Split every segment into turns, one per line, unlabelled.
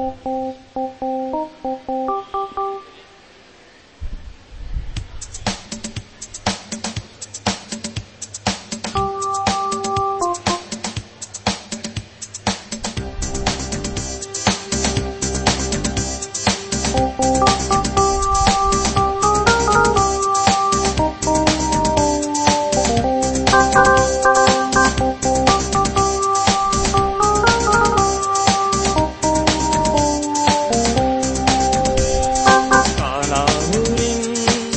கானாவூரின்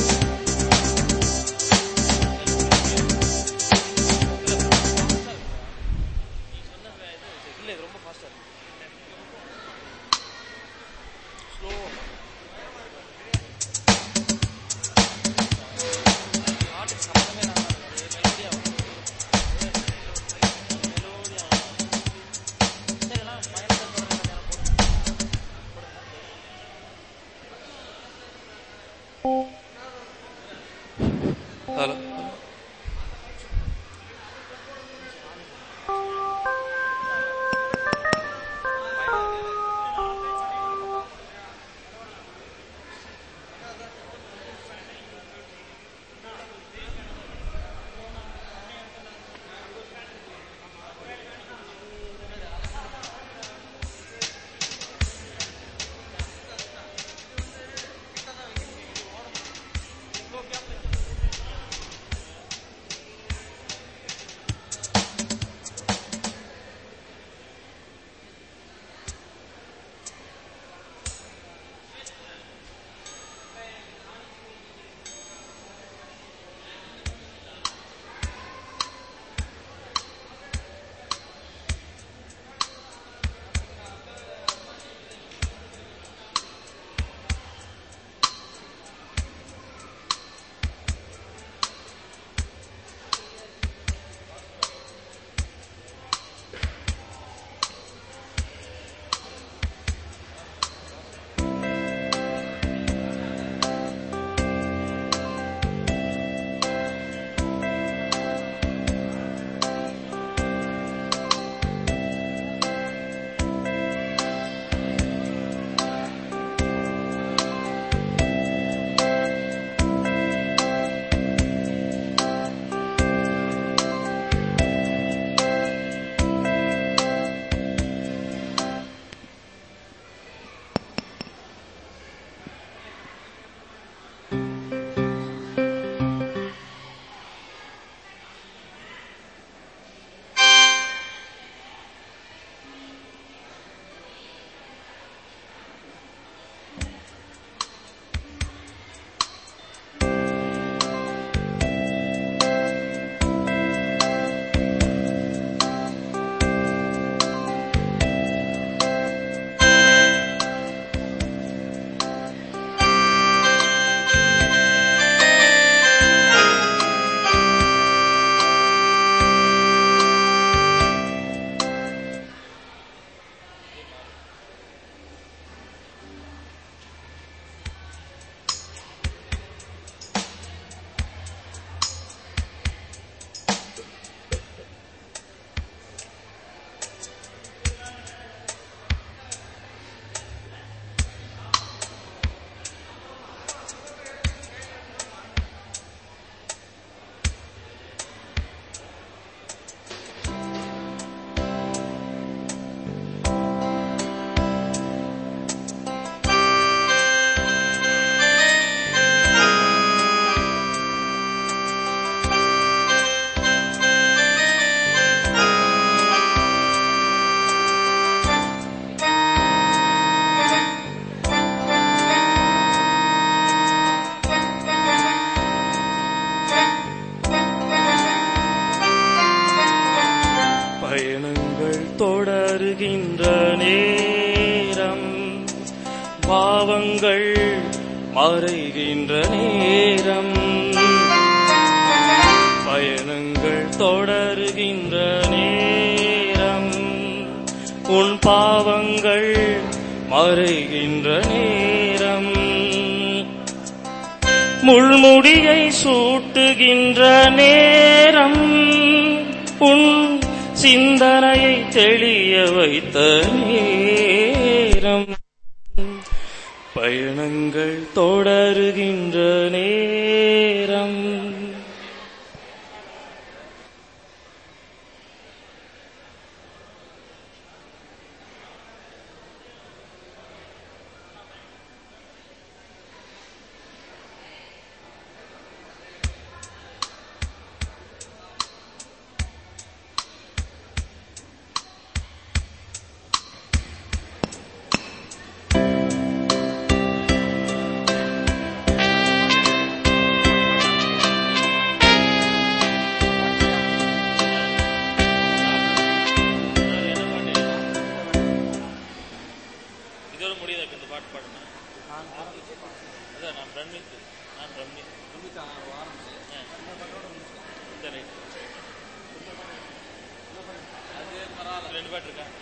hello பயணங்கள் தொடருகின்ற நேரம் பாவங்கள் மறைகின்ற நேரம் பயணங்கள் தொடருகின்ற நேரம் உன் பாவங்கள் மறைகின்ற நேரம் முள்முடியை சூட்டுகின்ற நேரம் உன் சிந்தனையை தெளிய வைத்த நேரம் பயணங்கள் தொடருகின்ற நேரம்
இதோட முடியுதா இப்ப இந்த பாட்டு பாடுங்க அதான் நான் ரன்மித் நான் ரன்மித் இந்த ரைட் ரெண்டு பாட்டு இருக்கா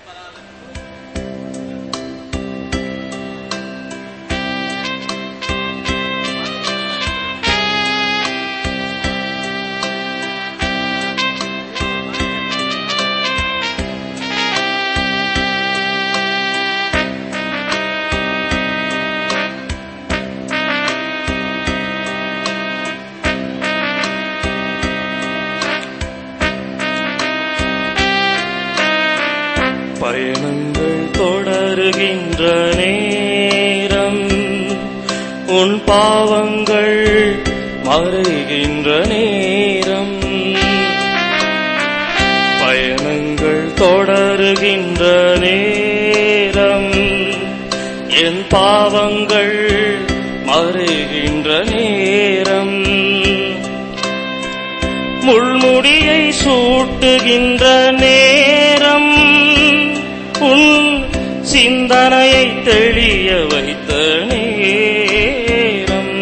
பயணங்கள் தொடருகின்ற நேரம் உன் பாவங்கள் மறைகின்ற நேரம் பயணங்கள் தொடருகின்ற நேரம் என் பாவங்கள் மறைகின்ற நேரம் முள்முடியை சூட்டுகின்ற நேரம் உன் சிந்தனையை தெளிய வைத்த நேரம்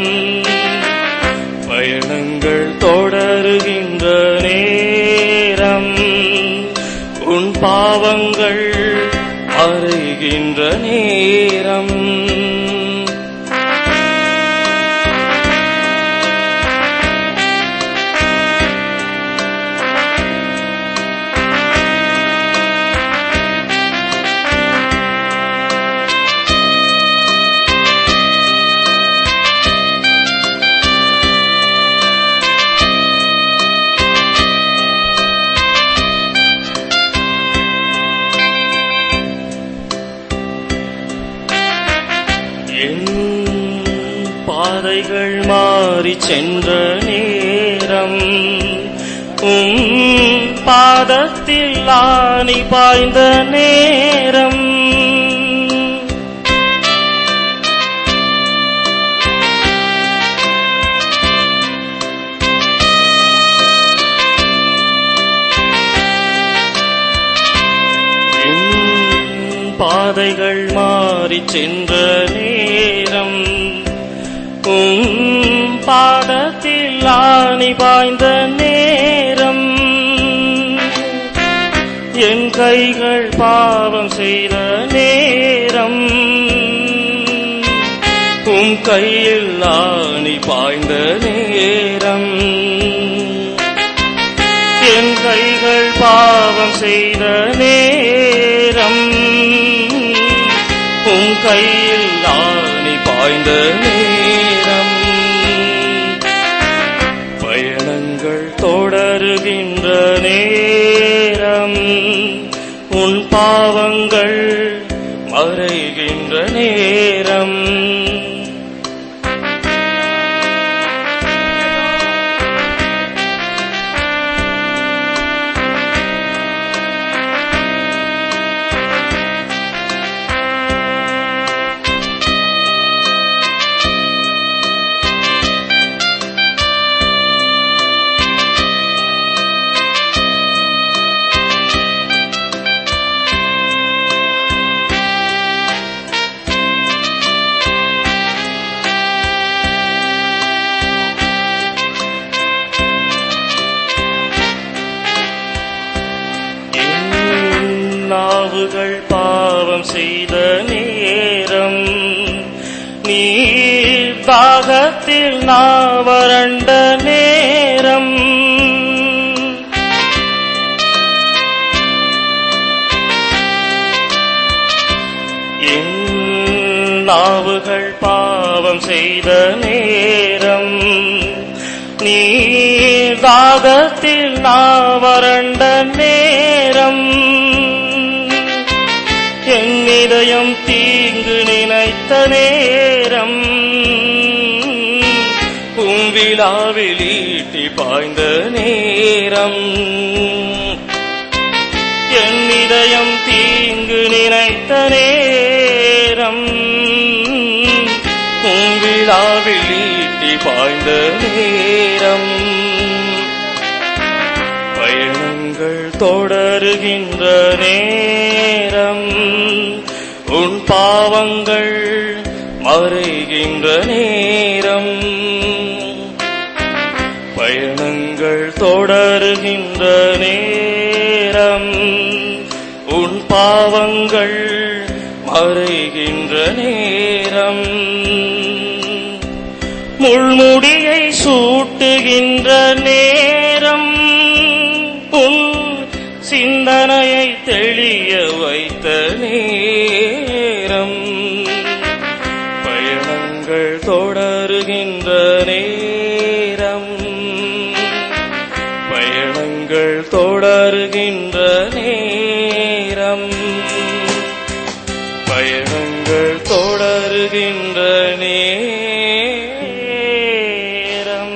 பயணங்கள் தொடருகின்ற நேரம் உன் பாவங்கள் அறைகின்ற நேரம் என் பாதைகள் மாறி சென்ற நேரம் உம் பாதத்தில் ஆணி பாய்ந்த நேரம் என் பாதைகள் மாறி சென்ற நேரம் உம் பாதத்தில் ஆணி பாய்ந்த நேரம் என் கைகள் பாவம் செய்த நேரம் உம் கையில் ஆணி பாய்ந்த நேரம் என் கைகள் பாவம் செய்த நேரம் உம் கையில் ஆணி பாய்ந்த நேரம் பயணங்கள் தொடருகின்ற நேரம் உன் பாவங்கள் மறைகின்ற நேரம் என் நாவுகள் பாவம் செய்த நேரம் நீர் தாகத்தில் நாவரண்ட நேரம் என் நாவுகள் பாவம் செய்த நேரம் நீர் தாகத்தில் நான் வறண்ட நேரம் என் இதயம் தீங்கு நினைத்த நேரம் பூவிழாவில் ஈட்டி பாய்ந்த நேரம் என் இதயம் தீங்கு நினைத்த நேரம் பூவிழாவில் ஈட்டி பாய்ந்த நேரம் பயணங்கள் தொடருகின்ற நேரம் உன் பாவங்கள் மறைகின்ற நேரம் பயணங்கள் தொடருகின்ற நேரம் உன் பாவங்கள் மறைகின்ற நேரம் முள்முடியை சூட்டுகின்ற நேரம் உன் சிந்தனையை தெளிய வைத்த நேரம் பயணங்கள் தொடருகின்ற நேரம் பயணங்கள் தொடருகின்ற நேரம் பயணங்கள் தொடருகின்ற நேரம்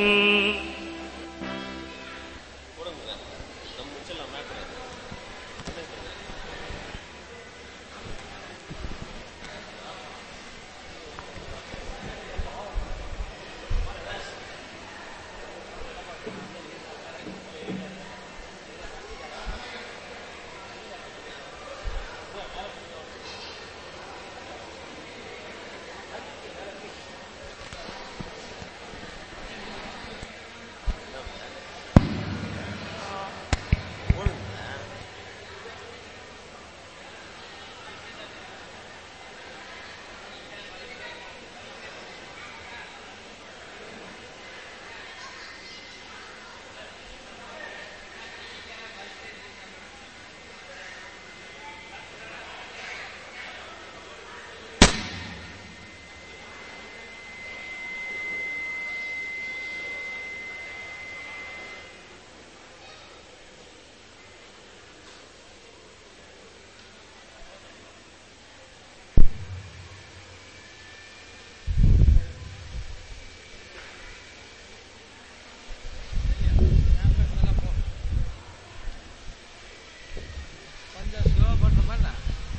கொஞ்சம் ஸ்லோவா பண்ணுமா என்ன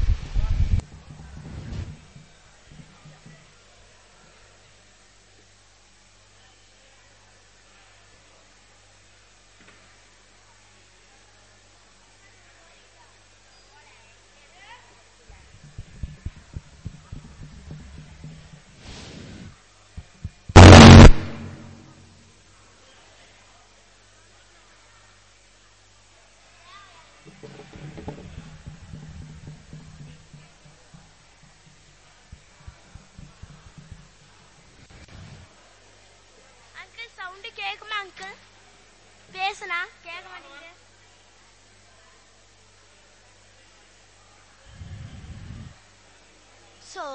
அங்கிள் சவுண்ட் கேக்குமா அங்கிள் பேசுனா கேட்க மாட்டேங்குது சோ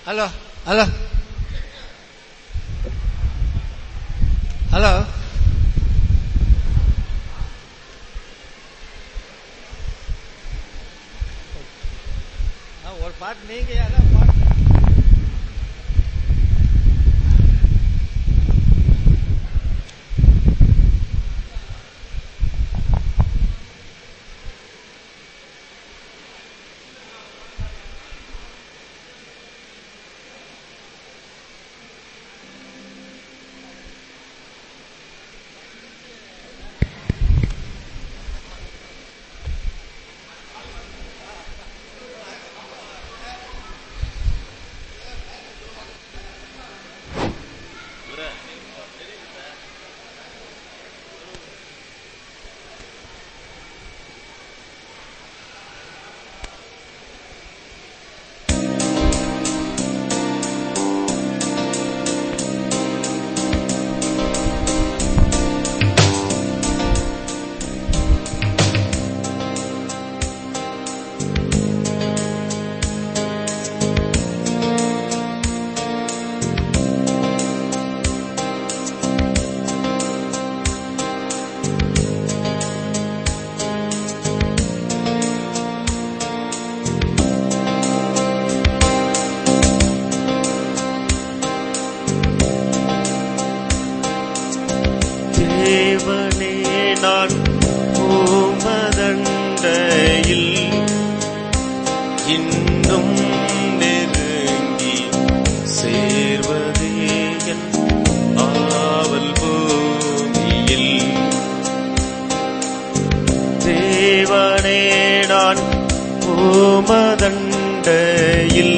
ஹலோ ஹலோ ஹலோ ஒரு பாட்டு நீங்க யாரா பாட்டு
தேவனே நான் பூமதண்டையில் இன்னும் நெருங்கி சேர்வதே என் ஆவல் பூமியில் தேவனே நான் பூமதண்டையில்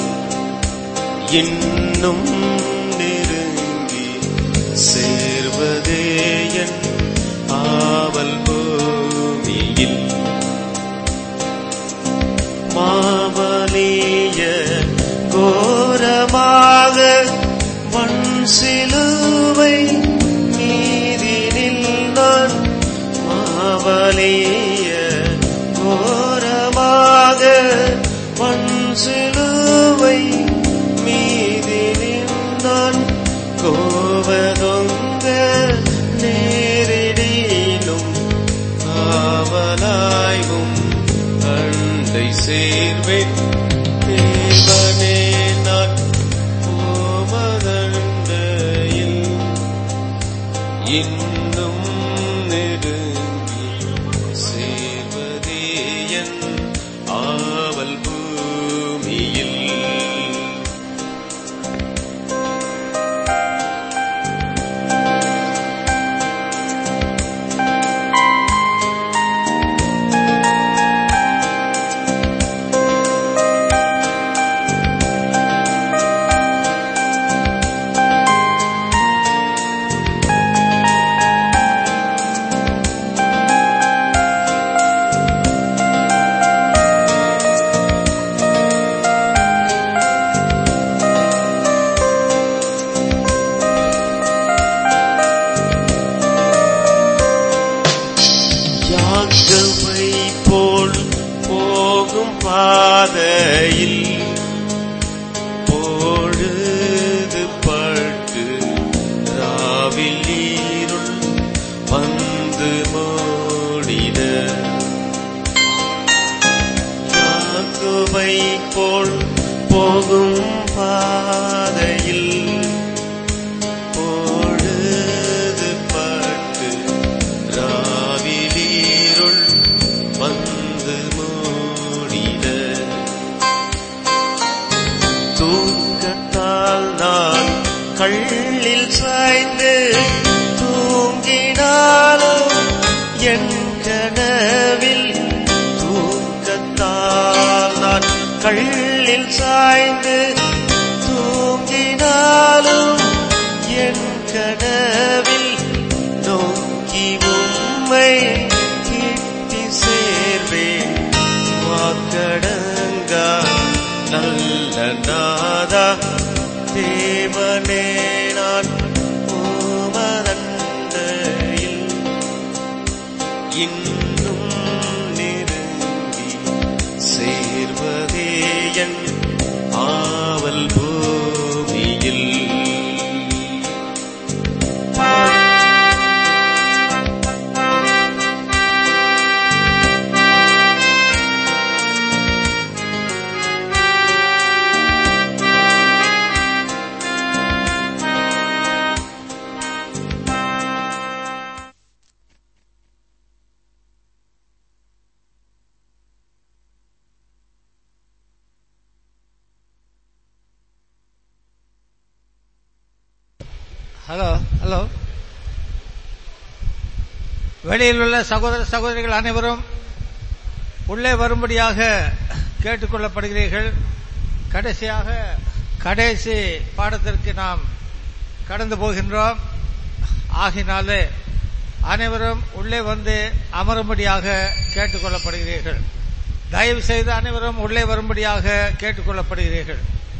இன்னும் நெருங்கி சேர்வதே என் ஆவல் பூமியில் மாமலிய கோரமாக மண் சிலுவை மீதினில் நான் மாவலிய கோரமாக மண் சிலுவை மீதினில் நான் கோவதொங்க நேரிடினும் ஆவலாய்வும் அண்டை சேர்வேன் தேவனே நான் கோமதண்டையில் இன்னும் நெருங்கி சேர்வதே என் ஆவல் பூமியில் யாக்கவை போல் போகும் பாதையில் பொழுது பட்டு ராவில் ஈருள் வந்து மூடிட யாக்கவை போல் போகும் பாதையில் பொழுது பட்டு ராவிலீருள் வந்து மூடிட தூக்கத்தால் நான் கள்ளில் சாய்ந்து தூங்கினாலும் என் கனவில் தூக்கத்தால் நான் கள்ளில் சாய்ந்து தூங்கினாலும் என் கனவில் நோக்கி உம்மை கிட்டி சேர்வேன் வாக்கடங்கா நல்ல நாதா தேவனே நான் உமதண்டையில் இன்னும் நெருங்கி சேர்வதே என் ஆவல் பூ
ஹலோ ஹலோ வெளியில் உள்ள சகோதர சகோதரிகள் அனைவரும் உள்ளே வரும்படியாக கேட்டுக்கொள்ளப்படுகிறீர்கள் கடைசியாக கடைசி பாடத்திற்கு நாம் கடந்து போகின்றோம் ஆகினாலே அனைவரும் உள்ளே வந்து அமரும்படியாக கேட்டுக்கொள்ளப்படுகிறீர்கள் தயவு செய்து அனைவரும் உள்ளே வரும்படியாக கேட்டுக்கொள்ளப்படுகிறீர்கள்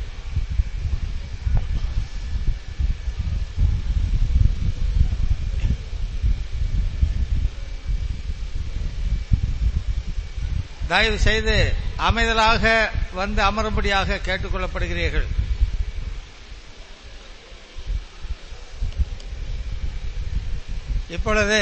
தயவு செய்து அமைதலாக வந்து அமரும்படியாக கேட்டுக்கொள்ளப்படுகிறீர்கள் இப்பொழுது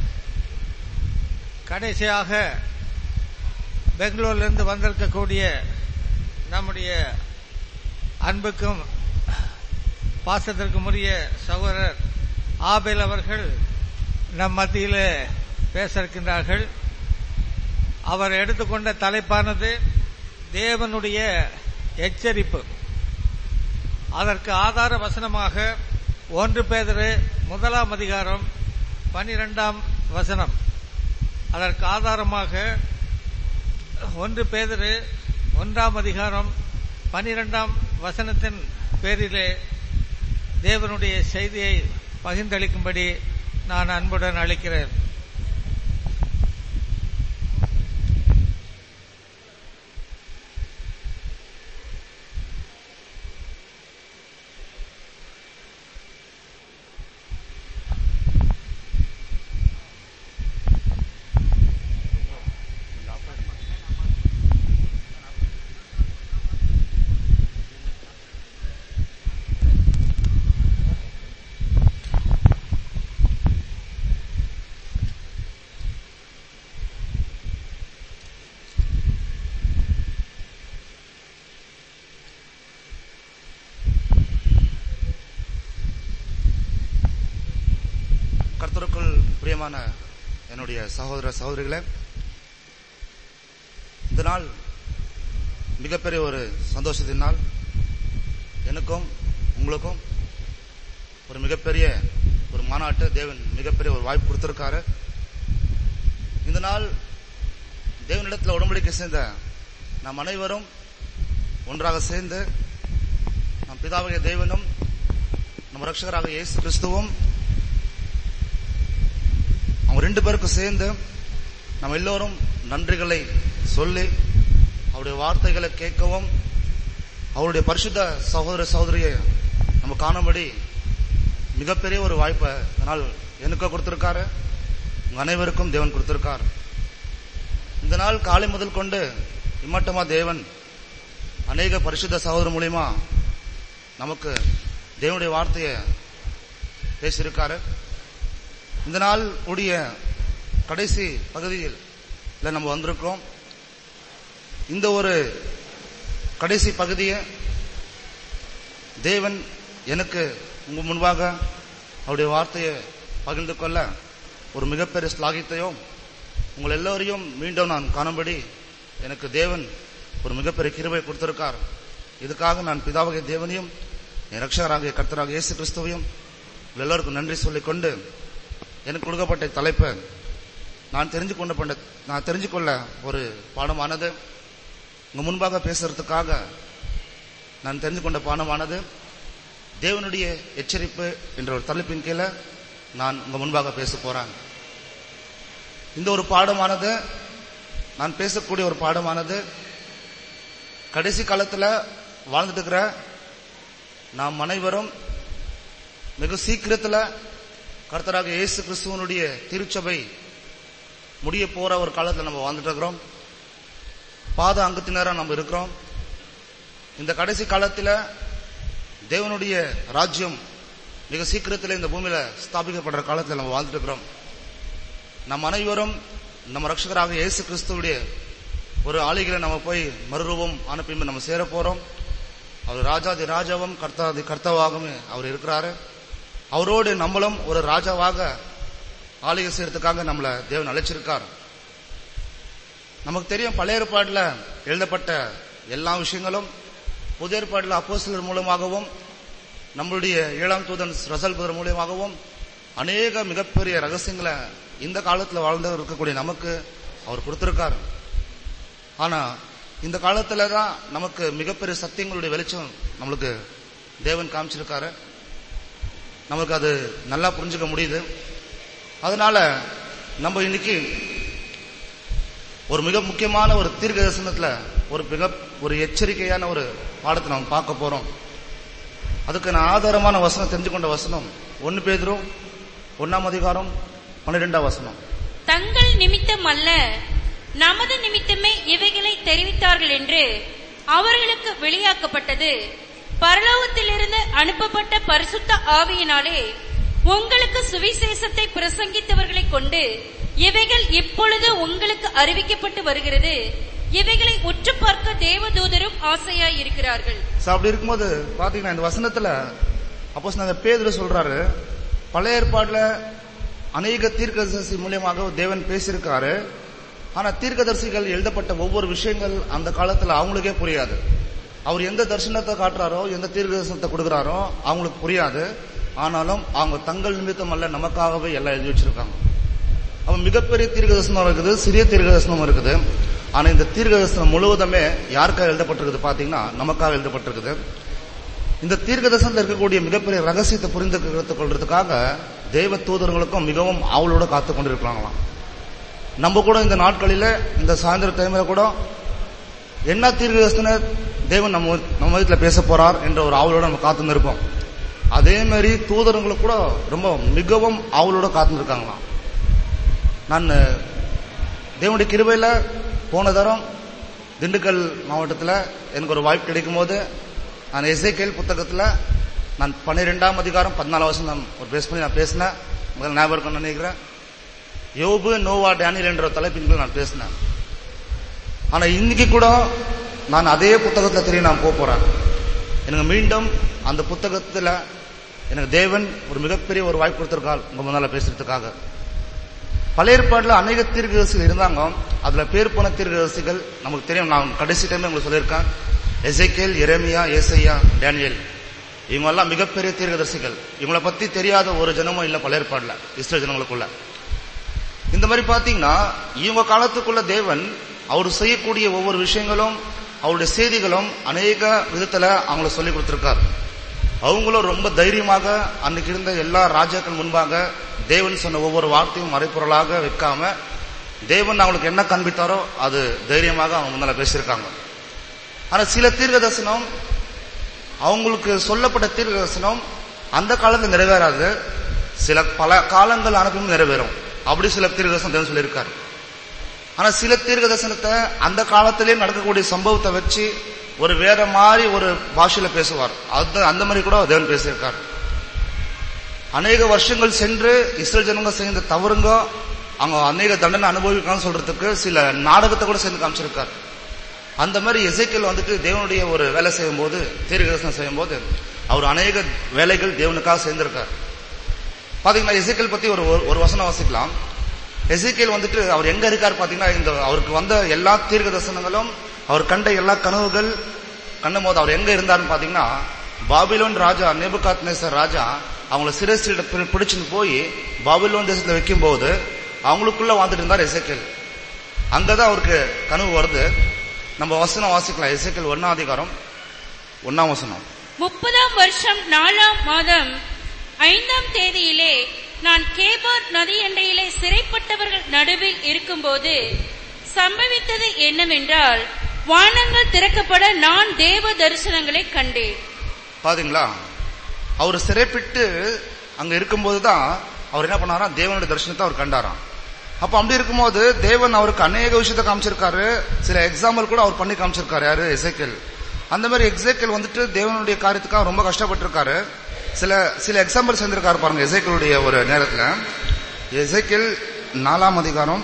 கடைசியாக பெங்களூரிலிருந்து வந்திருக்கக்கூடிய நம்முடைய அன்புக்கும் பாசத்திற்கும் உரிய சகோதரர் ஆபேல் அவர்கள் நம் மத்தியில் பேச இருக்கின்றார்கள் அவர் எடுத்துக்கொண்ட தலைப்பானது தேவனுடைய எச்சரிப்பு அதற்கு ஆதார வசனமாக ஒன்று பேதரு முதலாம் அதிகாரம் பனிரெண்டாம் வசனம் அதற்கு ஆதாரமாக ஒன்று பேதரு ஒன்றாம் அதிகாரம் பனிரெண்டாம் வசனத்தின் பேரிலே தேவனுடைய செய்தியை பகிர்ந்தளிக்கும்படி நான் அன்புடன் அளிக்கிறேன்
கர்த்தருக்குள் பிரியமான என்னுடைய சகோதர சகோதரிகளே இந்த நாள் மிகப்பெரிய ஒரு சந்தோஷத்தின் நாள் எனக்கும் உங்களுக்கும் ஒரு மிகப்பெரிய ஒரு மாநாட்டு தேவன் மிகப்பெரிய ஒரு வாய்ப்பு கொடுத்திருக்காரு இந்த நாள் தேவனிடத்தில் உடன்படிக்கை சேர்ந்த நாம் அனைவரும் ஒன்றாக சேர்ந்து நம் பிதாவாகிய தேவனும் நம் ரட்சகராக இயேசு கிறிஸ்துவும் அவங்க ரெண்டு பேருக்கும் சேர்ந்து நம்ம எல்லோரும் நன்றிகளை சொல்லி அவருடைய வார்த்தைகளை கேட்கவும் அவருடைய பரிசுத்த சகோதர சகோதரியை நம்ம காணும்படி மிகப்பெரிய ஒரு வாய்ப்பை இதனால் எனக்கு கொடுத்திருக்காரு உங்க அனைவருக்கும் தேவன் கொடுத்திருக்கார் இந்த நாள் காலை முதல் கொண்டு இம்மட்டமா தேவன் அநேக பரிசுத்த சகோதரர் மூலியமா நமக்கு தேவனுடைய வார்த்தையை பேசியிருக்காரு இந்த நாள் உடைய கடைசி பகுதியில் இல்ல நம்ம வந்திருக்கிறோம் இந்த ஒரு கடைசி பகுதியை தேவன் எனக்கு உங்க முன்பாக அவருடைய வார்த்தையை பகிர்ந்து கொள்ள ஒரு மிகப்பெரிய ஸ்லாகித்தையும் உங்கள் எல்லோரையும் மீண்டும் நான் காணும்படி எனக்கு தேவன் ஒரு மிகப்பெரிய கிருபை கொடுத்திருக்கார் இதுக்காக நான் பிதாவாகிய தேவனையும் என் ரட்சகராகிய கர்த்தராகிய இயேசு கிறிஸ்துவையும் உங்கள் எல்லோருக்கும் நன்றி சொல்லிக்கொண்டு எனக்கு கொடுக்கப்பட்ட தலைப்பை நான் தெரிஞ்சு கொண்ட பண்ண நான் தெரிஞ்சு கொள்ள ஒரு பாடமானது உங்க முன்பாக பேசுறதுக்காக நான் தெரிஞ்சு கொண்ட பாடமானது தேவனுடைய எச்சரிப்பு என்ற ஒரு தலைப்பின் கீழே நான் உங்க முன்பாக பேச போறேன் இந்த ஒரு பாடமானது நான் பேசக்கூடிய ஒரு பாடமானது கடைசி காலத்துல வாழ்ந்துட்டு இருக்கிற நாம் அனைவரும் மிக சீக்கிரத்துல கர்த்தராக இயேசு கிறிஸ்துவனுடைய திருச்சபை முடிய போற ஒரு காலத்துல நம்ம வாழ்ந்துட்டு இருக்கிறோம் பாத அங்கத்தினரா நம்ம இருக்கிறோம் இந்த கடைசி காலத்துல தேவனுடைய ராஜ்யம் மிக சீக்கிரத்தில் இந்த பூமியில ஸ்தாபிக்கப்படுற காலத்துல நம்ம வாழ்ந்துட்டு இருக்கிறோம் நம் அனைவரும் நம்ம ரட்சகராக இயேசு கிறிஸ்துவுடைய ஒரு ஆளிகளை நம்ம போய் மறுரூபம் ஆன பின்பு நம்ம சேர போறோம் அவர் ராஜாதி ராஜாவும் கர்த்தாதி கர்த்தாவாகவும் அவர் இருக்கிறாரு அவரோடு நம்மளும் ஒரு ராஜாவாக ஆளுகை செய்யறதுக்காக நம்மளை தேவன் அழைச்சிருக்கார் நமக்கு தெரியும் பழைய ஏற்பாடுல எழுதப்பட்ட எல்லா விஷயங்களும் புதிய ஏற்பாடுல அப்போஸ்தலர் மூலமாகவும் நம்மளுடைய ஏழாம் தூதன் ரசல் புதர் மூலியமாகவும் அநேக மிகப்பெரிய ரகசியங்களை இந்த காலத்துல வாழ்ந்து இருக்கக்கூடிய நமக்கு அவர் கொடுத்திருக்கார் ஆனா இந்த காலத்துல தான் நமக்கு மிகப்பெரிய சத்தியங்களுடைய வெளிச்சம் நம்மளுக்கு தேவன் காமிச்சிருக்காரு நமக்கு அது நல்லா புரிஞ்சுக்க முடியுது அதனால நம்ம இன்னைக்கு ஒரு மிக முக்கியமான ஒரு தீர்க்க தரிசனத்துல ஒரு மிக ஒரு எச்சரிக்கையான ஒரு பாடத்தை நம்ம பார்க்க போறோம் அதுக்கு நான் ஆதாரமான வசனம் தெரிஞ்சு கொண்ட வசனம் ஒன்னு பேதரும் ஒன்னாம் அதிகாரம் பன்னிரெண்டாம் வசனம்
தங்கள் நிமித்தம் அல்ல நமது நிமித்தமே இவைகளை தெரிவித்தார்கள் என்று அவர்களுக்கு வெளியாக்கப்பட்டது பரலோகத்திலிருந்து அனுப்பப்பட்ட பரிசுத்த ஆவியினாலே உங்களுக்கு சுவிசேஷத்தை பிரசங்கித்தவர்களை கொண்டு இவைகள் இப்பொழுது உங்களுக்கு அறிவிக்கப்பட்டு வருகிறது இவைகளை உற்று பார்க்க தேவதூதரும் ஆசையாய் இருக்கிறார்கள்
So, அப்படி இருக்கும்போது பாத்தீங்கன்னா இந்த வசனத்துல அப்போ நாங்க பேதுரு சொல்றாரு பழைய ஏற்பாடுல அநேக தீர்க்கதரிசி மூலியமாக தேவன் பேசியிருக்காரு ஆனா தீர்க்கதரிசிகள் எழுதப்பட்ட ஒவ்வொரு விஷயங்கள் அந்த காலத்துல அவங்களுக்கே புரியாது அவர் எந்த தரிசனத்தை காட்டுறாரோ எந்த தீர்க்க தரிசனத்தை கொடுக்குறாரோ அவங்களுக்கு புரியாது ஆனாலும் அவங்க தங்கள் நிமித்தம் அல்ல நமக்காகவே எல்லாம் எழுதி வச்சிருக்காங்க அவன் மிகப்பெரிய தீர்க்க தரிசனம் இருக்குது சிறிய தீர்க்க தரிசனம் இருக்குது ஆனா இந்த தீர்க்க தரிசனம் முழுவதுமே யாருக்காக எழுதப்பட்டிருக்குது பாத்தீங்கன்னா நமக்காக எழுதப்பட்டிருக்குது இந்த தீர்க்க தரிசனத்தில் இருக்கக்கூடிய மிகப்பெரிய ரகசியத்தை புரிந்து கொள்றதுக்காக தெய்வ தூதர்களுக்கும் மிகவும் ஆவலோட காத்து கொண்டிருக்கிறாங்களாம் நம்ம கூட இந்த நாட்களில இந்த சாயந்தர டைம்ல கூட என்ன தீர்க்க தரிசன தேவன் நம்ம நம்ம வீட்டுல பேச போறார் என்ற ஒரு ஆவலோட நம்ம காத்து இருப்போம் அதே மாதிரி தூதர்களும் கூட ரொம்ப மிகவும் ஆவலோட காத்து இருக்காங்களாம் நான் தேவனுடைய கிருபையில போன தரம் திண்டுக்கல் மாவட்டத்தில் எனக்கு ஒரு வாய்ப்பு கிடைக்கும் போது நான் எஸ்ஏகேல் புத்தகத்தில் நான் பன்னிரெண்டாம் அதிகாரம் பதினாலு வருஷம் நான் ஒரு பேஸ் பண்ணி நான் பேசினேன் முதல்ல ஞாபகம் இருக்கும்னு நினைக்கிறேன் யோபு நோவா டேனியல் என்ற ஒரு தலைப்பின் கீழ் நான் பேசினேன் ஆனா இன்னைக்கு கூட நான் அதே புத்தகத்துல தெரிய நான் போக போறேன் எனக்கு மீண்டும் அந்த புத்தகத்துல எனக்கு தேவன் ஒரு மிகப்பெரிய ஒரு வாய்ப்பு கொடுத்திருக்காள் உங்க முன்னால பேசுறதுக்காக பழைய ஏற்பாடுல அநேக தீர்க்கதரிசிகள் இருந்தாங்க அதுல பேர் போன தீர்க்கதரிசிகள் நமக்கு தெரியும் நான் கடைசி டைம் உங்களுக்கு சொல்லியிருக்கேன் எசைக்கேல் எரேமியா ஏசையா டேனியல் இவங்க எல்லாம் மிகப்பெரிய தீர்க்கதரிசிகள் இவங்களை பத்தி தெரியாத ஒரு ஜனமும் இல்ல பழைய ஏற்பாடுல இஸ்ரேல் ஜனங்களுக்குள்ள இந்த மாதிரி பாத்தீங்கன்னா இவங்க காலத்துக்குள்ள தேவன் அவர் செய்யக்கூடிய ஒவ்வொரு விஷயங்களும் அவருடைய செய்திகளும் அநேக விதத்துல அவங்கள சொல்லி கொடுத்திருக்கார் அவங்களும் ரொம்ப தைரியமாக அன்னைக்கு இருந்த எல்லா ராஜாக்கள் முன்பாக தேவன் சொன்ன ஒவ்வொரு வார்த்தையும் மறைப்பொருளாக வைக்காம தேவன் அவங்களுக்கு என்ன காண்பித்தாரோ அது தைரியமாக அவங்க முன்னால பேசியிருக்காங்க ஆனா சில தீர்க்க தரிசனம் அவங்களுக்கு சொல்லப்பட்ட தீர்க்க தரிசனம் அந்த காலத்துல நிறைவேறாது சில பல காலங்கள் அனுப்பும் நிறைவேறும் அப்படி சில தீர்க்க தரிசனம் தேவன் சொல்லியிருக்காரு ஆனா சில தீர்க்க தரிசனத்தை அந்த காலத்திலே நடக்கக்கூடிய சம்பவத்தை வச்சு ஒரு வேற மாதிரி ஒரு பாஷையில பேசுவார் அது அந்த மாதிரி கூட தேவன் பேசியிருக்கார் அநேக வருஷங்கள் சென்று இஸ்ரேல் ஜனங்க செய்த தவறுங்க அவங்க அநேக தண்டனை அனுபவிக்கான்னு சொல்றதுக்கு சில நாடகத்தை கூட சேர்ந்து காமிச்சிருக்கார் அந்த மாதிரி எசைக்கல் வந்துட்டு தேவனுடைய ஒரு வேலை செய்யும் போது தீர்க்கதரிசனம் செய்யும் போது அவர் அநேக வேலைகள் தேவனுக்காக சேர்ந்திருக்கார் பாத்தீங்கன்னா எசைக்கல் பத்தி ஒரு ஒரு வசனம் வாசிக்கலாம் எசைக்கேல் வந்துட்டு அவர் எங்க இருக்கார் பாத்தீங்கன்னா இந்த அவருக்கு வந்த எல்லா தீர்க்க தரிசனங்களும் அவர் கண்ட எல்லா கனவுகள் கண்ணும் போது அவர் எங்க இருந்தாருன்னு பாத்தீங்கன்னா பாபிலோன் ராஜா நேபுகாத் நேசர் ராஜா அவங்கள சிரசில் பிடிச்சுன்னு போய் பாபிலோன் தேசத்துல வைக்கும் போது அவங்களுக்குள்ள வாழ்ந்துட்டு இருந்தார் எசைக்கேல் அங்கதான் அவருக்கு கனவு வருது நம்ம வசனம் வாசிக்கலாம் எசைக்கேல் ஒன்னாம் அதிகாரம் ஒன்னாம் வசனம்
முப்பதாம் வருஷம் நாலாம் மாதம் ஐந்தாம் தேதியிலே நான் கேபார் நதி எண்டையிலே சிறைப்பட்டவர்கள் நடுவில் இருக்கும்போது சம்பவித்தது என்னவென்றால் வானங்கள் திறக்கப்பட நான் தேவ தரிசனங்களை கண்டேன்
பாத்தீங்களா அவர் சிறைப்பிட்டு அங்க இருக்கும்போது தான் அவர் என்ன பண்ணாராம் தேவனுடைய தரிசனத்தை அவர் கண்டாராம் அப்ப அப்படி இருக்கும்போது தேவன் அவருக்கு அநேக விஷயத்தை காமிச்சிருக்காரு சில எக்ஸாம்பிள் கூட அவர் பண்ணி காமிச்சிருக்காரு யாரு எசேக்கேல் அந்த மாதிரி எக்ஸேக்கேல் வந்துட்டு தேவனுடைய காரியத்துக்காக ரொம்ப கஷ்டப்பட்டிருக்காரு சில சில எக்ஸாம்பிள் செஞ்சிருக்காரு பாருங்க எசேக்கலுடைய ஒரு நேரத்துல எசேக்கேல் நாலாம் அதிகாரம்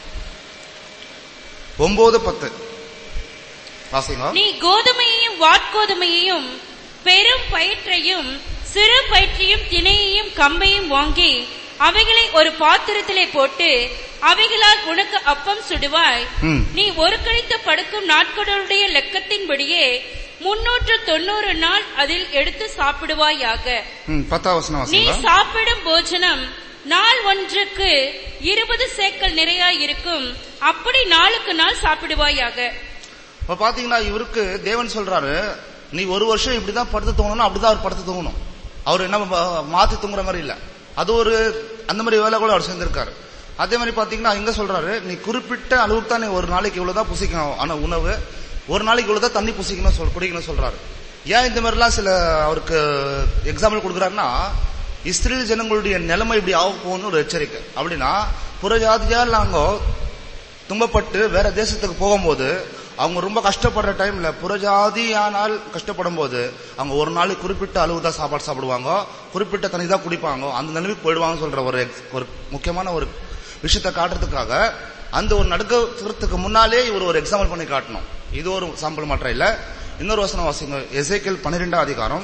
ஒன்பது பத்து வாசிங்க
நீ கோதுமையையும் வாட்கோதுமையையும் பெரும் பயிற்றையும் சிறு பயிற்றையும் திணையையும் கம்பையும் வாங்கி அவைகளை ஒரு பாத்திரத்திலே போட்டு அவைகளால் உனக்கு அப்பம் சுடுவாய்
ம்.
நீ ஒரு கழித்து படுக்கும் நாட்களுடைய லெக்கத்தின்படியே முன்னூற்று தொண்ணூறு நாள் அதில் எடுத்து சாப்பிடுவாயாக
ம், பத்தாம் வசனம்
நீ
வாசிங்க
சாப்பிடும் போஜனம் நாள் ஒன்றுக்கு இருபது சேக்கல் நிறையா இருக்கும் அப்படி நாளுக்கு நாள் சாப்பிடுவாயாக
இப்ப பாத்தீங்கன்னா இவருக்கு தேவன் சொல்றாரு நீ ஒரு வருஷம் இப்படிதான் படுத்து தூங்கணும் அப்படிதான் அவர் படுத்து தூங்கணும் அவர் என்ன ம- மாத்தி தூங்குற மாதிரி இல்ல அது ஒரு அந்த மாதிரி வேலை கூட அவர் செஞ்சிருக்காரு அதே மாதிரி பாத்தீங்கன்னா இங்க சொல்றாரு நீ குறிப்பிட்ட அளவுக்கு தான் நீ ஒரு நாளைக்கு இவ்வளவுதான் புசிக்கணும் ஆனா உணவு ஒரு நாளைக்கு இவ்வளவுதான் தண்ணி புசிக்கணும் சொல் குடிக்கணும் சொல்றாரு ஏன் இந்த மாதிரிலாம் சில அவருக்கு எக்ஸாம்பிள் கொடுக்குறாருன்னா இஸ்ரேல் ஜனங்களுடைய நிலைமை இப்படி ஆக போகும்னு ஒரு எச்சரிக்கை அப்படின்னா புறஜாதியால் நாங்க துன்பப்பட்டு வேற தேசத்துக்கு போகும்போது அவங்க ரொம்ப கஷ்டப்படுற டைம்ல புறஜாதியானால் கஷ்டப்படும் போது அவங்க ஒரு நாளைக்கு குறிப்பிட்ட அளவு தான் சாப்பாடு சாப்பிடுவாங்க குறிப்பிட்ட தண்ணி தான் குடிப்பாங்க அந்த நிலைமைக்கு போயிடுவாங்கன்னு சொல்ற ஒரு ex- ஒரு முக்கியமான ஒரு விஷயத்தை காட்டுறதுக்காக அந்த ஒரு நடக்கிறதுக்கு முன்னாலே இவர் ஒரு எக்ஸாம்பிள் பண்ணி காட்டணும் இது ஒரு சாம்பிள் மாற்றம் இல்ல இன்னொரு வசனம் வாசிங்க எசேக்கியல் பன்னிரெண்டாம் அதிகாரம்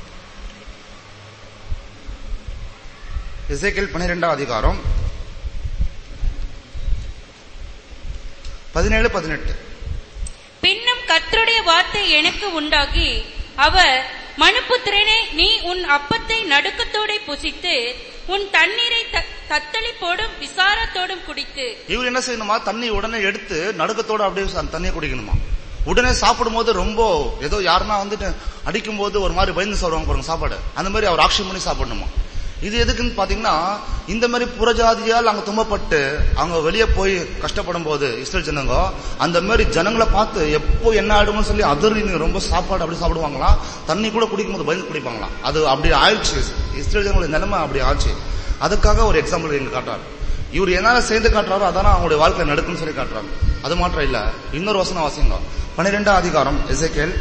எசேக்கியல் பன்னிரெண்டாம் அதிகாரம் பதினேழு பதினெட்டு
பின்னும் கர்த்தருடைய வார்த்தை எனக்கு உண்டாகி அவர் மனுபுத்திரனே நீ உன் அப்பத்தை நடுக்கத்தோടെ புசித்து உன் தண்ணீரை த- தத்தளிப்போடும் விசாரத்தோடும் குடித்து
இவர் என்ன செய்யணுமா தண்ணி உடனே எடுத்து நடுக்கத்தோட அப்படியே அந்த தண்ணியை குடிக்கணுமா உடனே சாப்பிடும்போது ரொம்ப ஏதோ யாருன்னா வந்துட்டு அடிக்கும் போது ஒரு மாதிரி பயந்து சாப்பிடுவாங்க பாருங்க சாப்பாடு அந்த மாதிரி அவர் ஆக்ஷன் பண்ணி சாப்பிடணுமா இது எதுக்குன்னு பாத்தீங்கன்னா இந்த மாதிரி புறஜாதியால் அங்க துன்பப்பட்டு அவங்க வெளியே போய் கஷ்டப்படும் போது இஸ்ரேல் ஜனங்க அந்த மாதிரி ஜனங்களை பார்த்து எப்போ என்ன ஆயிடுமோன்னு சொல்லி அதறி ரொம்ப சாப்பாடு அப்படி சாப்பிடுவாங்களாம் தண்ணி கூட குடிக்கும்போது பயந்து குடிப்பாங்களாம் அது அப்படி ஆயிடுச்சு இஸ்ரேல் ஜனங்களுடைய நிலைமை அப்படி ஆச்சு அதுக்காக ஒரு எக்ஸாம்பிள் எங்க காட்டுறாரு இவர் என்ன செய்து காட்டுறாரோ அதான அவங்களுடைய வாழ்க்கை நடக்கும்னு சொல்லி காட்டுறாங்க அது மாத்திரம் இல்ல இன்னொரு வசனம் வாசிங்க பன்னிரெண்டாம் அதிகாரம் எசேக்கேல்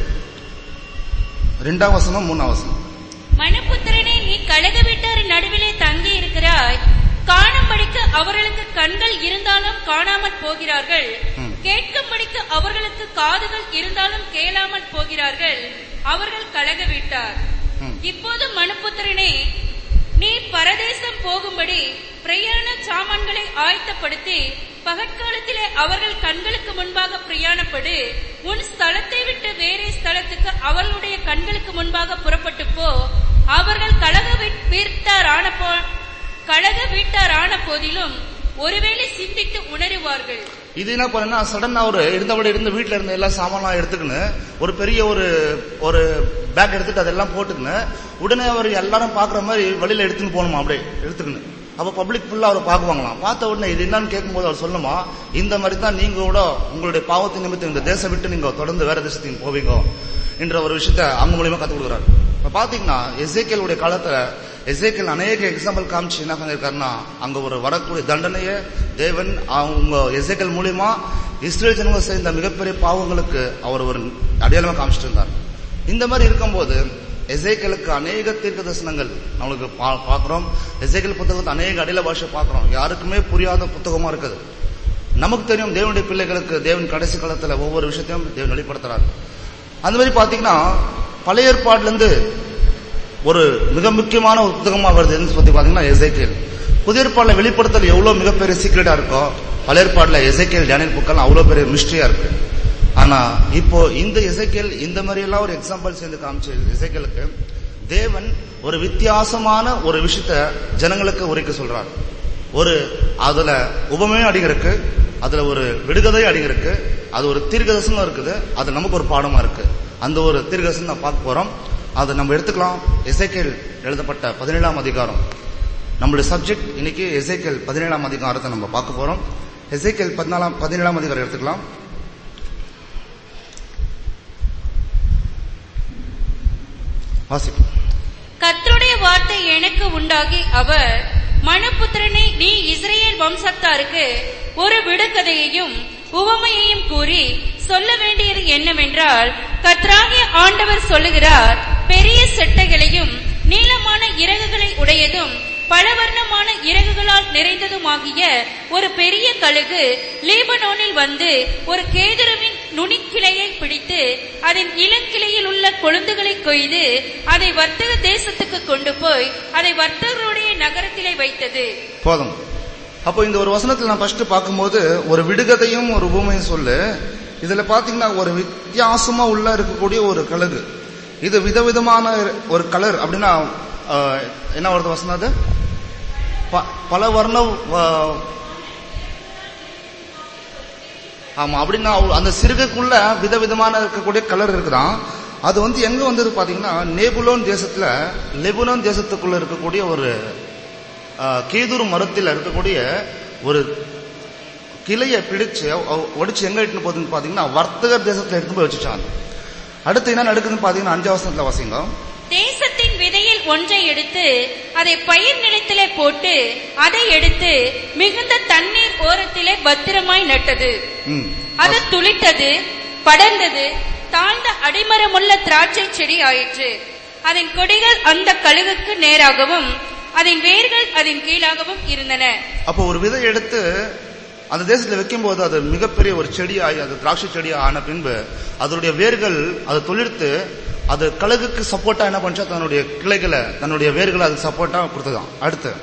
ரெண்டாம் வசனம் மூணாம் வசனம்
மனுபுத்திரனே நீ கழக வீட்டாரின் நடுவிலே தங்கி இருக்கிறாய் காணும்படிக்கு அவர்களுக்கு கண்கள் இருந்தாலும் காணாமல் போகிறார்கள்
ம்.
கேட்கும்படிக்கு அவர்களுக்கு காதுகள் இருந்தாலும் கேளாமல் போகிறார்கள் அவர்கள் கழக வீட்டார்
ம்.
இப்போது மனுபுத்திரனே நீ பரதேசம் போகும்படி பிரயாண சாமான்களை ஆயத்தப்படுத்தி பகற்காலத்திலே அவர்கள் கண்களுக்கு முன்பாக பிரயாணப்படு உன் ஸ்தலத்தை விட்டு வேறே ஸ்தலத்துக்கு அவர்களுடைய கண்களுக்கு முன்பாக புறப்பட்டு போ அவர்கள் கழக வீட்- வீட்டாரான போ கழக வீட்டாரான போதிலும் ஒருவேளை சிந்தித்து உணருவார்கள்
இது என்ன பண்ணா சடன் அவரு இருந்தபடி இருந்த வீட்ல இருந்த எல்லா சாமான்லாம் எடுத்துக்கின்னு ஒரு பெரிய ஒரு ஒரு பேக் எடுத்துட்டு அதெல்லாம் போட்டுக்கின்னு உடனே அவர் எல்லாரும் பாக்குற மாதிரி வெளியில எடுத்துன்னு போகணுமா அப்படியே எடுத்துக்கின்னு அப்ப பப்ளிக் ஃபுல்லா அவர் பாக்குவாங்களாம் பார்த்த உடனே இது என்னன்னு கேட்கும்போது அவர் சொல்லுமா இந்த மாதிரி தான் நீங்க கூட உங்களுடைய பாவத்தின் நிமித்தம் இந்த தேசம் விட்டு நீங்க தொடர்ந்து வேற தேசத்துக்கு போவீங்க என்ற ஒரு விஷயத்த அவங்க மூலியமா கத்து கொடுக்குறாரு இப்ப பாத்தீங்கன்னா எசேக்கியலுடைய காலத்துல எசேக்கியல் அநேக எக்ஸாம்பிள் காமிச்சு என்ன பண்ணிருக்காருன்னா அங்க ஒரு வரக்கூடிய தண்டனையை தேவன் அவங்க எசேக்கியல் மூலியமா இஸ்ரேல் ஜனங்க செய்த மிகப்பெரிய பாவங்களுக்கு அவர் ஒரு அடையாளமா காமிச்சிட்டு இருந்தார் இந்த மாதிரி இருக்கும்போது எசேக்கியலுக்கு அநேக தீர்க்க தரிசனங்கள் நம்மளுக்கு பா- பார்க்கிறோம் எசேக்கியல் புத்தகத்தை அநேக அடையாள பாஷை பார்க்கிறோம் யாருக்குமே புரியாத புத்தகமா இருக்குது நமக்கு தெரியும் தேவனுடைய பிள்ளைகளுக்கு தேவன் கடைசி காலத்துல ஒவ்வொரு விஷயத்தையும் தேவன் வெளிப்படுத்துறாரு அந்த மாதிரி பாத்தீங்கன்னா பழைய ஏற்பாடுல இருந்து ஒரு மிக முக்கியமான ஒரு புத்தகமா வருதுன்னு சொல்லி பாத்தீங்கன்னா எசேக்கியல் புதிய ஏற்பாடுல வெளிப்படுத்தல் எவ்வளவு மிகப்பெரிய சீக்கிரட்டா இருக்கோ பழைய ஏற்பாடுல எசேக்கியல் டேனியல் புக்கெல்லாம் அவ்வளவு பெரிய மிஸ்ட்ரியா இருக்கு ஆனா இப்போ இந்த எசேக்கியல் இந்த மாதிரி எல்லாம் ஒரு எக்ஸாம்பிள் சேர்ந்து காமிச்சு எசேக்கியலுக்கு தேவன் ஒரு வித்தியாசமான ஒரு விஷயத்த ஜனங்களுக்கு உரைக்க சொல்றார் ஒரு அதுல உபமையும் அடிங்கிருக்கு அதுல ஒரு விடுகதை அடிங்கிருக்கு அது ஒரு தீர்க்கதர்சனம் இருக்குது அது நமக்கு ஒரு பாடமா இருக்கு அந்த ஒரு தீர்க்கதர்சனம் நான் பார்க்க போறோம் அதை நம்ம எடுத்துக்கலாம் எசேக்கியல் எழுதப்பட்ட பதினேழாம் அதிகாரம் நம்மளுடைய சப்ஜெக்ட் இன்னைக்கு எசேக்கியல் பதினேழாம் அதிகாரத்தை நம்ம பார்க்க போறோம் எசேக்கியல் பதினாலாம் பதினேழாம் அதிகாரம் எடுத்துக்கலாம் வாசிப்போம்
கர்த்தருடைய வார்த்தை எனக்கு உண்டாகி அவர் மனுபுத்திரனே நீ இஸ்ரேல் வம்சத்தாருக்கு ஒரு விடுகதையையும் உவமையையும் கூறி சொல்ல வேண்டியது என்னவென்றால் கர்த்தராகிய ஆண்டவர் சொல்லுகிறார் பெரிய செட்டைகளையும் நீளமான இறகுகளை உடையதும் பலவர்ணமான இறகுகளால் நிறைந்ததுமாகிய ஒரு பெரிய கழுகு லீபனோனில் வந்து ஒரு கேதுருவின் நுனிக்கிளையை பிடித்து அதன் இளங்கிளையில் உள்ள கொழுந்துகளை கொய்து அதை வர்த்தக தேசத்துக்கு கொண்டு போய் அதை வர்த்தகருடைய நகரத்திலே வைத்தது
போதும் அப்போ இந்த ஒரு வசனத்தில் நான் ஃபர்ஸ்ட் பார்க்கும்போது ஒரு விடுகதையும் ஒரு உபமையும் சொல்லு இதுல பாத்தீங்கன்னா ஒரு வித்தியாசமா உள்ள இருக்கக்கூடிய ஒரு கழுகு இது விதவிதமான ஒரு கலர் அப்படின்னா ஆஹ், என்ன வருது வசனம் அது ப- பல வர்ண ஆஹ், ஆமா அப்படின்னா அவ- அந்த சிறுகுக்குள்ள விதவிதமான இருக்கக்கூடிய கலர் இருக்குதான் அது வந்து எங்க வந்தது பாத்தீங்கன்னா நேபுலோன் தேசத்துல லெபுலோன் தேசத்துக்குள்ள இருக்கக்கூடிய ஒரு ஆஹ், கேதுரு மரத்தில் இருக்கக்கூடிய ஒரு கிளையை பிடிச்சு அவ- அவ ஒடிச்சு எங்க எடுத்துன்னு போகுதுன்னு பாத்தீங்கன்னா வர்த்தகர் தேசத்துல எடுத்து போய் வச்சுட்டாங்க அடுத்து என்ன நடக்குதுன்னு பாத்தீங்கன்னா அஞ்சாவது வசனத்துல வாசிங்க
தேசத்தின் விதையில் ஒன்றை எடுத்து அதை பயிர் நிலத்திலே போட்டு அதை எடுத்து மிகுந்த தண்ணீர் ஓரத்திலே பத்திரமாய் நட்டது
ம்
அது துளித்தது படர்ந்தது தாழ்ந்த அடிமரமுள்ள திராட்சை செடி ஆயிற்று அதன் கொடிகள் அந்த கழுகுக்கு நேராகவும் அதன் வேர்கள் அதன் கீழாகவும் இருந்தன
அப்போ ஒரு விதை எடுத்து அந்த தேசத்துல வைக்கும்போது அது மிகப்பெரிய ஒரு செடியாகி அது திராட்சை செடி ஆன பின்பு அதனுடைய வேர்கள் அது தொழிற்த்து அது கழுகுக்கு சப்போர்ட்டா என்ன பண்ணுச்சா தன்னுடைய கிளைகளை தன்னுடைய வேர்களை அது சப்போர்ட்டா கொடுத்ததான் அடுத்து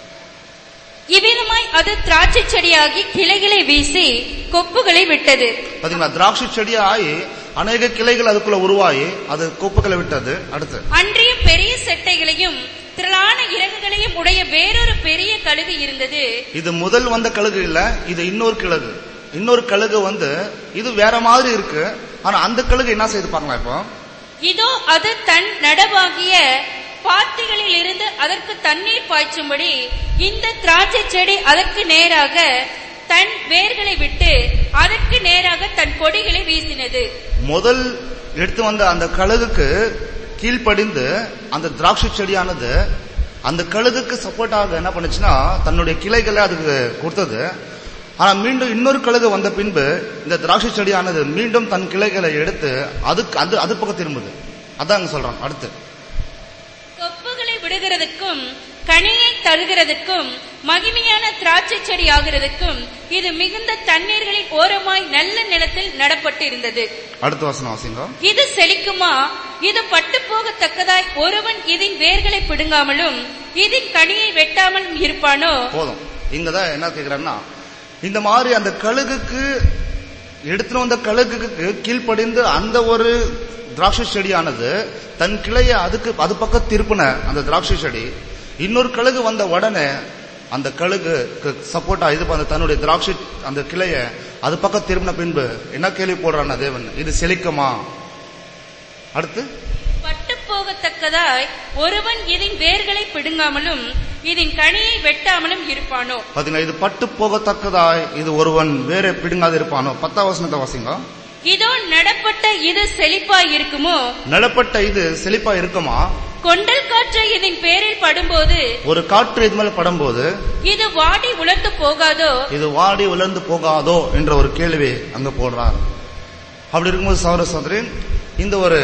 இவ்விதமாய் அது திராட்சை செடியாகி கிளைகளை வீசி கொப்புகளை விட்டது
பாத்தீங்களா திராட்சை செடி ஆகி அநேக கிளைகள் அதுக்குள்ள உருவாகி அது கொப்புகளை விட்டது அடுத்து
அன்றியும் பெரிய செட்டைகளையும் திரளான இறகுகளையும் உடைய வேறொரு பெரிய கழுகு இருந்தது
இது முதல் வந்த கழுகு இல்ல இது இன்னொரு கிழகு இன்னொரு கழுகு வந்து இது வேற மாதிரி இருக்கு ஆனா அந்த கழுகு என்ன செய்து பார்க்கலாம் இப்போ
இதோ அது தன் நடவாகிய பாத்திகளில் இருந்து அதற்கு தண்ணீர் பாய்ச்சும்படி இந்த திராட்சை செடி அதற்கு நேராக தன் வேர்களை விட்டு அதற்கு நேராக தன் கொடிகளை வீசினது
முதல் எடுத்து வந்த அந்த கழுகுக்கு கீழ்ப்படிந்து அந்த திராட்சை செடியானது அந்த கழுகுக்கு சப்போர்ட்டாக என்ன பண்ணுச்சுன்னா தன்னுடைய கிளைகளை அதுக்கு கொடுத்தது ஆனா மீண்டும் இன்னொரு கழுகு வந்த பின்பு இந்த திராட்சை செடியானது மீண்டும் தன் கிளைகளை எடுத்து அதுக்கு அது அது பக்கம் திரும்புது அதான் அங்க சொல்றான் அடுத்து
கொப்புகளை விடுகிறதுக்கும் கனியை தருகிறதுக்கும் மகிமையான திராட்சை செடி ஆகிறதுக்கும் இது மிகுந்த தண்ணீர்களின் ஓரமாய் நல்ல நிலத்தில் நடப்பட்டு இருந்தது
அடுத்த வசனம் வாசிங்க
இது செழிக்குமா இது பட்டு போகத்தக்கதாய் ஒருவன் இதன் வேர்களை பிடுங்காமலும் இதன் கனியை வெட்டாமலும் இருப்பானோ
போதும் இங்கதான் என்ன கேக்குறாருன்னா இந்த மாதிரி அந்த கழுகுக்கு எடுத்துட்டு வந்த கழுகுக்கு கீழ்ப்படிந்து அந்த ஒரு திராட்சை செடியானது தன் கிளைய அதுக்கு அது பக்கம் திருப்பின அந்த திராட்சை செடி இன்னொரு கழுகு வந்த உடனே அந்த கழுகு சப்போர்ட்டா இது பண்ண தன்னுடைய திராட்சை அந்த கிளைய அது பக்கம் திரும்பின பின்பு என்ன கேள்வி போடுறான் தேவன் இது செழிக்குமா அடுத்து
பட்டு போகத்தக்கதாய் ஒருவன் இதன் வேர்களை பிடுங்காமலும் இதன் கனியை வெட்டாமலும் இருப்பானோ
பாத்தீங்களா இது பட்டு போகத்தக்கதாய் இது ஒருவன் வேற பிடுங்காது இருப்பானோ பத்தாம் வசனத்தை வாசிங்க
இதோ நடப்பட்ட இது செழிப்பாய் இருக்குமோ
நடப்பட்ட இது செழிப்பா இருக்குமா
கொண்டல் காற்று இதன் பேரில் படும்போது
ஒரு காற்று இது மேல படும்போது
இது வாடி உலர்ந்து போகாதோ
இது வாடி உலர்ந்து போகாதோ என்ற ஒரு கேள்வி அங்க போடுறார் அப்படி இருக்கும்போது சௌர சௌதரி இந்த ஒரு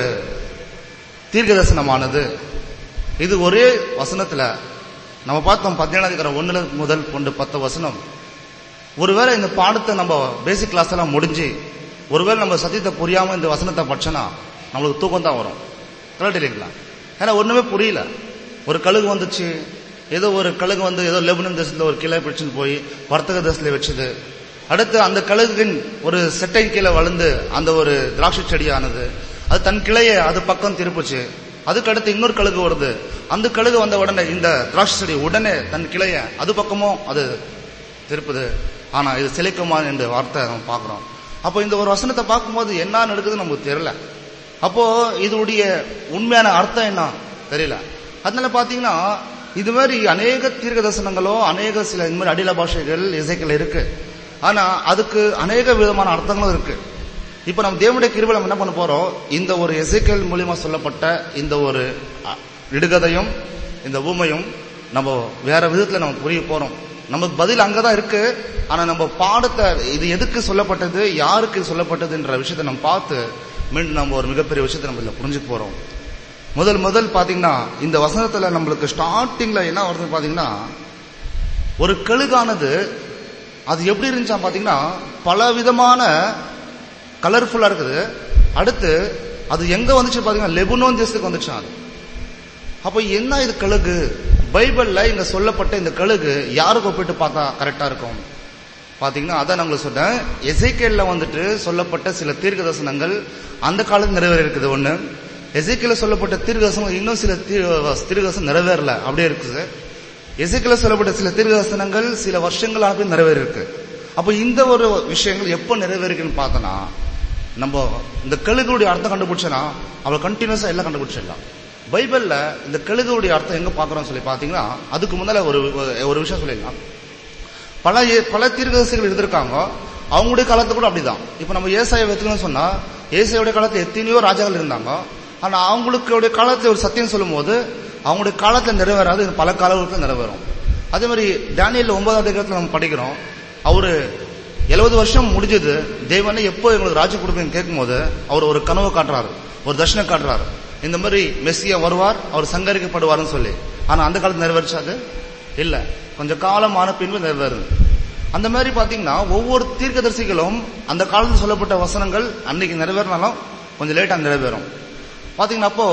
தீர்க்க தரிசனமானது இது ஒரே வசனத்துல நம்ம பார்த்தோம் பதினேழாம் அதிகாரம் ஒண்ணுல முதல் கொண்டு பத்து வசனம் ஒருவேளை இந்த பாடத்தை நம்ம பேசிக் கிளாஸ் எல்லாம் முடிஞ்சு ஒருவேளை நம்ம சத்தியத்தை புரியாம இந்த வசனத்தை படிச்சோன்னா நம்மளுக்கு தூக்கம் தான் வரும் கரெக்ட் இல்லைங்களா ஏன்னா ஒண்ணுமே புரியல ஒரு கழுகு வந்துச்சு ஏதோ ஒரு கழுகு வந்து ஏதோ லெபனன் தேசத்துல ஒரு கிளை பிடிச்சுன்னு போய் வர்த்தக தேசத்துல வச்சுது அடுத்து அந்த கழுகின் ஒரு செட்டை கீழே வளர்ந்து அந்த ஒரு திராட்சை செடியானது அது தன் கிளையை அது பக்கம் திருப்புச்சு அதுக்கு அடுத்து இன்னொரு கழுகு வருது அந்த கழுகு வந்த உடனே இந்த திராட்சை செடி உடனே தன் கிளைய அது பக்கமும் அது திருப்புது ஆனா இது செழிக்குமா என்ற வார்த்தை நம்ம பார்க்கிறோம் அப்போ இந்த ஒரு வசனத்தை பார்க்கும்போது என்ன நடக்குதுன்னு நமக்கு தெரியல அப்போ இதோடைய உண்மையான அர்த்தம் என்ன தெரியல அதனால பாத்தீங்கன்னா இது மாதிரி அநேக தீர்க்க தரிசனங்களோ அநேக சில இந்த மாதிரி அடில பாஷைகள் இசைகள் இருக்கு ஆனா அதுக்கு அநேக விதமான அர்த்தங்களும் இருக்கு இப்ப நம்ம தேவனுடைய கிருபை நம்ம என்ன பண்ண போறோம் இந்த ஒரு இசைக்கல் மூலியமா சொல்லப்பட்ட இந்த ஒரு அ- இடுகதையும் இந்த ஊமையும் நம்ம வேற விதத்துல நம்ம புரிய போறோம் நமக்கு பதில் அங்கதான் இருக்கு ஆனா நம்ம பாடத்தை இது எதுக்கு சொல்லப்பட்டது யாருக்கு இது சொல்லப்பட்டதுன்ற விஷயத்தை நம்ம பார்த்து மீண்டும் நம்ம ஒரு மிகப்பெரிய விஷயத்தை நம்ம இதுல புரிஞ்சுக்க போறோம் முதல் முதல் பாத்தீங்கன்னா இந்த வசனத்துல நம்மளுக்கு ஸ்டார்டிங்ல என்ன வருது பாத்தீங்கன்னா ஒரு கழுகானது அது எப்படி இருந்துச்சா பாத்தீங்கன்னா பல விதமான கலர்ஃபுல்லா இருக்குது அடுத்து அது எங்க வந்துச்சு பாத்தீங்கன்னா லெபனோன் தேசத்துக்கு வந்துச்சான் அது அப்ப என்ன இது கழுகு பைபிள்ல இங்க சொல்லப்பட்ட இந்த கழுகு யாருக்கு ஒப்பிட்டு பார்த்தா கரெக்டா இருக்கும் பாத்தீங்கன்னா அதான் நான் உங்களுக்கு சொன்னேன் எசைக்கேல்ல வந்துட்டு சொல்லப்பட்ட சில தீர்க்க தரிசனங்கள் அந்த காலத்தில் நிறைவேற இருக்குது ஒண்ணு எசைக்கேல சொல்லப்பட்ட தீர்க்க தரிசனம் இன்னும் சில தீர்க்க தரிசனம் நிறைவேறல அப்படியே இருக்குது எசைக்கேல சொல்லப்பட்ட சில தீர்க்க தரிசனங்கள் சில வருஷங்கள் ஆனது நிறைவேறி இருக்கு அப்ப இந்த ஒரு விஷயங்கள் எப்போ நிறைவேறுக்குன்னு பார்த்தோன்னா நம்ம இந்த கழுகுடைய அர்த்தம் கண்டுபிடிச்சனா அவளை கண்டினியூஸா எல்லாம் கண்டுபிடிச்சிடலாம் பைபிள்ல இந்த கழுகுடைய அர்த்தம் எங்க பாக்குறோம்னு சொல்லி பாத்தீங்கன்னா அதுக்கு முன்னால ஒரு ஒரு விஷயம் சொல்லிடலாம் பல ஏ- பல தீர்க்கதரிசிகள் இருந்திருக்காங்க அவங்களுடைய காலத்து கூட அப்படிதான் இப்ப நம்ம ஏசாய வெத்துலன்னு சொன்னா ஏசாயுடைய காலத்துல எத்தனையோ ராஜாக்கள் இருந்தாங்க ஆனா அவங்களுடைய காலத்துல ஒரு சத்தியம் சொல்லும் போது அவங்களுடைய காலத்துல நிறைவேறாது இது பல காலங்களுக்கு நிறைவேறும் அதே மாதிரி டேனியல் ஒன்பதாம் அதிகாரத்துல நம்ம படிக்கிறோம் அவரு எழுபது வருஷம் முடிஞ்சது தேவனே எப்போ எங்களுக்கு ராஜ்யம் கொடுக்குன்னு கேட்கும்போது அவர் ஒரு கனவு காட்டுறாரு ஒரு தர்ஷனம் காட்டுறாரு இந்த மாதிரி மெஸ்ஸியா வருவார் அவர் சங்கரிக்கப்படுவார்னு சொல்லி ஆனா அந்த காலத்துல நிறைவேறிச்சாது இல்ல கொஞ்சம் காலம் ஆன பின்பு நிறைவேறுது அந்த மாதிரி பாத்தீங்கன்னா ஒவ்வொரு தீர்க்கதரிசிகளும் அந்த காலத்தில் சொல்லப்பட்ட வசனங்கள் அன்னைக்கு நிறைவேறினாலும் கொஞ்சம் லேட்டா நிறைவேறும் பாத்தீங்கன்னா அப்போ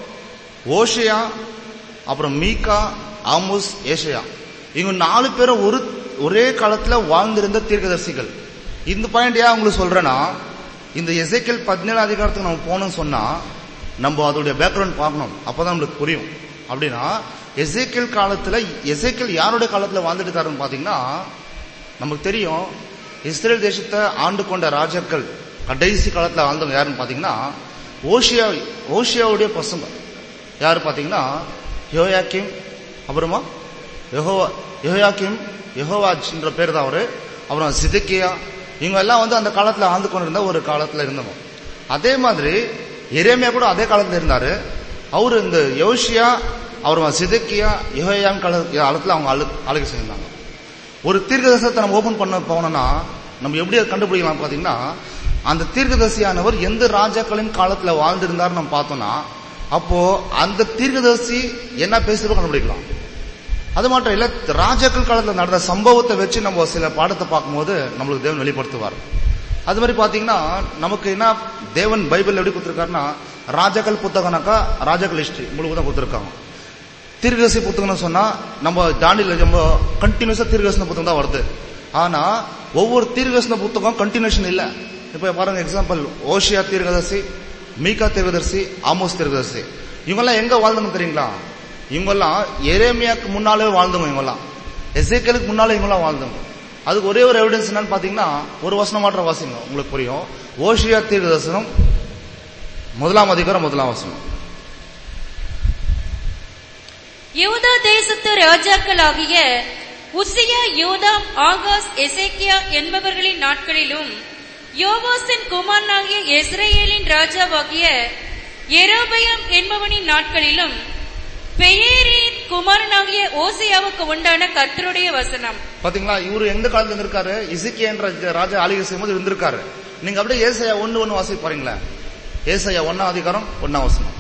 ஓஷியா அப்புறம் மீகா ஆமுஸ் ஏஷியா இவங்க நாலு பேரும் ஒரு ஒரே காலத்துல வாழ்ந்திருந்த தீர்க்கதரிசிகள் இந்த பாயிண்ட் ஏன் உங்களுக்கு சொல்றேன்னா இந்த எசைக்கல் பதினேழு அதிகாரத்துக்கு நம்ம போகணும்னு சொன்னா நம்ம அதோடைய பேக்ரவுண்ட் பார்க்கணும் அப்பதான் நம்மளுக்கு புரியும் அப்படின்னா எசேக்கியல் காலத்துல எசேக்கியல் யாருடைய காலத்துல வாழ்ந்துட்டு இருக்காருன்னு பாத்தீங்கன்னா நமக்கு தெரியும் இஸ்ரேல் தேசத்தை ஆண்டு கொண்ட ராஜாக்கள் கடைசி காலத்துல வாழ்ந்தவங்க யாருன்னு பாத்தீங்கன்னா ஓஷியா ஓஷியாவுடைய பசங்க யாரு பாத்தீங்கன்னா யோயாக்கிம் அப்புறமா யெகோவா யோயாக்கிம் யெகோவாஜ்ன்ற பேர் தான் அவரு அப்புறம் சிதக்கியா இவங்க எல்லாம் வந்து அந்த காலத்துல ஆண்டு கொண்டிருந்த ஒரு காலத்துல இருந்தவங்க அதே மாதிரி எரேமியா கூட அதே காலத்துல இருந்தாரு அவரு இந்த யோஷியா அப்புறம் சிதக்கியா யெகோயாம் கால காலத்துல அவங்க ஆளு ஆளுகை செஞ்சிருந்தாங்க ஒரு தீர்க்கதரிசனத்தை நம்ம ஓபன் பண்ண போனோம்னா நம்ம எப்படி அதை கண்டுபிடிக்கலாம் பாத்தீங்கன்னா அந்த தீர்க்கதரிசியானவர் எந்த ராஜாக்களின் காலத்துல வாழ்ந்திருந்தார் நம்ம பார்த்தோம்னா அப்போ அந்த தீர்க்கதரிசி என்ன பேசுறோம் கண்டுபிடிக்கலாம் அது மட்டும் இல்ல ராஜாக்கள் காலத்துல நடந்த சம்பவத்தை வச்சு நம்ம சில பாடத்தை பார்க்கும்போது நம்மளுக்கு தேவன் வெளிப்படுத்துவார் அது மாதிரி பாத்தீங்கன்னா நமக்கு என்ன தேவன் பைபிள் எப்படி கொடுத்திருக்காருன்னா ராஜாக்கள் புத்தகம்னாக்கா ராஜாக்கள் ஹிஸ்டரி உங்களுக்கு தான் கொடுத்திருக்காங்க தீர்க்கதரிசி புத்தகம்னு சொன்னா நம்ம தாண்டியில் நம்ம கண்டினியூஸா தீர்க்கதரிசன புத்தகம் தான் வருது ஆனா ஒவ்வொரு தீர்க்கதரிசன புத்தகம் கண்டினியூஷன் இல்ல இப்ப பாருங்க எக்ஸாம்பிள் ஓஷியா தீர்க்கதரிசி மீகா தீர்க்கதரிசி ஆமோஸ் தீர்க்கதரிசி இவங்கெல்லாம் எங்க வாழ்ந்தவங்க தெரியுங்களா இவங்கெல்லாம் எரேமியாக்கு முன்னாலே வாழ்ந்தவங்க இவங்கெல்லாம் எசேக்கலுக்கு முன்னாலே இவங்கெல்லாம் வாழ்ந்தவங்க அதுக்கு ஒரே ஒரு எவிடன்ஸ் என்னன்னு பாத்தீங்கன்னா ஒரு வசனம் மாற்ற வாசிங்க உங்களுக்கு புரியும் ஓஷியா தீர்க்கதரிசனம் முதலாம் அதிகாரம் முதலாம் வசனம்
யூதா தேசத்து ராஜாக்களாகிய உசியா யூதாம் ஆகாஸ் எசேக்கியா என்பவர்களின் நாட்களிலும் யோவாசின் குமாரனாகிய இஸ்ரேலின் ராஜாவாகிய எரோபயம் என்பவனின் நாட்களிலும் பெயரின் குமாரனாகிய ஓசியாவுக்கு உண்டான கர்த்தருடைய வசனம்
பாத்தீங்களா இவரு எந்த காலத்துல இருந்திருக்காரு இசிக்கியா என்ற ராஜா ஆளுகை செய்யும்போது இருந்திருக்காரு நீங்க அப்படியே ஏசையா ஒண்ணு ஒண்ணு வாசி பாருங்களேன் ஏசையா ஒன்னாம் அதிகாரம் ஒன்னாம் வசனம்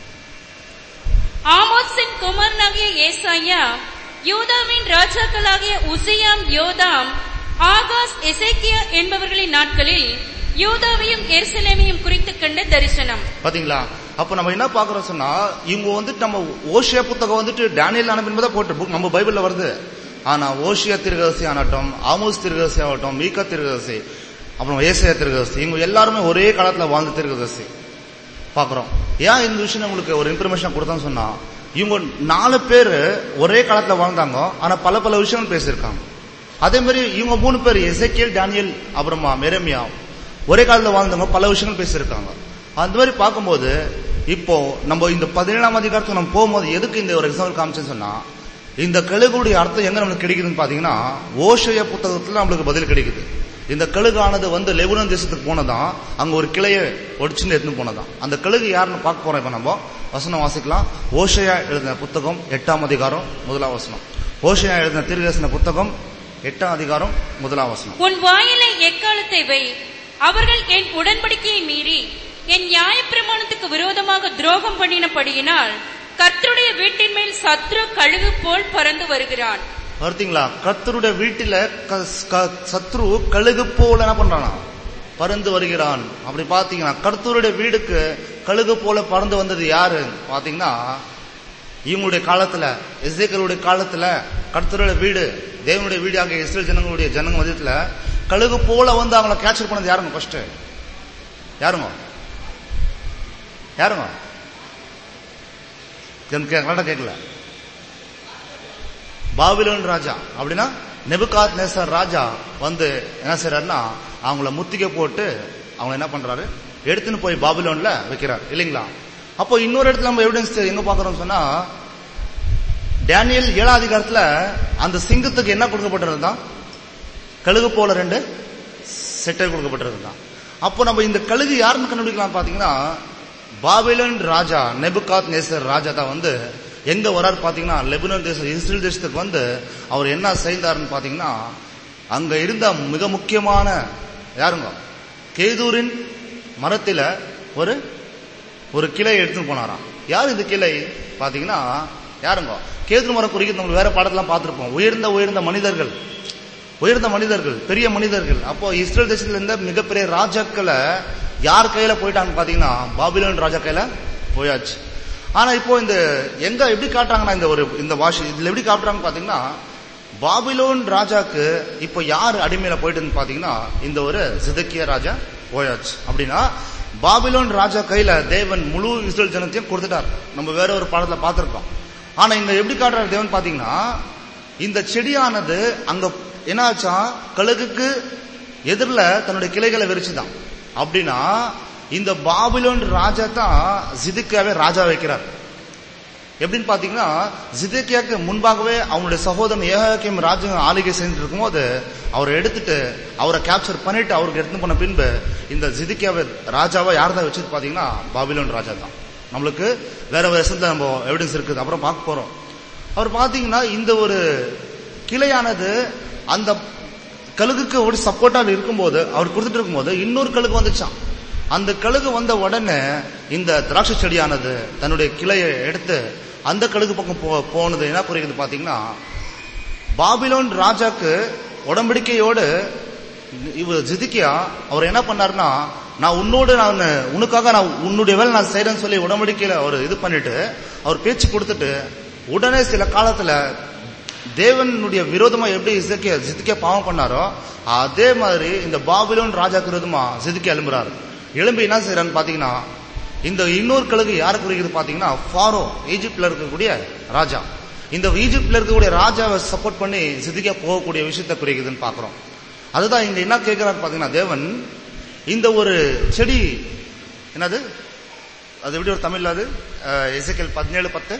ஆமோத்ஸின் குமாரனாகிய ஏசாயா யூதாவின் ராஜாக்களாகிய உசியாம் யோதாம் ஆகாஸ் எசேக்கியா என்பவர்களின் நாட்களில் யூதாவையும் எருசலேமையும் குறித்து கண்ட தரிசனம்
பாத்தீங்களா அப்ப நம்ம என்ன பாக்குறோம் சொன்னா இவங்க வந்துட்டு நம்ம ஓஷியா புத்தகம் வந்துட்டு டேனியல் அனுப்பின்பதா போட்டு book நம்ம பைபிள்ல வருது ஆனா ஓஷியா திருகசி ஆகட்டும் ஆமோஸ் திருகசி ஆகட்டும் மீகா திருகசி அப்புறம் ஏசையா திருகசி இவங்க எல்லாருமே ஒரே காலத்துல வாழ்ந்த திருகசி பாக்குறோம் ஏன் இந்த விஷயம் உங்களுக்கு ஒரு இன்ஃபர்மேஷன் கொடுத்தோம்னு சொன்னா இவங்க நாலு பேர் ஒரே காலத்துல வாழ்ந்தாங்க ஆனா பல பல விஷயங்கள் பேசியிருக்காங்க அதே மாதிரி இவங்க மூணு பேர் எசேக்கியல் டேனியல் அப்புறமா மெரமியா ஒரே காலத்துல வாழ்ந்தவங்க பல விஷயங்கள் பேசியிருக்காங்க அந்த மாதிரி பார்க்கும்போது இப்போ நம்ம இந்த பதினேழாம் அதிகாரத்துக்கு நம்ம போகும்போது எதுக்கு இந்த ஒரு எக்ஸாம்பிள் காமிச்சேன்னு சொன்னா இந்த கழுகுடைய அர்த்தம் எங்க நம்மளுக்கு கிடைக்குதுன்னு பாத்தீங்கன்னா ஓஷய புத்தகத்துல நம்மளுக்கு பதில் கிடைக்குது இந்த கழுகானது வந்து லெபுனன் தேசத்துக்கு போனதான் அங்க ஒரு கிளையை ஒடிச்சுன்னு எடுத்துன்னு போனதான் அந்த கழுகு யாருன்னு பார்க்க போறோம் இப்ப நம்ம வசனம் வாசிக்கலாம் ஓஷயா எழுதின புத்தகம் எட்டாம் அதிகாரம் முதலாம் வசனம் ஓஷயா எழுதின தீர்க்கதரிசன புத்தகம் எட்டாம் அதிகாரம் முதலாம் வசனம்
உன் வாயிலை எக்காலத்தை வை அவர்கள் என் உடன்படிக்கையை மீறி என் நியாயப்பிரமாணத்துக்கு விரோதமாக துரோகம் பண்ணினபடியினால் கர்த்தருடைய வீட்டின் மேல் சத்ரு கழுகு போல் பறந்து வருகிறான்
பார்த்தீங்களா கர்த்தருடைய வீட்டில க- க- சத்ரு கழுகு போல என்ன பண்றானா பறந்து வருகிறான் அப்படி பாத்தீங்கன்னா கர்த்தருடைய வீடுக்கு கழுகு போல பறந்து வந்தது யாரு பாத்தீங்கன்னா இவங்களுடைய காலத்துல எஸ்ஏக்களுடைய காலத்துல கர்த்தருடைய வீடு தேவனுடைய வீடு ஆகிய இஸ்ரேல் ஜனங்களுடைய ஜனங்க மதியத்துல கழுகு போல வந்து அவங்கள கேப்சர் பண்ணது யாருங்க ஃபர்ஸ்ட் யாருங்க யாருங்க கரெக்டா கேட்கல பாபிலோன் ராஜா அப்படின்னா நெபுகாத் நேசர் ராஜா வந்து என்ன செய்யறாருன்னா அவங்கள முத்திக்க போட்டு அவங்க என்ன பண்றாரு எடுத்துன்னு போய் பாபிலோன்ல வைக்கிறார் இல்லைங்களா அப்போ இன்னொரு இடத்துல நம்ம எவிடன்ஸ் எங்க பாக்குறோம் சொன்னா டேனியல் ஏழாம் அதிகாரத்துல அந்த சிங்கத்துக்கு என்ன கொடுக்கப்பட்டிருந்தான் கழுகு போல ரெண்டு செட்டை கொடுக்கப்பட்டிருந்தான் அப்போ நம்ம இந்த கழுகு யாருன்னு கண்டுபிடிக்கலாம் பாத்தீங்கன்னா பாபிலோன் ராஜா நெபுகாத் நேசர் ராஜா தான் வந்து எங்க வராரு பாத்தீங்கன்னா லெபனான் தேசம் இஸ்ரேல் தேசத்துக்கு வந்து அவர் என்ன செய்தாருன்னு பாத்தீங்கன்னா அங்க இருந்த மிக முக்கியமான யாருங்க கேதூரின் மரத்தில ஒரு ஒரு கிளை எடுத்துன்னு போனாராம் யார் இந்த கிளை பாத்தீங்கன்னா யாருங்க கேதுரு மரம் குறிக்கிறது நம்ம வேற பாடத்தெல்லாம் பார்த்திருப்போம் உயர்ந்த உயர்ந்த மனிதர்கள் உயர்ந்த மனிதர்கள் பெரிய மனிதர்கள் அப்போ இஸ்ரேல் தேசத்துல இருந்த மிகப்பெரிய ராஜாக்களை யார் கையில போயிட்டாங்க பாத்தீங்கன்னா பாபிலோன் ராஜா கையில போயாச்சு ஆனா இப்போ இந்த எங்க எப்படி காட்டுறாங்கன்னா இந்த ஒரு இந்த வாஷ் இதுல எப்படி காட்டுறாங்க பாத்தீங்கன்னா பாபிலோன் ராஜாக்கு இப்போ யார் அடிமையில போயிட்டுன்னு பாத்தீங்கன்னா இந்த ஒரு சிதக்கிய ராஜா போயாச்சு அப்படின்னா பாபிலோன் ராஜா கையில தேவன் முழு இஸ்ரேல் ஜனத்தையும் கொடுத்துட்டார் நம்ம வேற ஒரு பாடத்துல பார்த்திருக்கோம் ஆனா இங்க எப்படி காட்டுறாரு தேவன் பாத்தீங்கன்னா இந்த செடியானது அங்க என்ன ஆச்சா கழுகுக்கு எதிரில தன்னுடைய கிளைகளை விரிச்சுதான் அப்படின்னா இந்த பாபிலோன் ராஜா தான் ஜிதுக்காவே ராஜா வைக்கிறார் எப்படின்னு பாத்தீங்கன்னா ஜிதேக்கியாக்கு முன்பாகவே அவனுடைய சகோதரன் ஏகாக்கியம் ராஜா ஆளுகை செஞ்சுட்டு இருக்கும்போது அவரை எடுத்துட்டு அவரை கேப்சர் பண்ணிட்டு அவருக்கு எடுத்து போன பின்பு இந்த ஜிதிக்கியாவை ராஜாவை யார் தான் வச்சது பாத்தீங்கன்னா பாபிலோன் ராஜா தான் நம்மளுக்கு வேற வருஷத்துல நம்ம எவிடன்ஸ் இருக்குது அப்புறம் பார்க்க போறோம் அவர் பாத்தீங்கன்னா இந்த ஒரு கிளையானது அந்த கழுகுக்கு ஒரு சப்போர்ட்டா இருக்கும்போது அவர் கொடுத்துட்டு இருக்கும்போது இன்னொரு கழுகு வந்துச்சான் அந்த கழுகு வந்த உடனே இந்த திராட்சை செடியானது தன்னுடைய கிளையை எடுத்து அந்த கழுகு பக்கம் போ போனது என்ன குறிக்குது பாத்தீங்கன்னா பாபிலோன் ராஜாக்கு உடம்படிக்கையோடு இவர் ஜிதிக்கியா அவர் என்ன பண்ணாருன்னா நான் உன்னோடு நான் உனக்காக நான் உன்னுடைய வேலை நான் செய்யறேன்னு சொல்லி உடம்படிக்கையில அவர் இது பண்ணிட்டு அவர் பேச்சு கொடுத்துட்டு உடனே சில காலத்துல தேவனுடைய விரோதமா எப்படி இசக்கிய ஜிதிக்கிய பாவம் பண்ணாரோ அதே மாதிரி இந்த பாபிலோன் ராஜாக்கு விரோதமா ஜிதிக்கிய எழும்புறாரு எழும்பி என்ன செய்யறான்னு பாத்தீங்கன்னா இந்த இன்னொரு கழுகு யாரை குறிக்கிறது பாத்தீங்கன்னா ஃபாரோ ஈஜிப்ட்ல இருக்கக்கூடிய ராஜா இந்த ஈஜிப்ட்ல இருக்கக்கூடிய ராஜாவை சப்போர்ட் பண்ணி சிதிக்கா போகக்கூடிய விஷயத்தை குறிக்குதுன்னு பாக்குறோம் அதுதான் இங்க என்ன கேட்கிறாரு பாத்தீங்கன்னா தேவன் இந்த ஒரு செடி என்னது அது எப்படி ஒரு தமிழ்ல அது எசைக்கல் பதினேழு பத்து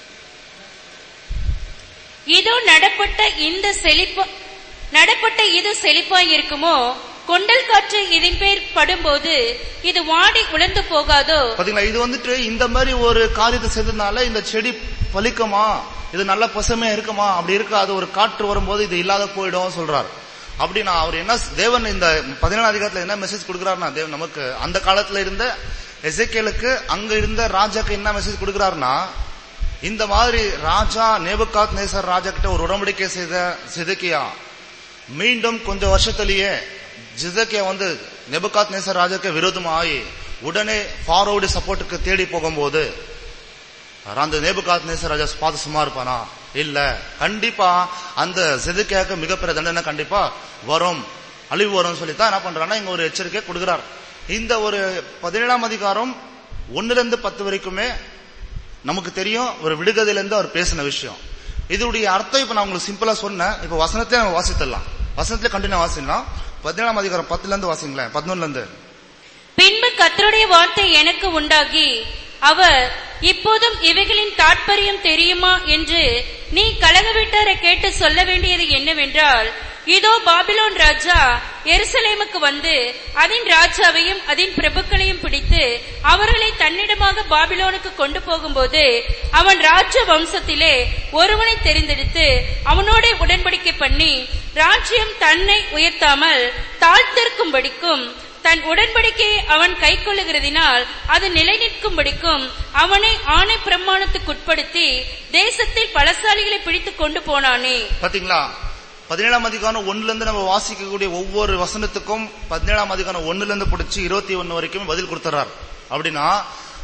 இதோ நடப்பட்ட இந்த செழிப்பு நடப்பட்ட இது செழிப்பாய் இருக்குமோ கொண்டல் காற்று இதன் பேர் படும்போது இது வாடி உலர்ந்து போகாதோ
பாத்தீங்களா இது வந்துட்டு இந்த மாதிரி ஒரு காரியத்தை செய்ததுனால இந்த செடி பலிக்குமா இது நல்ல பசுமையா இருக்குமா அப்படி இருக்காது ஒரு காற்று வரும்போது இது இல்லாத போயிடும் சொல்றாரு அப்படின்னா அவர் என்ன தேவன் இந்த பதினேழாம் அதிகாரத்துல என்ன மெசேஜ் கொடுக்கிறாருன்னா தேவன் நமக்கு அந்த காலத்துல இருந்த எசைக்கேலுக்கு அங்க இருந்த ராஜாக்கு என்ன மெசேஜ் கொடுக்கிறாருன்னா இந்த மாதிரி ராஜா நேபுகாத் நேசர் ராஜா கிட்ட ஒரு உடம்படிக்கை செய்த சிதக்கியா மீண்டும் கொஞ்சம் வருஷத்திலேயே ஜிதக்கியா வந்து நெபுகாத் நேசர் ராஜாக்கு விரோதமாகி உடனே ஃபாரோவுடைய சப்போர்ட்டுக்கு தேடி போகும்போது அந்த நேபுகாத் நேசர் ராஜா பார்த்து சும்மா இருப்பானா இல்ல கண்டிப்பா அந்த ஜெதுக்கியாக்கு மிகப்பெரிய தண்டனை கண்டிப்பா வரும் அழிவு வரும் சொல்லித்தான் என்ன பண்றான்னா இங்க ஒரு எச்சரிக்கை கொடுக்கிறார் இந்த ஒரு பதினேழாம் அதிகாரம் ஒன்னுல இருந்து பத்து வரைக்குமே நமக்கு தெரியும் ஒரு விடுகதையில இருந்து அவர் பேசின விஷயம் இதனுடைய அர்த்தம் இப்ப நான் உங்களுக்கு சிம்பிளா சொன்னேன் இப்ப வசனத்திலே நம்ம வாசித்தரலாம் வசனத்திலே கண்டினியூ வாசிக்கலாம் பதினேழாம் அதிகாரம் பத்துல இருந்து வாசிங்களேன் பதினொன்னுல இருந்து
பின்பு கர்த்தருடைய வார்த்தை எனக்கு உண்டாகி அவர் இப்போதும் இவைகளின் தாற்பயம் தெரியுமா என்று நீ கலக வீட்டாரை கேட்டு சொல்ல வேண்டியது என்னவென்றால் இதோ பாபிலோன் ராஜா எருசலேமுக்கு வந்து அதன் ராஜாவையும் அதன் பிரபுக்களையும் பிடித்து அவர்களை தன்னிடமாக பாபிலோனுக்கு கொண்டு போகும்போது அவன் ராஜ வம்சத்திலே ஒருவனை தெரிந்தெடுத்து அவனோட உடன்படிக்கை பண்ணி ராஜ்யம் தன்னை உயர்த்தாமல் தாழ்த்திருக்கும்படிக்கும் தன் உடன்படிக்கையை அவன் கை கொள்ளுகிறதினால் அது நிலை நிற்கும்படிக்கும் அவனை ஆணை பிரமாணத்துக்குட்படுத்தி தேசத்தில் பலசாலிகளை பிடித்துக் கொண்டு போனானே
பாத்தீங்களா பதினேழாம் அதிகாரம் ஒண்ணுல இருந்து நம்ம வாசிக்கக்கூடிய ஒவ்வொரு வசனத்துக்கும் பதினேழாம் அதிகாரம் ஒண்ணுல இருந்து பிடிச்சி இருபத்தி ஒன்னு வரைக்கும் பதில் கொடுத்துறார் அப்படின்னா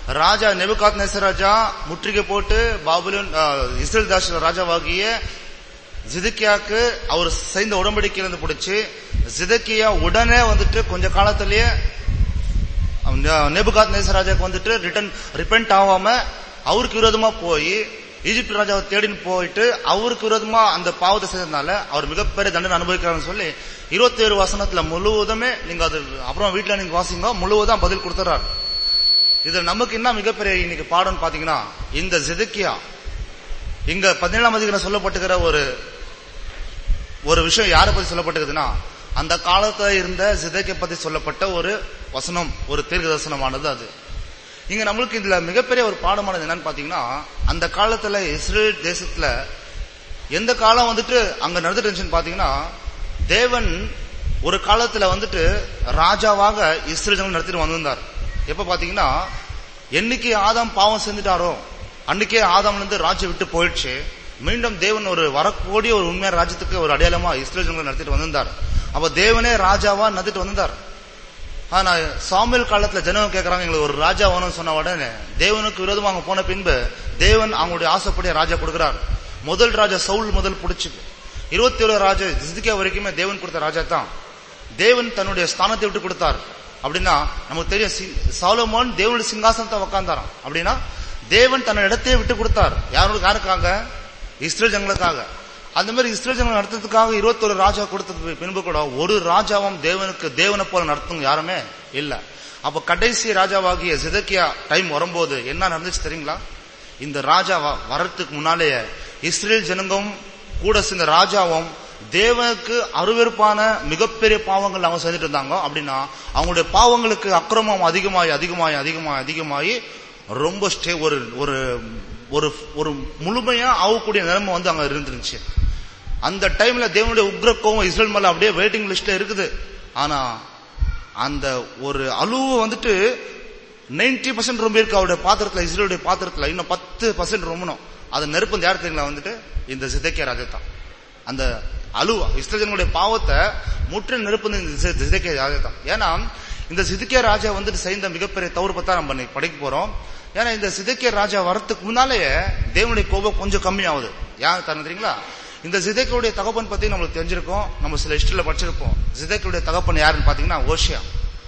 ராஜா நெபுகாத் ராஜா முற்றுகை போட்டு பாபுலன் இஸ்ரேல் தாஸ் ராஜாவாகிய ஜிதக்கியாக்கு அவர் செய்த உடன்படிக்கையிலிருந்து பிடிச்சு ஜிதக்கியா உடனே வந்துட்டு கொஞ்ச காலத்திலேயே நெபுகாத் ராஜாக்கு வந்துட்டு ரிட்டன் ரிப்பெண்ட் ஆகாம அவருக்கு விரோதமா போய் ஈஜிப்ட் ராஜாவை தேடின்னு போயிட்டு அவருக்கு விரோதமா அந்த பாவத்தை செய்ததுனால அவர் மிகப்பெரிய தண்டனை அனுபவிக்கிறாருன்னு சொல்லி இருபத்தி ஏழு வசனத்துல முழுவதுமே நீங்க அது அப்புறம் வீட்டுல நீங்க வாசிங்க முழுவதும் பதில் கொடுத்துறாரு இதுல நமக்கு என்ன மிகப்பெரிய இன்னைக்கு பாடம்னு பாத்தீங்கன்னா இந்த ஜிதக்கியா இங்க பதினேழாம் அதிகாரம் சொல்லப்பட்டுகிற ஒரு ஒரு விஷயம் யாரை பத்தி சொல்லப்பட்டிருக்குதுன்னா அந்த காலத்துல இருந்த ஜிதக்கிய பத்தி சொல்லப்பட்ட ஒரு வசனம் ஒரு தீர்க்க தரிசனமானது அது இங்க நம்மளுக்கு இதுல மிகப்பெரிய ஒரு பாடமானது என்னன்னு பாத்தீங்கன்னா அந்த காலத்துல இஸ்ரேல் தேசத்துல எந்த காலம் வந்துட்டு அங்க நடந்துட்டு இருந்துச்சுன்னு பாத்தீங்கன்னா தேவன் ஒரு காலத்துல வந்துட்டு ராஜாவாக இஸ்ரேல் ஜனங்கள் நடத்திட்டு வந்திருந்தார் எப்ப பாத்தீங்கன்னா என்னைக்கு ஆதாம் பாவம் செஞ்சுட்டாரோ அன்னைக்கே ஆதாம்ல இருந்து ராஜ்யம் விட்டு போயிடுச்சு மீண்டும் தேவன் ஒரு வரக்கூடிய ஒரு உண்மையான ராஜ்யத்துக்கு ஒரு அடையாளமா இஸ்ரேல் ஜனங்களை நடத்திட்டு வந்திருந்தார் அப்ப தேவனே ராஜாவா நடத்திட்டு வந்திருந்தார் ஆனா சாமியல் காலத்துல ஜனங்க கேக்குறாங்க எங்களுக்கு ஒரு ராஜா வேணும்னு சொன்ன உடனே தேவனுக்கு விரோதமா அவங்க போன பின்பு தேவன் அவங்களுடைய ஆசைப்படிய ராஜா கொடுக்கிறார் முதல் ராஜா சவுல் முதல் பிடிச்சு இருபத்தி ஏழு ராஜா ஜிதிக்கா வரைக்குமே தேவன் கொடுத்த ராஜா தான் தேவன் தன்னுடைய ஸ்தானத்தை விட்டு கொடுத்தார் அப்படின்னா நமக்கு தெரியும் சி- சாலமோன் தேவனுடைய சிங்காசனத்தை உக்காந்தாராம் அப்படின்னா தேவன் தன்னோட இடத்தையே விட்டு கொடுத்தார் யாருக்கு யாருக்காக இஸ்ரேல் ஜனங்களுக்காக அந்த மாதிரி இஸ்ரேல் ஜனங்களை நடத்துறதுக்காக இருபத்தொரு ராஜா கொடுத்தது பின்பு கூட ஒரு ராஜாவும் தேவனுக்கு தேவனை போல நடத்தும் யாருமே இல்ல அப்ப கடைசி ராஜாவாகிய சிதக்கியா டைம் வரும்போது என்ன நடந்துச்சு தெரியுங்களா இந்த ராஜா வ- வர்றதுக்கு முன்னாலேயே இஸ்ரேல் ஜனங்கும் கூட சேர்ந்த ராஜாவும் தேவனுக்கு அருவருப்பான மிகப்பெரிய பாவங்கள் அவங்க செஞ்சுட்டு இருந்தாங்க அப்படின்னா அவங்களுடைய பாவங்களுக்கு அக்கிரமம் அதிகமாகி அதிகமாகி அதிகமாகி அதிகமாகி ரொம்ப ஸ்டே ஒரு ஒரு ஒரு ஒரு முழுமையா ஆகக்கூடிய நிலைமை வந்து அங்க இருந்துருந்துச்சு அந்த டைம்ல தேவனுடைய உக்ர கோவம் இஸ்ரேல் மேல அப்படியே வெயிட்டிங் லிஸ்ட்ல இருக்குது ஆனா அந்த ஒரு அழுவு வந்துட்டு 90% பர்சன்ட் ரொம்ப இருக்கு அவருடைய பாத்திரத்துல இஸ்ரேலுடைய பாத்திரத்துல இன்னும் பத்து பர்சன்ட் ரொம்பணும் அது நெருப்பு யார் தெரியுங்களா வந்துட்டு இந்த சிதைக்கிய ராஜா தான் அந்த அழுவா இஸ்ரேலுடைய பாவத்தை முற்று நெருப்பு இந்த சிதைக்கிய ராஜா தான் ஏன்னா இந்த சிதிக்கிய ராஜா வந்துட்டு செய்த மிகப்பெரிய தவறு பத்தா நம்ம இன்னைக்கு படிக்க போறோம் ஏன்னா இந்த சிதைக்கிய ராஜா வரத்துக்கு முன்னாலேயே தேவனுடைய கோபம் கொஞ்சம் கம்மியாகுது யார் தரணும் தெரியுங்களா இந்த சிதைக்கியுடைய தகப்பன் பத்தி நம்மளுக்கு தெரிஞ்சிருக்கோம் நம்ம சில ஹிஸ்டரியில படிச்சிருப்போம் சிதைக்கியுடைய தகப்பன் யாருன்னு பாத்தீங்கன்னா ஓஷியா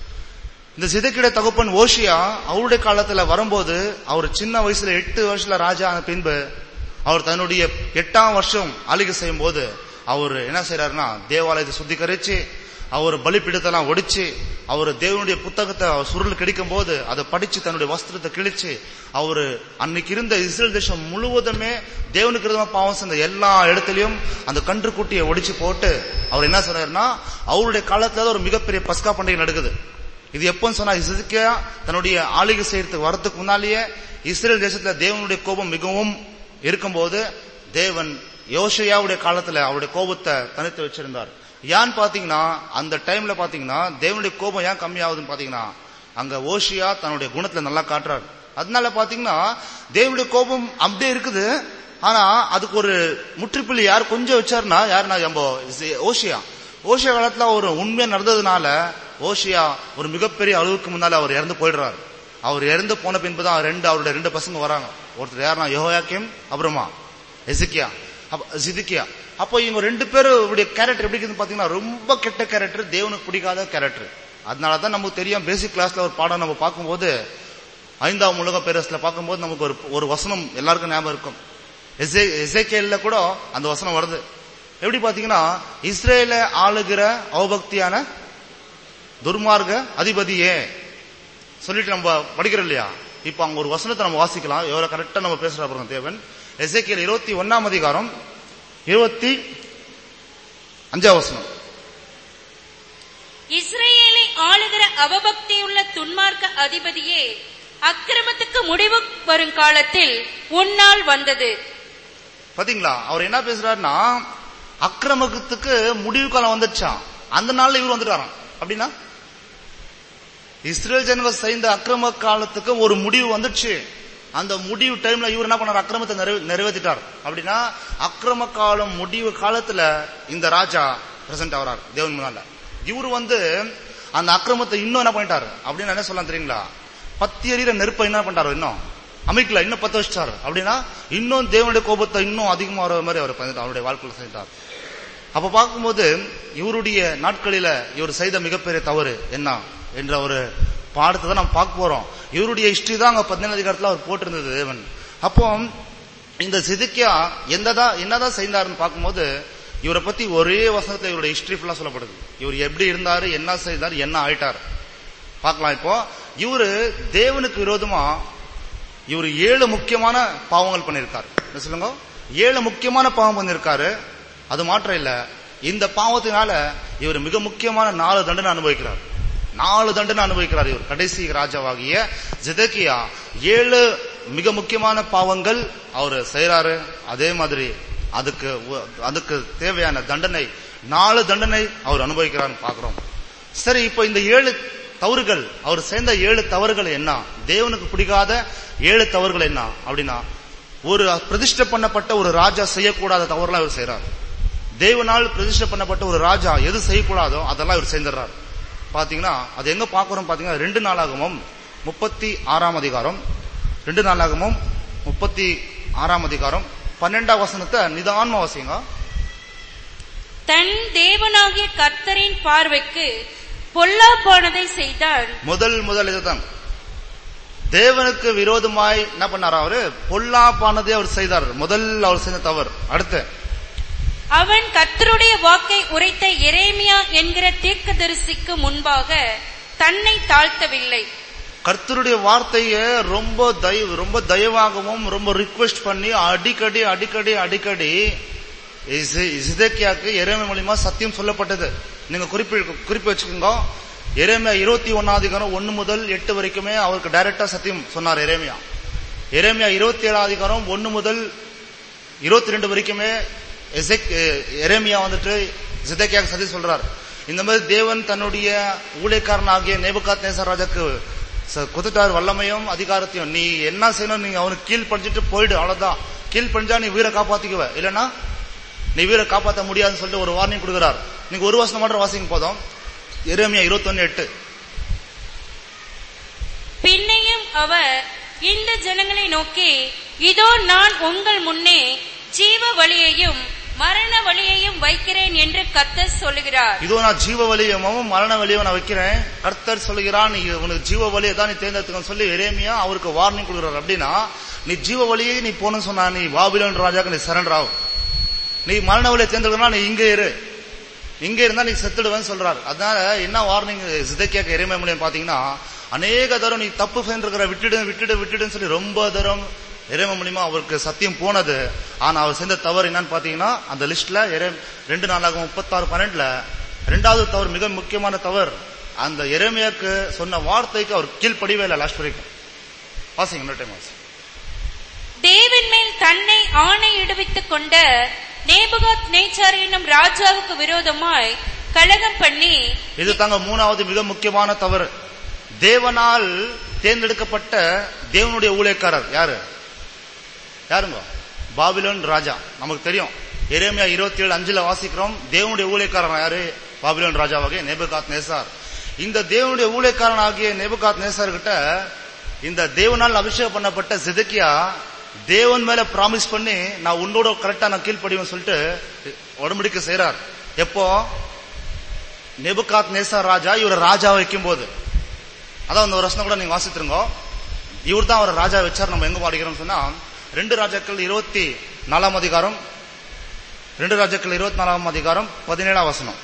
இந்த சிதைக்கிட தகப்பன் ஓஷியா அவருடைய காலத்துல வரும்போது அவர் சின்ன வயசுல எட்டு வருஷத்துல ராஜா ஆன பின்பு அவர் தன்னுடைய எட்டாம் வருஷம் ஆளுகை செய்யும் போது அவர் என்ன செய்யறாருன்னா தேவாலயத்தை சுத்திகரிச்சு அவர் பலிப்பீடத்தெல்லாம் ஒடிச்சு அவர் தேவனுடைய புத்தகத்தை அவர் சுருள் கிடைக்கும் போது அதை படிச்சு தன்னுடைய வஸ்திரத்தை கிழிச்சு அவரு அன்னைக்கு இருந்த இஸ்ரேல் தேசம் முழுவதுமே தேவனுக்கு விரோதமா பாவம் செஞ்ச எல்லா இடத்துலயும் அந்த கன்றுக்குட்டியை ஒடிச்சு போட்டு அவர் என்ன சொன்னாருன்னா அவருடைய காலத்துல தான் ஒரு மிகப்பெரிய பஸ்கா பண்டிகை நடக்குது இது எப்போன்னு சொன்னா இசைக்கியா தன்னுடைய ஆளுகை செய்யறதுக்கு வரதுக்கு முன்னாலேயே இஸ்ரேல் தேசத்துல தேவனுடைய கோபம் மிகவும் இருக்கும்போது தேவன் யோசையாவுடைய காலத்துல அவருடைய கோபத்தை தனித்து வச்சிருந்தார் ஏன்னு பாத்தீங்கன்னா அந்த டைம்ல பாத்தீங்கன்னா தேவனுடைய கோபம் ஏன் கம்மியாகுதுன்னு பாத்தீங்கன்னா அங்க ஓஷியா தன்னுடைய குணத்துல நல்லா காட்டுறாரு அதனால பாத்தீங்கன்னா தேவனுடைய கோபம் அப்படியே இருக்குது ஆனா அதுக்கு ஒரு முற்றுப்புள்ளி யார் கொஞ்சம் வச்சாருன்னா யாருன்னா நம்ம ஓஷியா ஓஷியா காலத்துல ஒரு உண்மையா நடந்ததுனால ஓஷியா ஒரு மிகப்பெரிய அளவுக்கு முன்னால அவர் இறந்து போயிடுறாரு அவர் இறந்து போன பின்புதான் ரெண்டு அவருடைய ரெண்டு பசங்க வராங்க ஒருத்தர் யாருன்னா யோயாக்கிம் அப்புறமா எசிக்கியா அப்ப சிதிக்கியா அப்போ இவங்க ரெண்டு பேரும் இவருடைய கேரக்டர் எப்படி இருக்குதுன்னு பாத்தீங்கன்னா ரொம்ப கெட்ட கேரக்டர் தேவனுக்கு பிடிக்காத கேரக்டர் அதனாலதான் நமக்கு தெரியும் பேசிக் கிளாஸ்ல ஒரு பாடம் நம்ம பார்க்கும்போது ஐந்தாம் உலக பேரஸ்ல பார்க்கும்போது நமக்கு ஒரு ஒரு வசனம் எல்லாருக்கும் ஞாபகம் இருக்கும் எசே- எசேக்கியேல்ல கூட அந்த வசனம் வருது எப்படி பாத்தீங்கன்னா இஸ்ரேல ஆளுகிற அவபக்தியான துர்மார்க்க அதிபதியே சொல்லிட்டு நம்ம படிக்கிறோம் இல்லையா இப்ப அங்க ஒரு வசனத்தை நம்ம வாசிக்கலாம் எவ்வளவு கரெக்டா நம்ம பேசுற பாருங்க தேவன் எசேக்கியல் இருபத்தி ஒன்னாம் அதிகாரம் இருபத்தி அஞ்சாம் வசனம்
இஸ்ரேலை ஆளுகிற அவபக்தியுள்ள துன்மார்க்க அதிபதியே அக்கிரமத்துக்கு முடிவு வரும் காலத்தில் உன்னால் வந்தது
பாத்தீங்களா அவர் என்ன பேசுறாருன்னா அக்கிரமத்துக்கு முடிவு காலம் வந்துடுச்சான் அந்த நாள்ல இவர் வந்துட்டாராம் அப்படின்னா இஸ்ரேல் ஜனங்க செய்த அக்கிரம காலத்துக்கு ஒரு முடிவு வந்துடுச்சு அந்த முடிவு டைம்ல இவர் என்ன பண்ணார் அக்கிரமத்தை நிறைவே- நிறைவேற்றிட்டார் அப்படின்னா அக்கிரம காலம் முடிவு காலத்துல இந்த ராஜா பிரசன்ட் ஆகிறார் தேவன் முன்னால இவர் வந்து அந்த அக்கிரமத்தை இன்னும் என்ன பண்ணிட்டாரு அப்படின்னு என்ன சொல்லலாம் தெரியுங்களா பத்தி எறிகிற நெருப்பை என்ன பண்றாரு இன்னும் அமைக்கல இன்னும் பத்த வச்சிட்டாரு அப்படின்னா இன்னும் தேவனுடைய கோபத்தை இன்னும் அதிகமா வர மாதிரி அவர் பண்ணிட்டார். அவருடைய வாழ்க்கையில செஞ்சார் அப்ப பார்க்கும்போது இவருடைய நாட்களில இவர் செய்த மிகப்பெரிய தவறு என்ன என்ற ஒரு பாடத்தை தான் நம்ம பார்க்க போறோம் இவருடைய ஹிஸ்டரி தான் அங்க பதினேழு அதிகாரத்துல அவர் போட்டிருந்தது தேவன் அப்போ இந்த சிதுக்கியா எந்ததான் என்னதான் செய்தாருன்னு பார்க்கும்போது இவரை பத்தி ஒரே வசனத்துல இவருடைய ஹிஸ்டரி ஃபுல்லா சொல்லப்படுது இவர் எப்படி இருந்தாரு என்ன செய்தார் என்ன ஆயிட்டார் பார்க்கலாம் இப்போ இவரு தேவனுக்கு விரோதமா இவர் ஏழு முக்கியமான பாவங்கள் பண்ணிருக்காரு என்ன சொல்லுங்க ஏழு முக்கியமான பாவம் பண்ணிருக்காரு அது மாற்றம் இல்ல இந்த பாவத்தினால இவர் மிக முக்கியமான நாலு தண்டனை அனுபவிக்கிறார் நாலு தண்டனை அனுபவிக்கிறார் இவர் கடைசி ராஜாவாகிய ஜிதக்கியா ஏழு மிக முக்கியமான பாவங்கள் அவர் செய்யறாரு அதே மாதிரி அதுக்கு உ- அதுக்கு தேவையான தண்டனை நாலு தண்டனை அவர் அனுபவிக்கிறார்னு பாக்குறோம் சரி இப்போ இந்த ஏழு தவறுகள் அவர் சேர்ந்த ஏழு தவறுகள் என்ன தேவனுக்கு பிடிக்காத ஏழு தவறுகள் என்ன அப்படின்னா ஒரு பிரதிஷ்டை பண்ணப்பட்ட ஒரு ராஜா செய்யக்கூடாத தவறுலாம் இவர் செய்றார் தேவனால் பிரதிஷ்டை பண்ணப்பட்ட ஒரு ராஜா எது செய்யக்கூடாதோ அதெல்லாம் இவர் செஞ்சிடறார் பாத்தீங்கன்னா அது எங்க பாக்குறோம் பாத்தீங்கன்னா ரெண்டு நாளாகமும் முப்பத்தி ஆறாம் அதிகாரம் ரெண்டு நாளாகமும் முப்பத்தி ஆறாம் அதிகாரம் பன்னெண்டாம் வசனத்தை நிதானமா வாசிங்க
தன் தேவனாகிய கர்த்தரின் பார்வைக்கு பொல்லாப்பானதை செய்தான்
முதல் முதல் இதுதான் தேவனுக்கு விரோதமாய் என்ன பண்ணார் அவரு பொல்லாப்பானதை அவர் செய்தார் முதல் அவர் செய்த தவறு அடுத்து
அவன் கர்த்தருடைய வாக்கை உரைத்த எரேமியா என்கிற தீர்க்கதரிசிக்கு முன்பாக தன்னை தாழ்த்தவில்லை
கர்த்தருடைய வார்த்தையை ரொம்ப தயவு ரொம்ப தயவாகவும் ரொம்ப ரிக்வெஸ்ட் பண்ணி அடிக்கடி அடிக்கடி அடிக்கடி இசை- இசைக்கியாக்கு எரேமியா மூலியமா சத்தியம் சொல்லப்பட்டது நீங்க குறிப்பி குறிப்பு வச்சுக்கோங்க எரேமியா இருபத்தி ஒன்னாம் அதிகாரம் ஒன்னு முதல் எட்டு வரைக்குமே அவருக்கு டைரக்டா சத்தியம் சொன்னார் எரேமியா எரேமியா இருபத்தி ஏழாம் அதிகாரம் ஒன்னு முதல் இருபத்தி ரெண்டு வரைக்குமே எசெக் எரேமியா வந்துட்டு ஜிதக்கியாக சதி சொல்றார் இந்த மாதிரி தேவன் தன்னுடைய ஊழியக்காரனாகிய நேபுகாத் நேசர் ராஜாக்கு ச- கொடுத்துட்டார் வல்லமையும் அதிகாரத்தையும் நீ என்ன செய்யணும் நீங்க அவனுக்கு கீழ் படிச்சுட்டு போயிடு அவ்வளவுதான் கீழ் படிஞ்சா நீ வீரை காப்பாத்திக்குவ இல்லனா நீ வீரை காப்பாத்த முடியாதுன்னு சொல்லிட்டு ஒரு வார்னிங் கொடுக்கிறார் நீங்க ஒரு வருஷம் மட்டும் வாசிங்க போதும் எரேமியா இருபத்தொன்னு எட்டு
பின்னையும் அவர் இந்த ஜனங்களை நோக்கி இதோ நான் உங்கள் முன்னே ஜீவ வழியையும் மரண வழியையும் வைக்கிறேன் என்று கர்த்தர் சொல்லுகிறார்
இதோ நான் ஜீவ வலியமும் மரண வலியும் நான் வைக்கிறேன் கர்த்தர் சொல்லுகிறான் நீ உனக்கு ஜீவ வலியை தான் நீ தேர்ந்தெடுத்துக்கன்னு சொல்லி எரேமியா அவருக்கு வார்னிங் கொடுக்குறாரு அப்படின்னா நீ ஜீவ வழியை நீ போகணும்னு சொன்னா நீ பாபிலோன் ராஜாக்கு நீ சரண்டர் ஆகும் நீ மரண வழியை தேர்ந்தெடுக்கணும் நீ இங்கே இரு இங்க இருந்தா நீ செத்துடுவேன்னு சொல்றாரு அதனால என்ன வார்னிங் சிதைக்கியாக்கு எரேமியா மூலியம் பாத்தீங்கன்னா அநேக தரம் நீ தப்பு செஞ்சிருக்கிற விட்டுடு விட்டுடு விட்டுடுன்னு சொல்லி ரொம்ப தரம் எரேம மூலியமா அவருக்கு சத்தியம் போனது ஆனா அவர் செஞ்ச தவறு என்னன்னு பாத்தீங்கன்னா அந்த லிஸ்ட்ல எரே ரெண்டு நாளாக முப்பத்தாறு பன்னெண்டுல ரெண்டாவது தவறு மிக முக்கியமான தவறு அந்த எரேமியாக்கு சொன்ன வார்த்தைக்கு அவர் கீழ்ப்படிவே இல்லை லாஸ்ட் வரைக்கும் வாசிங்க இன்னொரு டைம் வாசிங்க
தேவன் மேல் தன்னை ஆணையிடுவித்துக் கொண்ட நேபுகாத் நேச்சார் என்னும் ராஜாவுக்கு விரோதமாய் கலகம் பண்ணி
இது தாங்க மூணாவது மிக முக்கியமான தவறு தேவனால் தேர்ந்தெடுக்கப்பட்ட தேவனுடைய ஊழியக்காரர் யாரு யாருங்க பாபிலோன் ராஜா நமக்கு தெரியும் எரேமியா இருபத்தி ஏழு அஞ்சுல வாசிக்கிறோம் தேவனுடைய ஊழியக்காரன் யாரு பாபிலோன் ராஜாவாகிய நேபுகாத் நேசார் இந்த தேவனுடைய ஊழியக்காரன் ஆகிய நேபுகாத் நேசார் கிட்ட இந்த தேவனால் அபிஷேகம் பண்ணப்பட்ட சிதக்கியா தேவன் மேல பிராமிஸ் பண்ணி நான் உன்னோட கரெக்டா நான் கீழ்ப்படிவேன் சொல்லிட்டு உடம்படிக்கை செய்றார் எப்போ நெபுகாத் நேசார் ராஜா இவரை ராஜா வைக்கும் போது அதான் அந்த ஒரு வருஷம் கூட நீங்க வாசித்துருங்க இவர் தான் அவர் ராஜா வச்சார் நம்ம எங்க பாடிக்கிறோம் சொன்னா ரெண்டு ராஜாக்கள் இருபத்தி நாலாம் அதிகாரம் ரெண்டு ராஜாக்கள் இருபத்தி நாலாம் அதிகாரம் பதினேழாம் வசனம்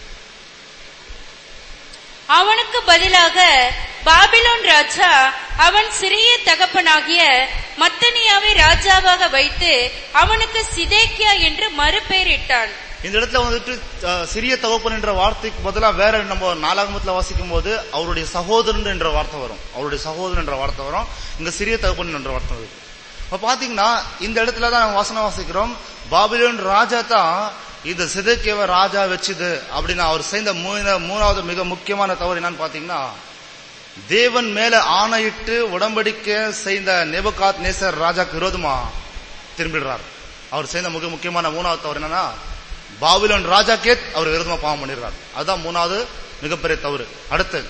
அவனுக்கு பதிலாக பாபிலோன் ராஜா அவன் சிறிய தகப்பனாகிய மத்தனியாவை ராஜாவாக வைத்து அவனுக்கு சிதேக்கியா என்று மறுபெயரிட்டான்
இந்த இடத்துல வந்துட்டு அஹ், சிறிய தகப்பன் என்ற வார்த்தைக்கு பதிலா வேற நம்ம நாலாகமத்துல வாசிக்கும் போது அவருடைய சகோதரன் என்ற வார்த்தை வரும் அவருடைய சகோதரன் என்ற வார்த்தை வரும் இங்க சிறிய தகப்பன் என்ற வார்த்தை வரும் இப்ப பாத்தீங்கன்னா இந்த இடத்துல தான் நம்ம வசனம் வாசிக்கிறோம் பாபிலோன் ராஜா தான் இந்த சிதைக்கேவ ராஜா வச்சுது அப்படின்னு அவர் செய்த மூணு- மூணாவது மிக முக்கியமான தவறு என்னன்னு பாத்தீங்கன்னா தேவன் மேல ஆணையிட்டு உடம்படிக்கை செய்த நெபுகாத் நேசர் ராஜாக்கு விரோதமா திரும்பிடுறார் அவர் செய்த மிக முக்கியமான மூணாவது தவறு என்னன்னா பாபிலோன் ராஜாக்கே அவர் விரோதமா பாவம் பண்ணிடுறார் அதுதான் மூணாவது மிகப்பெரிய தவறு அடுத்து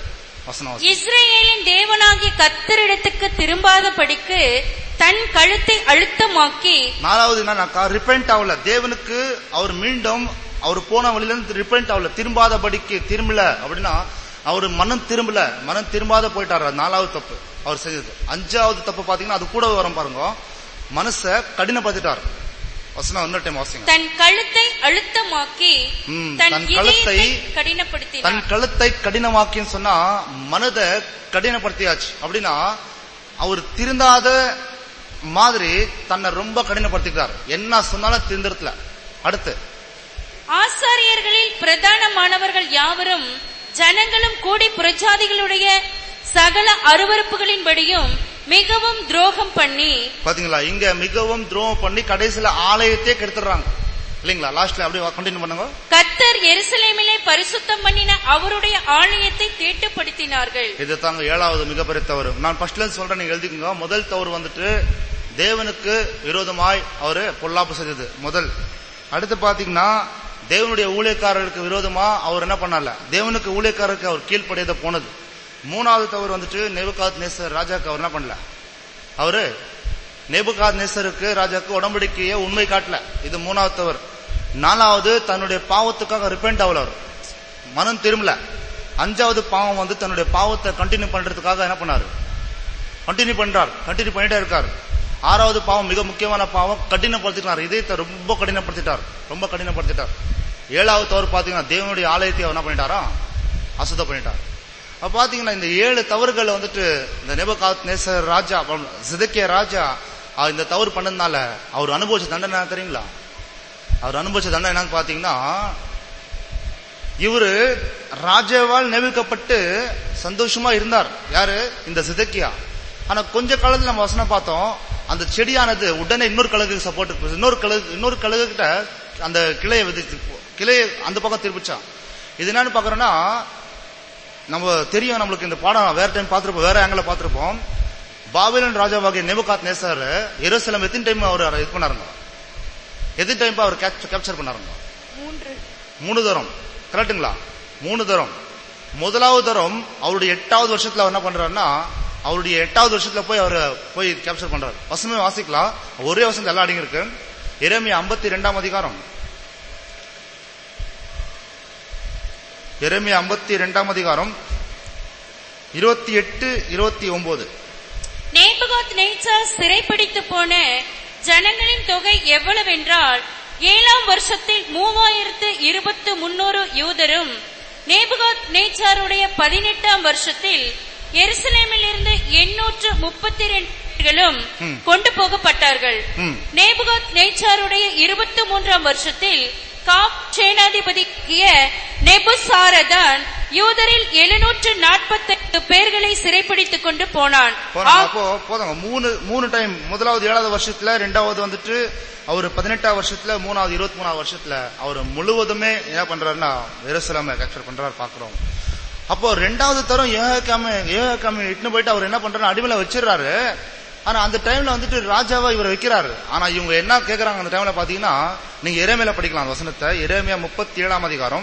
வசனம் வாசி.
இஸ்ரேலின் தேவனாகிய கத்தரிடத்துக்கு திரும்பாதபடிக்கு தன் கழுத்தை அழுத்தமாக்கி
நாலாவது என்னன்னாக்கா ரிப்பெண்ட் ஆகல தேவனுக்கு அவர் மீண்டும் அவர் போன வழியில இருந்து ரிப்பெண்ட் ஆகல திரும்பாதபடிக்கு திரும்பல அப்படின்னா அவர் மனம் திரும்பல மனம் திரும்பாத போயிட்டாரு அது நாலாவது தப்பு அவர் செஞ்சது அஞ்சாவது தப்பு பாத்தீங்கன்னா அது கூட வரும் பாருங்க மனச கடினப்படுத்திட்டார் வசனம் இன்னொரு டைம் வாசிங்க
தன் கழுத்தை அழுத்தமாக்கி
ம்,
தன்
தன் கழுத்தை
இதயத்தை கடினப்படுத்தினார்
தன் கழுத்தை கடினமாக்கின்னு சொன்னா மனதை கடினப்படுத்தியாச்சு அப்படின்னா அவர் திருந்தாத மாதிரி தன்னை ரொம்ப கடினப்படுத்திட்டார் என்ன சொன்னாலும் திருந்தறதுல அடுத்து
ஆசாரியர்களில் பிரதானமானவர்கள் யாவரும் ஜனங்களும் கூடி புரஜாதிகளுடைய சகல அருவருப்புகளின்படியும் மிகவும் துரோகம் பண்ணி
பாத்தீங்களா இங்க மிகவும் துரோகம் பண்ணி கடைசியில ஆலயத்தையே கெடுத்துறாங்க இல்லைங்களா லாஸ்ட்ல அப்படியே கண்டினியூ பண்ணுங்க
கத்தர் எருசலேமிலே பரிசுத்தம் பண்ணின அவருடைய ஆலயத்தை தீட்டுப்படுத்தினார்கள்
இது தாங்க ஏழாவது மிகப்பெரிய தவறு நான் ஃபர்ஸ்ட்ல இருந்து சொல்றேன் நீங்க எழுதிக்கோங்க முதல் தவறு வந்துட்டு தேவனுக்கு விரோதமாய் அவரு பொல்லாப்பு செய்தது முதல் அடுத்து பாத்தீங்கன்னா தேவனுடைய ஊழியக்காரருக்கு விரோதமா அவர் என்ன பண்ணல தேவனுக்கு ஊழியக்காரருக்கு அவர் கீழ்ப்படியத போனது மூணாவது தவறு வந்துட்டு நெபுகாத் நேசர் ராஜாக்கு அவர் என்ன பண்ணல அவரு நெபுகாத் நேசருக்கு ராஜாக்கு உடம்படிக்கையே உண்மை காட்டல இது மூணாவது தவறு நாலாவது தன்னுடைய பாவத்துக்காக ரிப்பெண்ட் ஆகல அவர் மனம் திரும்பல அஞ்சாவது பாவம் வந்து தன்னுடைய பாவத்தை கண்டினியூ பண்றதுக்காக என்ன பண்ணாரு கண்டினியூ பண்றார் கண்டினியூ பண்ணிட்டே இருக்காரு ஆறாவது பாவம் மிக முக்கியமான பாவம் கடினப்படுத்திட்டார் இதயத்தை ரொம்ப கடினப்படுத்திட்டார் ரொம்ப கடினப்படுத்திட்டார் ஏழாவது தவறு பாத்தீங்கன்னா தேவனுடைய ஆலயத்தை அவர் என்ன பண்ணிட்டாரா அசுத்தம் பண்ணிட்டார் அப்ப பாத்தீங்கன்னா இந்த ஏழு தவறுகளை வந்துட்டு இந்த நெபகாத் நேசர் ராஜா சிதக்கிய ராஜா அஹ் இந்த தவறு பண்ணதுனால அவர் அனுபவிச்ச தண்டனை என்ன தெரியுங்களா அவர் அனுபவிச்ச தண்டனை என்னன்னு பாத்தீங்கன்னா இவரு ராஜாவால் நியமிக்கப்பட்டு சந்தோஷமா இருந்தார் யாரு இந்த சிதக்கியா ஆனா கொஞ்ச காலத்துல நம்ம வசனம் பார்த்தோம் அந்த செடியானது உடனே இன்னொரு கழுகுக்கு சப்போர்ட் இன்னொரு கழுகு இன்னொரு கழுகு கிட்ட அந்த கிளையை விதிச்சு கிளையை அந்த பக்கம் திருப்பிச்சான் இது என்னன்னு பாக்குறோம்னா நம்ம தெரியும் நம்மளுக்கு இந்த பாடம் வேற டைம் பார்த்திருப்போம் வேற ஆங்கில பார்த்திருப்போம் பாபிலன் ராஜாவாகிய நெபுகாத் நேசர் எருசலம் எத்தனை டைம் அவர் இது பண்ணாருங்க எத்தனை டைம் அவர் கேப்சர் பண்ணாருங்க
மூன்று
மூணு தரம் கரெக்டுங்களா மூணு தரம் முதலாவது தரம் அவருடைய எட்டாவது வருஷத்துல அவர் என்ன பண்றாருன்னா அவருடைய எட்டாவது வருஷத்துல போய் அவர் போய் கேப்சர் பண்றாரு வசனமே வாசிக்கலாம் ஒரே வசனம் எல்லாம் அடங்கி இருக்கு இறைமையா ஐம்பத்தி ரெண்டாம் அதிகாரம் இறைமையா ஐம்பத்தி ரெண்டாம் அதிகாரம் இருபத்தி எட்டு இருபத்தி ஒன்பது
நேபுகாத் நேச்சார் சிறைப்பிடித்து போன ஜனங்களின் தொகை எவ்வளவென்றால் ஏழாம் வருஷத்தில் மூவாயிரத்து இருபத்து முன்னூறு யூதரும் நேபுகாத் நேச்சாருடைய பதினெட்டாம் வருஷத்தில் எருசலேமில் இருந்து எண்ணூற்று முப்பத்தி ரெண்டுகளும்
ம்.
கொண்டு போகப்பட்டார்கள்
ம்.
நேபுகாத் நேச்சாருடைய இருபத்தி மூன்றாம் வருஷத்தில் காப் சேனாதிபதிய நெபுசாரதான் யூதரில் எழுநூற்று நாற்பத்தெட்டு பேர்களை சிறைப்பிடித்துக் கொண்டு போனான்
போறாங்க
ஆ-
அப்போ போதாங்க மூணு மூணு டைம் முதலாவது ஏழாவது வருஷத்துல ரெண்டாவது வந்துட்டு அவர் பதினெட்டாவது வருஷத்துல மூணாவது இருபத்தி மூணாவது வருஷத்துல அவர் முழுவதுமே என்ன பண்றாருன்னா எருசலேமை கேப்சர் பண்றாரு பாக்குறோம் அப்போ ரெண்டாவது தரம் ஏகாம ஏகாம இட்டுன்னு போயிட்டு அவர் என்ன பண்றாரு அடிமையில வச்சிடுறாரு ஆனா அந்த டைம்ல வந்துட்டு ராஜாவா இவர் வைக்கிறாரு ஆனா இவங்க என்ன கேக்குறாங்க அந்த டைம்ல பாத்தீங்கன்னா நீங்க இறைமையில படிக்கலாம் அந்த வசனத்தை இறைமையா முப்பத்தி ஏழாம் அதிகாரம்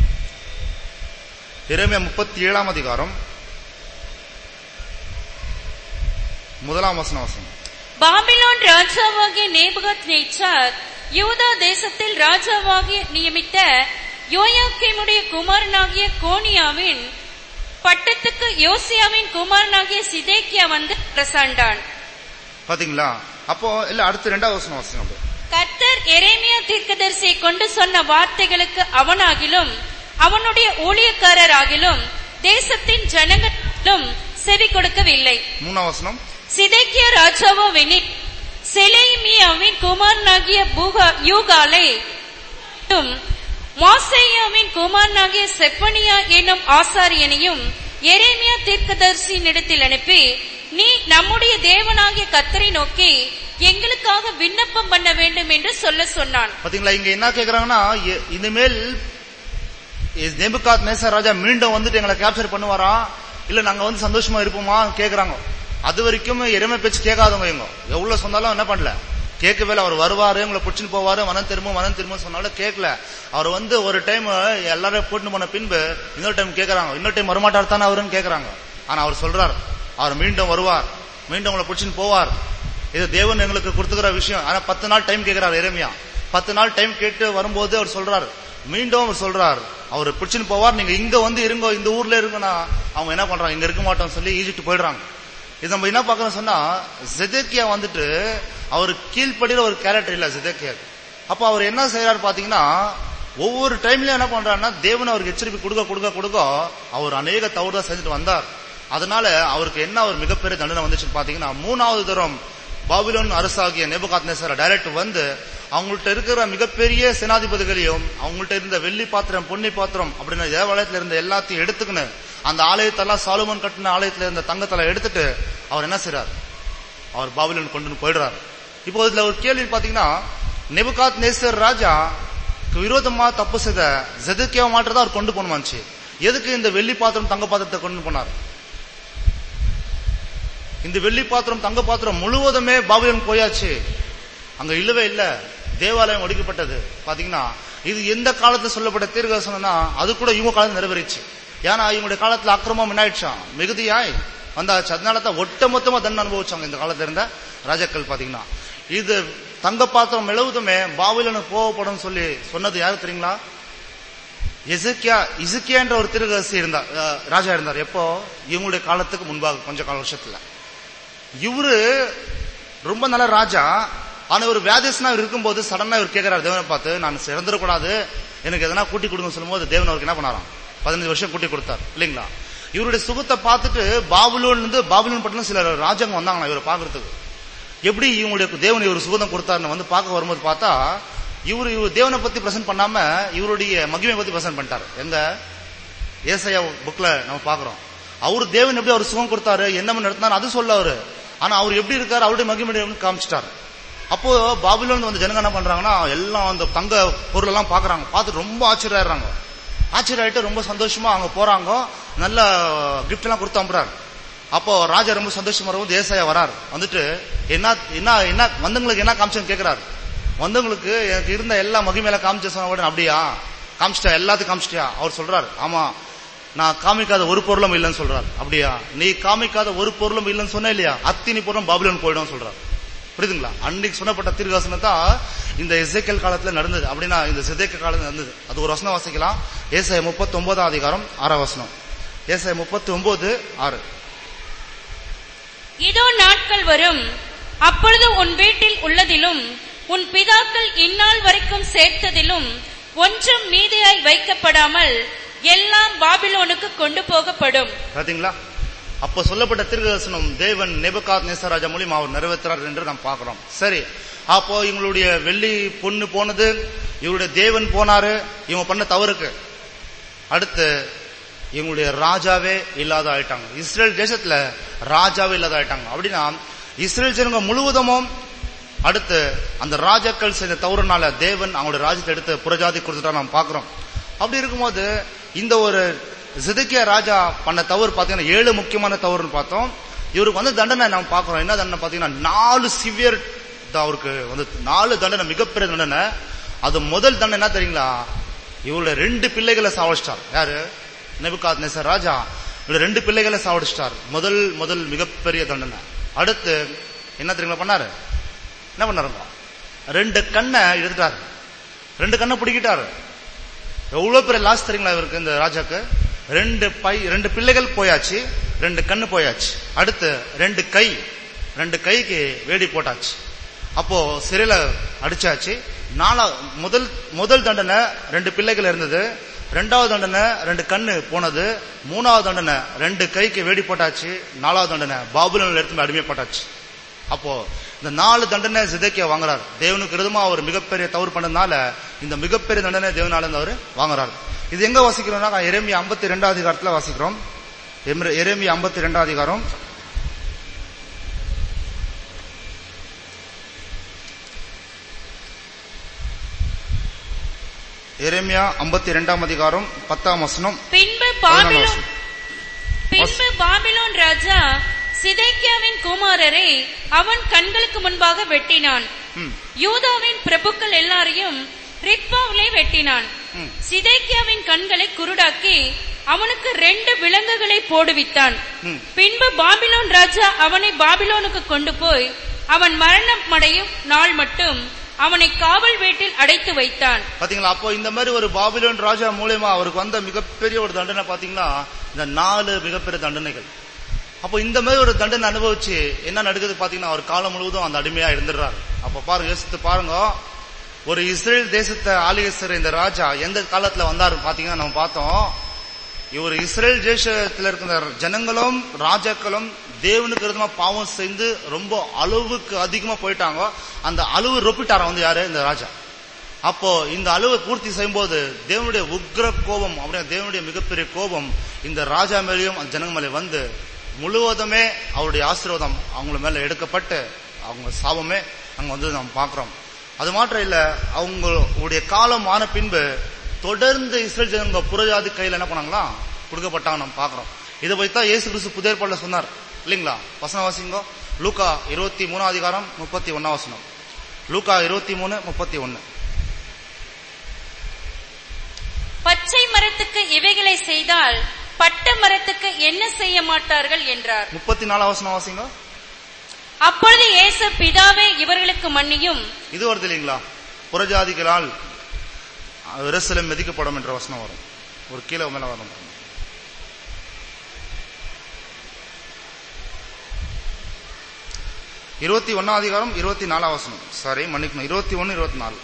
இறைமையா முப்பத்தி ஏழாம் அதிகாரம் முதலாம் வசனம் வசனம்
பாபிலோன் ராஜாவாகிய நேபுகத் நேச்சார் யூதா தேசத்தில் ராஜாவாகிய நியமித்த யோயாக்கிமுடைய குமாரனாகிய கோனியாவின் பட்டத்துக்கு யோசியாவின் குமாரனாகிய சிதேக்கியா வந்து பிரசாண்டான்
பாத்தீங்களா அப்போ இல்ல அடுத்து ரெண்டாவது வசனம் வசனம் அப்படியே.
கர்த்தர் எரேமியா தீர்க்கதரிசியை கொண்டு சொன்ன வார்த்தைகளுக்கு அவனாகிலும் அவனுடைய ஊழியக்காரராகிலும் தேசத்தின் ஜனங்களும் செவி கொடுக்கவில்லை
மூணாம் வசனம்
சிதைக்கிய ராஜாவோவெனில் செலேமியாவின் குமாரனாகிய பூகா யூகாலை மாசேயாவின் குமாரனாகிய செப்பனியா என்னும் ஆசாரியனையும் எரேமியா தீர்க்கதரிசியினிடத்தில் அனுப்பி நீ நம்முடைய தேவனாகிய கத்தரை நோக்கி எங்களுக்காக விண்ணப்பம் பண்ண வேண்டும் என்று சொல்ல சொன்னான்
பாத்தீங்களா இங்க என்ன கேக்குறாங்கன்னா எ- இனிமேல் நேபுகாத் நேசர் ராஜா மீண்டும் வந்துட்டு எங்களை கேப்சர் பண்ணுவாரா இல்ல நாங்க வந்து சந்தோஷமா இருப்போமா கேக்குறாங்க அது வரைக்கும் எருமை பேச்சு கேட்காதவங்க இவங்க எவ்வளவு சொன்னாலும் என்ன பண்ணல கேட்கவே இல்லை அவர் வருவாரு உங்களை பிடிச்சின்னு போவாரு மனம் திரும்ப மனம் திரும்ப சொன்னாலும் கேட்கல அவர் வந்து ஒரு டைம் எல்லாரும் கூட்டிட்டு போன பின்பு இன்னொரு டைம் கேட்கறாங்க இன்னொரு டைம் வரமாட்டார் தானே அவருன்னு கேட்கறாங்க ஆனா அவர் சொல்றார் அவர் மீண்டும் வருவார் மீண்டும் உங்களை பிடிச்சின்னு போவார் இது தேவன் எங்களுக்கு கொடுத்துக்கிற விஷயம் ஆனா பத்து நாள் டைம் கேட்கிறார் எரேமியா பத்து நாள் டைம் கேட்டு வரும்போது அவர் சொல்றாரு மீண்டும் அவர் சொல்றார் அவர் பிடிச்சின்னு போவார் நீங்க இங்க வந்து இருங்க இந்த ஊர்ல இருங்கன்னா அவங்க என்ன பண்றாங்க இங்க இருக்க மாட்டோம் சொல்லி ஈஜிப்ட் போயிடுறாங்க இது நம்ம என்ன பார்க்கணும் சொன்னா ஜெதேக்கியா வந்துட்டு அவர் கீழ்ப்படியில ஒரு கேரக்டர் இல்ல ஜெதேக்கியா அப்ப அவர் என்ன செய்யறாரு பாத்தீங்கன்னா ஒவ்வொரு டைம்லயும் என்ன பண்றாருன்னா தேவன் அவருக்கு எச்சரிக்கை கொடுக்க கொடுக்க கொடுக்க அவர் அநேக தவறு தான் செஞ்சுட்டு வந்தார் அதனால அவருக்கு என்ன ஒரு மிகப்பெரிய தண்டனை வந்துச்சுன்னு பாத்தீங்கன்னா மூணாவது தரம் பாபிலோன் அரசாகிய நெபுகாத் நேசர் டைரக்ட் வந்து அவங்கள்ட்ட இருக்கிற மிகப்பெரிய சேனாதிபதிகளையும் அவங்கள்ட்ட இருந்த வெள்ளி பாத்திரம் பொன்னி பாத்திரம் அப்படின்னு தேவாலயத்துல இருந்த எல்லாத்தையும் எடுத்துக்கின்னு அந்த ஆலயத்தெல்லாம் சாலுமன் கட்டின ஆலயத்துல இருந்த தங்கத்தெல்லாம் எடுத்துட்டு அவர் என்ன செய்றார் அவர் பாபிலோன் கொண்டு வந்து போயிடுறார் இப்போ இதுல ஒரு கேள்வி பாத்தீங்கன்னா நெபுகாத் நேசர் ராஜா விரோதமா தப்பு செய்த ஜெதுக்கியா மாற்றதான் அவர் கொண்டு போனமாச்சு எதுக்கு இந்த வெள்ளி பாத்திரம் தங்க பாத்திரத்தை கொண்டு போனார் இந்த வெள்ளி பாத்திரம் தங்க பாத்திரம் முழுவதுமே பாபிலோன் போயாச்சு அங்க இல்லவே இல்ல தேவாலயம் ஒடுக்கப்பட்டது பாத்தீங்கன்னா இது எந்த காலத்துல சொல்லப்பட்ட தீர்க்கதரிசனம்னா அது கூட இவங்க காலத்துல நிறைவேறிச்சு ஏன்னா இவங்களுடைய காலத்துல அக்கிரமம் என்ன ஆயிடுச்சாம் மிகுதியாய் வந்தாச்சு அதனால தான் ஒட்ட மொத்தமா தண்டனை அனுபவிச்சாங்க இந்த காலத்துல இருந்த ராஜாக்கள் பாத்தீங்கன்னா இது தங்க பாத்திரம் எழுவதுமே பாபிலோனுக்கு போகப்படும் சொல்லி சொன்னது யாரு தெரியுங்களா எசக்கியா இசுக்கியான்ற ஒரு திருகசி இருந்தார் அஹ், ராஜா இருந்தார் எப்போ இவங்களுடைய காலத்துக்கு முன்பாக கொஞ்ச கால வருஷத்துல இவரு ரொம்ப நல்ல ராஜா ஆனா ஒரு வியாதிஸ்னா இருக்கும்போது சடனா இவர் கேட்கிறார் தேவனை பார்த்து நான் சிறந்துடக்கூடாது எனக்கு எதனா கூட்டி கொடுங்க சொல்லும்போது தேவன் அவருக்கு என்ன பண்ணாராம் பதினஞ்சு வருஷம் கூட்டி கொடுத்தார் இல்லைங்களா இவருடைய சுகத்தை பார்த்துட்டு பாபுலோன் இருந்து பாபுலோன் பட்டினம் சில ராஜாங்க வந்தாங்களா இவரை பாக்குறதுக்கு எப்படி இவங்களுடைய தேவன் இவர் சுகதம் கொடுத்தாருன்னு வந்து பார்க்க வரும்போது பார்த்தா இவர் இவர் தேவனை பத்தி பிரசன்ட் பண்ணாம இவருடைய மகிமை பத்தி பிரசன்ட் பண்ணிட்டார் எங்க ஏசையா புக்ல நம்ம பாக்குறோம் அவரு தேவன் எப்படி அவர் சுகம் கொடுத்தாரு என்ன நடத்தினாரு அது சொல்ல அவரு ஆனா அவர் எப்படி இருக்காரு அவருடைய மகிமை எப்படி காமிச்சிட்டாரு அப்போ பாபிலோன் வந்து ஜனங்க என்ன பண்றாங்கன்னா எல்லாம் அந்த தங்க பொருள் எல்லாம் பாக்குறாங்க பார்த்து ரொம்ப ஆச்சரியாடுறாங்க ஆச்சரியாயிட்டு ரொம்ப சந்தோஷமா அங்க போறாங்க நல்ல கிஃப்ட் எல்லாம் கொடுத்து அனுப்புறாரு அப்போ ராஜா ரொம்ப சந்தோஷமா வரும்போது ஏசாயா வரார் வந்துட்டு என்ன என்ன என்ன வந்தவங்களுக்கு என்ன காமிச்சேன்னு கேக்குறாரு வந்தவங்களுக்கு எனக்கு இருந்த எல்லா மகிமையில காமிச்ச சொன்ன உடனே அப்படியா காமிச்சிட்டா எல்லாத்தையும் காமிச்சிட்டியா அவர் சொல்றாரு ஆமா நான் காமிக்காத ஒரு பொருளும் இல்லைன்னு சொல்றாரு அப்படியா நீ காமிக்காத ஒரு பொருளும் இல்லைன்னு சொன்ன இல்லையா அத்தினி பொருளும் பாபிலோன் போயிடும் சொல்றாரு புரியுதுங்களா அன்னைக்கு சொன்னப்பட்ட தீர்காசனம் தான் இந்த இசைக்கல் காலத்துல நடந்தது அப்படின்னா இந்த சிதைக்க காலத்துல நடந்தது அது ஒரு வசனம் வாசிக்கலாம் ஏசாய முப்பத்தி ஒன்பதாம் அதிகாரம் ஆறாம் வசனம் ஏசாய முப்பத்தி ஒன்பது ஆறு
இதோ நாட்கள் வரும் அப்பொழுது உன் வீட்டில் உள்ளதிலும் உன் பிதாக்கள் இந்நாள் வரைக்கும் சேர்த்ததிலும் ஒன்றும் மீதியாய் வைக்கப்படாமல் எல்லாம் பாபிலோனுக்கு கொண்டு போகப்படும்
பாத்தீங்களா அப்ப சொல்லப்பட்ட தீர்க்கதரிசனம் தேவன் நெபுகாத் நேசராஜா மூலியம் அவர் நிறைவேற்றுறார் என்று நாம் பார்க்கிறோம் சரி அப்போ இவங்களுடைய வெள்ளி பொண்ணு போனது இவருடைய தேவன் போனாரு இவங்க பண்ண தவறுக்கு அடுத்து இவங்களுடைய ராஜாவே இல்லாத ஆயிட்டாங்க இஸ்ரேல் தேசத்துல ராஜாவே இல்லாத ஆயிட்டாங்க அப்படின்னா இஸ்ரேல் ஜனங்க முழுவதுமும் அடுத்து அந்த ராஜாக்கள் செய்த தவறுனால தேவன் அவங்களுடைய ராஜ்யத்தை எடுத்து புறஜாதி கொடுத்துட்டா நாம் பார்க்கிறோம் அப்படி இருக்கும்போது இந்த ஒரு சிதக்கிய ராஜா பண்ண தவறு பாத்தீங்கன்னா ஏழு முக்கியமான தவறுன்னு பார்த்தோம் இவருக்கு வந்து தண்டனை நாம் பார்க்கிறோம் என்ன தண்டனை பாத்தீங்கன்னா நாலு சிவியர் அவருக்கு வந்து நாலு தண்டனை மிகப்பெரிய தண்டனை அது முதல் தண்டனை என்ன தெரியுங்களா இவருடைய ரெண்டு பிள்ளைகளை சாவடிச்சிட்டார் யாரு நெபுகாத் நேசர் ராஜா இவருடைய ரெண்டு பிள்ளைகளை சாவடிச்சிட்டார் முதல் முதல் மிகப்பெரிய தண்டனை அடுத்து என்ன தெரியுங்களா பண்ணாரு என்ன பண்ணாருங்க ரெண்டு கண்ணை எடுத்துட்டாரு ரெண்டு கண்ணை பிடிக்கிட்டாரு எவ்வளவு பெரிய லாஸ் தெரியுங்களா இவருக்கு இந்த ராஜாக்கு ரெண்டு பை ரெண்டு பிள்ளைகள் போயாச்சு ரெண்டு கண்ணு போயாச்சு அடுத்து ரெண்டு கை ரெண்டு கைக்கு வேடி போட்டாச்சு அப்போ சிறையில அடிச்சாச்சு நாலா முதல் முதல் தண்டனை ரெண்டு பிள்ளைகள் இருந்தது ரெண்டாவது தண்டனை ரெண்டு கண்ணு போனது மூணாவது தண்டனை ரெண்டு கைக்கு வேடி போட்டாச்சு நாலாவது தண்டனை பாபுலன்ல எடுத்து அடிமைப்பட்டாச்சு அப்போ இந்த நாலு தண்டனை சிதைக்கிய வாங்குறாரு தேவனுக்கு விரோதமா அவர் மிகப்பெரிய தவறு பண்ணதுனால இந்த மிகப்பெரிய தண்டனை தேவனால இருந்து அவர் வாங்குறாரு இது எங்க வாசிக்கிறோம்னா எரேமி ஐம்பத்தி ரெண்டாவது அதிகாரத்துல வாசிக்கிறோம் எரேமி ஐம்பத்தி ரெண்டாவது அதிகாரம் எரேமியா ஐம்பத்தி ரெண்டாம் அதிகாரம் பத்தாம் வசனம்
பின்பு
பதினாலாம்
பாபிலோன்
வசனம்.
பின்பு பாபிலோன் ராஜா சிதைக்கியாவின் குமாரரை அவன் கண்களுக்கு முன்பாக வெட்டினான்
ம்.
யூதாவின் பிரபுக்கள் எல்லாரையும் ரித்பாவிலே வெட்டினான்
ம்.
சிதேக்கியாவின் கண்களை குருடாக்கி அவனுக்கு ரெண்டு விலங்குகளை போடுவித்தான்
ம்.
பின்பு பாபிலோன் ராஜா அவனை பாபிலோனுக்கு கொண்டு போய் அவன் மரணம் அடையும் நாள் மட்டும் அவனை காவல் வீட்டில் அடைத்து வைத்தான்
பாத்தீங்களா அப்போ இந்த மாதிரி ஒரு பாபிலோன் ராஜா மூலியமா அவருக்கு வந்த மிகப்பெரிய ஒரு தண்டனை பாத்தீங்கன்னா இந்த நாலு மிகப்பெரிய தண்டனைகள் அப்போ இந்த மாதிரி ஒரு தண்டனை அனுபவிச்சு என்ன நடக்குது பாத்தீங்கன்னா அவர் காலம் முழுவதும் அந்த அடிமையா இருந்துடுறாரு அப்ப பாருங்க யோசித்து பாருங்க ஒரு இஸ்ரேல் தேசத்தை ஆளுகை செய்ற இந்த ராஜா எந்த காலத்துல வந்தாரு பாத்தீங்கன்னா நம்ம பார்த்தோம் இவர் இஸ்ரேல் தேசத்துல இருக்கிற ஜனங்களும் ராஜாக்களும் தேவனுக்கு விரோதமா பாவம் செய்து ரொம்ப அளவுக்கு அதிகமா போயிட்டாங்க அந்த அளவு ரொப்பிட்டாராம் வந்து யாரு இந்த ராஜா அப்போ இந்த அளவை பூர்த்தி செய்யும்போது தேவனுடைய உக்ர கோபம் அப்படியே தேவனுடைய மிகப்பெரிய கோபம் இந்த ராஜா மேலேயும் அந்த ஜனங்க மேலே வந்து முழுவதுமே அவருடைய ஆசீர்வாதம் அவங்க மேல எடுக்கப்பட்டு அவங்க சாபமே அங்க வந்து நம்ம பார்க்கிறோம் அது மாத்திரம் இல்ல அவங்களுடைய காலம் ஆன பின்பு தொடர்ந்து இஸ்ரேல் ஜனங்க புறஜாதி கையில என்ன பண்ணாங்களா கொடுக்கப்பட்டாங்க நம்ம பார்க்கிறோம் இதை பத்தி தான் இயேசு கிறிஸ்து புதிய ஏற்பாடுல சொன்னார் இல்லைங்களா வசனம் வாசிங்கோ லூக்கா இருபத்தி மூணாம் அதிகாரம் முப்பத்தி ஒன்னாம் வசனம் லூக்கா இருபத்தி மூணு முப்பத்தி ஒன்னு
பச்சை மரத்துக்கு இவைகளை செய்தால் பட்ட மரத்துக்கு என்ன செய்ய மாட்டார்கள் என்றார்
முப்பத்தி நாலாம் வசனம் வாசிங்க
அப்பொழுது இயேசு பிதாவே இவர்களுக்கு மன்னியும்
இது வருது இல்லைங்களா புறஜாதிகளால் எருசலேம் மிதிக்கப்படும் என்ற வசனம் வரும் ஒரு கீழே மேல வரும் இருபத்தி ஒன்னாம் அதிகாரம் இருபத்தி நாலாம் வசனம் சாரி மன்னிக்கணும் இருபத்தி ஒன்னு இருபத்தி நாலு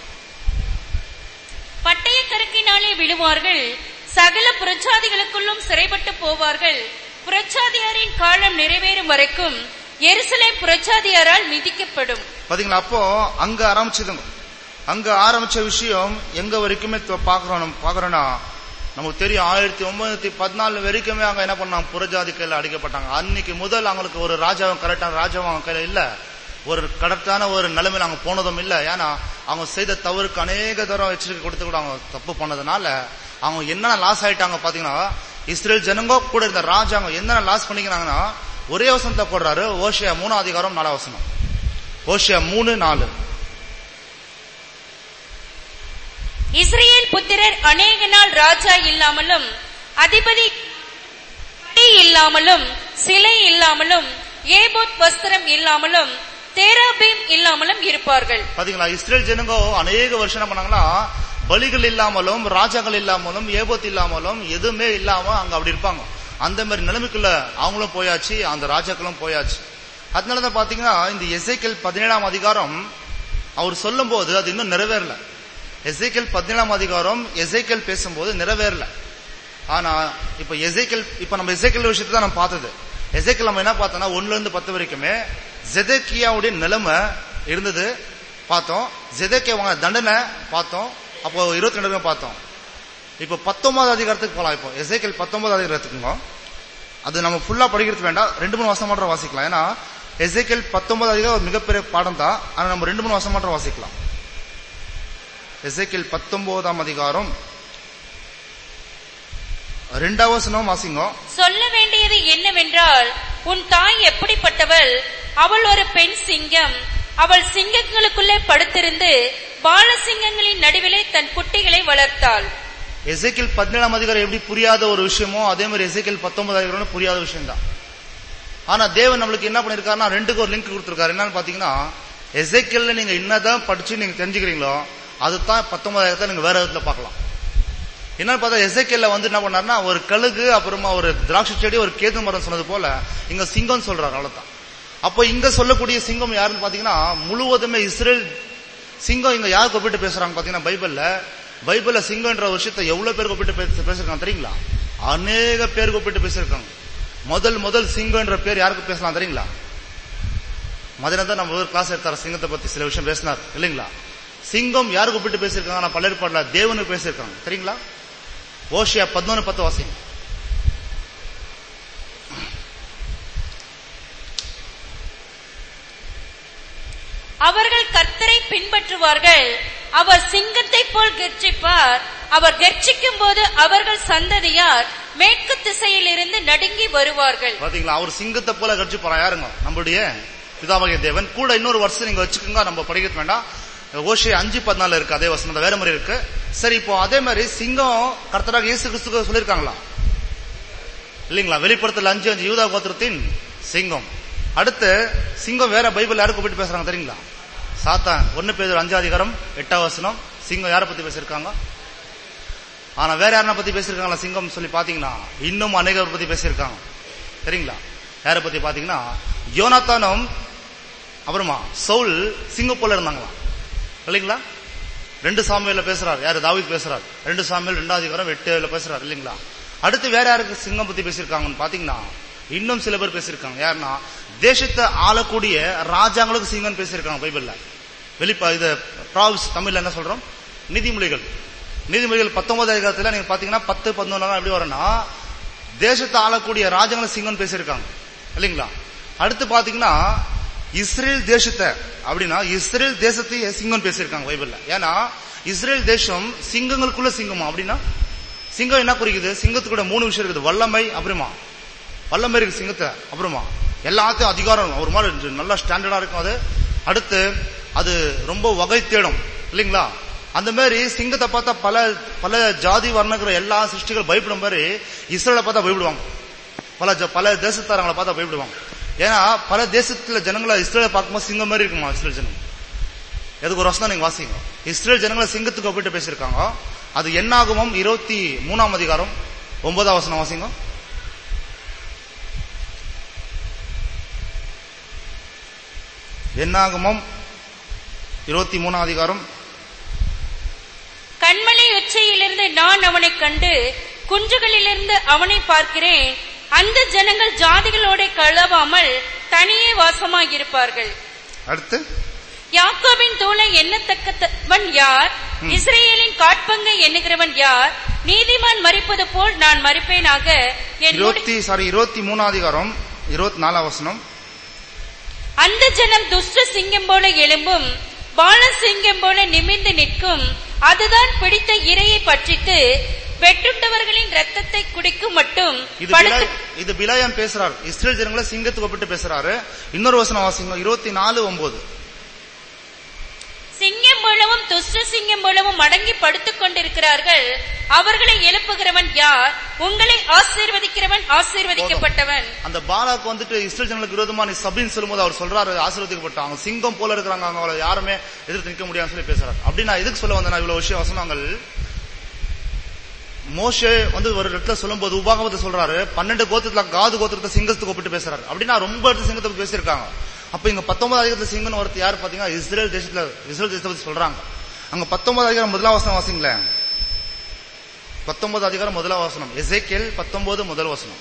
பட்டய கருக்கினாலே விழுவார்கள் சகல புரட்சாதிகளுக்குள்ளும் சிறைப்பட்டு போவார்கள் புரட்சாதியாரின் காலம் நிறைவேறும் வரைக்கும் எருசலேம் புரட்சாதியாரால் மிதிக்கப்படும்
பாத்தீங்களா அப்போ அங்க ஆரம்பிச்சதுங்க அங்க ஆரம்பிச்ச விஷயம் எங்க வரைக்குமே இப்ப பாக்குறோம் நம்ம பாக்குறோம்னா நமக்கு தெரியும் ஆயிரத்தி ஒன்பதாயிரத்தி பதினாலு வரைக்குமே அங்க என்ன பண்ணாங்க புறஜாதி கையில அடிக்கப்பட்டாங்க அன்னைக்கு முதல் அவங்களுக்கு ஒரு ராஜாவும் கரெக்டான ராஜாவும் அவங்க கையில இல்ல ஒரு கரெக்டான ஒரு நிலைமையில அவங்க போனதும் இல்ல ஏன்னா அவங்க செய்த தவறுக்கு அநேக தரம் எச்சரிக்கை கொடுத்து கூட அவங்க தப்பு பண்ணதுனால அவங்க என்னென்ன லாஸ் ஆயிட்டாங்க பாத்தீங்கன்னா இஸ்ரேல் ஜனங்கோ கூட இருந்த ராஜாங்க என்னென்ன லாஸ் பண்ணிக்கிறாங்கன்னா ஒரே வசனத்தை போடுறாரு ஓஷியா மூணாம் அதிகாரம் நாலாம் வசனம் ஓஷியா மூணு நாலு
இஸ்ரேல் புத்திரர் அநேக நாள் ராஜா இல்லாமலும் அதிபதி படை இல்லாமலும் சிலை இல்லாமலும் ஏபோத் வஸ்திரம் இல்லாமலும் தேராபீம் இல்லாமலும் இருப்பார்கள்
பாத்தீங்களா இஸ்ரேல் ஜனங்கோ அநேக வருஷம் என்ன பண்ணாங்கன்னா பலிகள் இல்லாமலும் ராஜாக்கள் இல்லாமலும் ஏபோத் இல்லாமலும் எதுவுமே இல்லாம அங்க அப்படி இருப்பாங்க அந்த மாதிரி நிலைமைக்குள்ள அவங்களும் போயாச்சு அந்த ராஜாக்களும் போயாச்சு அதனாலதான் பாத்தீங்கன்னா இந்த எசைக்கல் பதினேழாம் அதிகாரம் அவர் சொல்லும் போது அது இன்னும் நிறைவேறல எசைக்கல் பதினேழாம் அதிகாரம் எசைக்கல் பேசும்போது நிறைவேறல ஆனா இப்ப எசைக்கல் இப்ப நம்ம எசைக்கல் விஷயத்தை தான் நம்ம பார்த்தது எசைக்கல் நம்ம என்ன பார்த்தோம்னா ஒண்ணுல இருந்து பத்து வரைக்குமே ஜெதக்கியாவுடைய நிலைமை இருந்தது பார்த்தோம் ஜெதக்கியா தண்டனை பார்த்தோம் அப்போ இருபத்தி ரெண்டு பார்த்தோம் இப்போ பத்தொன்பது அதிகாரத்துக்கு போலாம் இப்போ எசைக்கல் பத்தொன்பது அதிகாரத்துக்குங்க அது நம்ம ஃபுல்லா படிக்கிறது வேண்டாம் ரெண்டு மூணு வருஷம் மட்டும் வாசிக்கலாம் ஏன்னா எசைக்கல் பத்தொன்பது அதிகாரம் ஒரு மிகப்பெரிய பாடம் தான் ஆனா நம்ம ரெண்டு மூணு வருஷம் மட்டும் வாசிக்கலாம் எசைக்கல் பத்தொன்பதாம் அதிகாரம் ரெண்டாவது வசனம் வாசிங்க
சொல்ல வேண்டியது என்னவென்றால் உன் தாய் எப்படிப்பட்டவள் அவள் ஒரு பெண் சிங்கம் அவள் சிங்கங்களுக்குள்ளே படுத்திருந்து பாலசிங்கங்களின் நடுவிலே தன் குட்டிகளை வளர்த்தாள்
எசைக்கல் பதினேழாம் அதிகாரம் எப்படி புரியாத ஒரு விஷயமோ அதே மாதிரி எசைக்கல் பத்தொன்பது அதிகாரம் புரியாத விஷயம் தான் ஆனா தேவன் நம்மளுக்கு என்ன பண்ணிருக்காருன்னா ரெண்டுக்கு ஒரு லிங்க் கொடுத்திருக்காரு என்னன்னு பாத்தீங்கன்னா எசைக்கல்ல நீங்க என்னதான் படிச்சு நீங்க தெரிஞ்சுக்கிறீங்களோ அதுதான் பத்தொன்பதாயிரத்தை நீங்க வேற விதத்துல பார்க்கலாம் என்னன்னு பார்த்தா எசைக்கல்ல வந்து என்ன பண்ணாருன்னா ஒரு கழுகு அப்புறமா ஒரு திராட்சை செடி ஒரு கேது மரம் சொன்னது போல இங்க சிங்கம் சொல்றாரு அவ்வளவுதான் அப்போ இங்க சொல்லக்கூடிய சிங்கம் யாருன்னு பாத்தீங்கன்னா முழுவதுமே இஸ்ரேல் சிங்கம் இங்க யார் கூப்பிட்டு பேசுறாங்க பாத்தீங்கன்னா பைபிள்ல பைபிள்ல சிங்கம்ன்ற ஒரு விஷயத்தை எவ்வளவு பேர் கூப்பிட்டு பேச- பேசிருக்காங்க தெரியுங்களா அநேக பேர் கூப்பிட்டு பேசிருக்காங்க முதல் முதல் சிங்கம்ன்ற பேர் யாருக்கு பேசலாம் தெரியுங்களா மதியம் தான் நம்ம ஒரு கிளாஸ் எடுத்தார் சிங்கத்தை பத்தி சில விஷயம் பேசினார் இல்லைங்களா சிங்கம் யாரு கூப்பிட்டு பேசியிருக்காங்க நான் பல்லெடுப்பாடல தேவனுக்கு பேசியிருக்காங்க தெரியுங்களா ஓஷியா பதினொன்று பத்து வாசிங்க
அவர்கள் கர்த்தரை பின்பற்றுவார்கள் அவர் சிங்கத்தை போல் கர்ஜிப்பார் அவர் கர்ஜிக்கும் போது அவர்கள் சந்ததியார் மேற்கு திசையில் இருந்து நடுங்கி வருவார்கள்
பாத்தீங்களா அவர் சிங்கத்தை போல கட்சி போறான் யாருங்க நம்மளுடைய பிதாவாகிய தேவன் கூட இன்னொரு வருஷம் நீங்க வச்சுக்கோங்க நம்ம படிக்க வேண்டாம் ஓஷே அஞ்சு பதினாலு இருக்கு அதே வசனம் அந்த வேற மாதிரி இருக்கு சரி இப்போ அதே மாதிரி சிங்கம் கர்த்தராக இயேசு கிறிஸ்துக்கு சொல்லியிருக்காங்களா இல்லைங்களா வெளிப்படுத்தல அஞ்சு அஞ்சு யூதா கோத்திரத்தின் சிங்கம் அடுத்து சிங்கம் வேற பைபிள் யாருக்கு கூப்பிட்டு பேசுறாங்க தெரியுங்களா சாத்தான் ஒன்னு பேர் அஞ்சு அதிகாரம் எட்டாம் வசனம் சிங்கம் யாரை பத்தி பேசியிருக்காங்க ஆனா வேற யாரை பத்தி பேசியிருக்காங்களா சிங்கம் சொல்லி பாத்தீங்கன்னா இன்னும் அநேகர் பத்தி பேசியிருக்காங்க சரிங்களா யாரை பத்தி பாத்தீங்கன்னா யோனாத்தானும் அப்புறமா சவுல் சிங்கப்பூர்ல இருந்தாங்களாம் இல்லைங்களா ரெண்டு சாமியில பேசுறாரு யாரு தாவீத் பேசுறாரு ரெண்டு சாமியில் ரெண்டாவது அதிகாரம் எட்டுல பேசுறாரு இல்லைங்களா அடுத்து வேற யாருக்கு சிங்கம் பத்தி பேசியிருக்காங்கன்னு பாத்தீங்கன்னா இன்னும் சில பேர் பேசியிருக்காங்க யாருன்னா தேசத்தை ஆளக்கூடிய ராஜாங்களுக்கு சிங்கம் பேசியிருக்காங்க பைபிள்ல வெளிப்பா இது ப்ராவ்ஸ் தமிழ்ல என்ன சொல்றோம் நீதிமொழிகள் நீதிமொழிகள் பத்தொன்பது அதிகாரத்துல நீங்க பாத்தீங்கன்னா பத்து பதினொன்னு எப்படி வரும்னா தேசத்தை ஆளக்கூடிய ராஜாங்களை சிங்கம் பேசியிருக்காங்க இல்லைங்களா அடுத்து பாத்தீங்கன்னா இஸ்ரேல் தேசத்தை அப்படின்னா இஸ்ரேல் தேசத்தையே சிங்கம் பேசியிருக்காங்க பைபிள்ல ஏன்னா இஸ்ரேல் தேசம் சிங்கங்களுக்குள்ள சிங்கமா அப்படின்னா சிங்கம் என்ன குறிக்குது சிங்கத்துக்கூட மூணு விஷயம் இருக்குது வல்லமை அப்புறமா வல்லமை இருக்கு சிங்கத்தை அப்புறமா எல்லாத்தையும் அதிகாரம் ஒரு மாதிரி நல்லா ஸ்டாண்டர்டா இருக்கும் அது அடுத்து அது ரொம்ப வகை தேடும் இல்லைங்களா அந்த மாதிரி சிங்கத்தை பார்த்தா பல பல ஜாதி வர்ணங்கிற எல்லா சிருஷ்டிகள் பயப்படும் மாதிரி இஸ்ரேலை பார்த்தா பயப்படுவாங்க பல ஜ- பல தேசத்தாரங்களை பார்த்தா பயப்படுவாங்க ஏன்னா பல தேசத்துல ஜனங்களை இஸ்ரேலை பார்க்கும்போது சிங்கம் மாதிரி இருக்குமா இஸ்ரேல் ஜனங்க எதுக்கு ஒரு வருஷம் நீங்க வாசிங்க இஸ்ரேல் ஜனங்களை சிங்கத்துக்கு ஒப்பிட்டு பேசியிருக்காங்க அது என்னாகமும் இருபத்தி மூணாம் அதிகாரம் ஒன்பதாம் வசனம் வாசிங்க என்னாகமும் இருபத்தி மூணாம் அதிகாரம்
கண்மலை உச்சையிலிருந்து நான் அவனை கண்டு குன்றுகளிலிருந்து அவனை பார்க்கிறேன் அந்த ஜனங்கள் ஜாதிகளோட கலவாமல் தனியே வாசமாயிருப்பார்கள்
அடுத்து
யாக்கோபின் தூளை எண்ணத்தக்கவன் யார் இஸ்ரேலின் காட்பங்கை எண்ணுகிறவன் யார் நீதிமான் மறிப்பது போல் நான் மறிப்பேனாக என்னுடைய
இருபத்தி சாரி இருபத்தி மூணாம் அதிகாரம் இருபத்தி நாலாம் வசனம்
அந்த ஜனம் துஷ்ட சிங்கம் போல எழும்பும் பால சிங்கம் போல நிமிர்ந்து நிற்கும் அதுதான் பிடித்த இரையை பற்றித்து வெட்டுண்டவர்களின் ரத்தத்தை குடிக்கும் மட்டும்
இது
படுத்து
பிலாய்- இது பிலாயம் பேசுறாரு இஸ்ரேல் ஜனங்களை சிங்கத்துக்கு ஒப்பிட்டு பேசுறாரு இன்னொரு வசனம் வாசிங்க இருபத்தி நாலு ஒன்பது
சிங்கம் போலவும் துஷ்ட சிங்கம் போலவும் அடங்கி படுத்துக் கொண்டிருக்கிறார்கள் அவர்களை எழுப்புகிறவன் யார் உங்களை ஆசீர்வதிக்கிறவன் ஆசீர்வதிக்கப்பட்டவன்
அந்த பாலாக்கு வந்துட்டு இஸ்ரேல் ஜனங்களுக்கு விரோதமா நீ சபின்னு சொல்லும்போது அவர் சொல்றாரு ஆசீர்வதிக்கப்பட்டாங்க சிங்கம் போல இருக்கிறாங்க அவங்க அவளை யாருமே எதிர்த்து நிற்க முடியாதுன்னு சொல்லி பேசுறாரு அப்படி நான் எதுக்கு சொல்ல வந்தேன் இவ்வளவு விஷயம் வசனங்கள் மோஷே வந்து ஒரு இடத்துல சொல்லும்போது உபாகமத்தை சொல்றாரு பன்னெண்டு கோத்திரத்துல காது கோத்திரத்தை சிங்கத்துக்கு ஒப்பிட்டு பேசுறாரு அப்படின்னா ரொம்ப இடத்துல சிங்கத்தை பத்தி பேசியிருக்காங்க அப்ப இங்க பத்தொன்பது அதிகாரத்துல சிங்கன் ஒருத்தர் யாரு பாத்தீங்கன்னா இஸ்ரேல் தேசத்துல இஸ்ரேல் தேசத்தை பத்தி சொல்றாங்க அங்க பத்தொன்பது அதிகாரம் முதலாம் வசனம் வாசிங்களேன் பத்தொன்பது அதிகாரம் முதலாம் வசனம் எசேக்கியேல் பத்தொன்பது முதல் வசனம்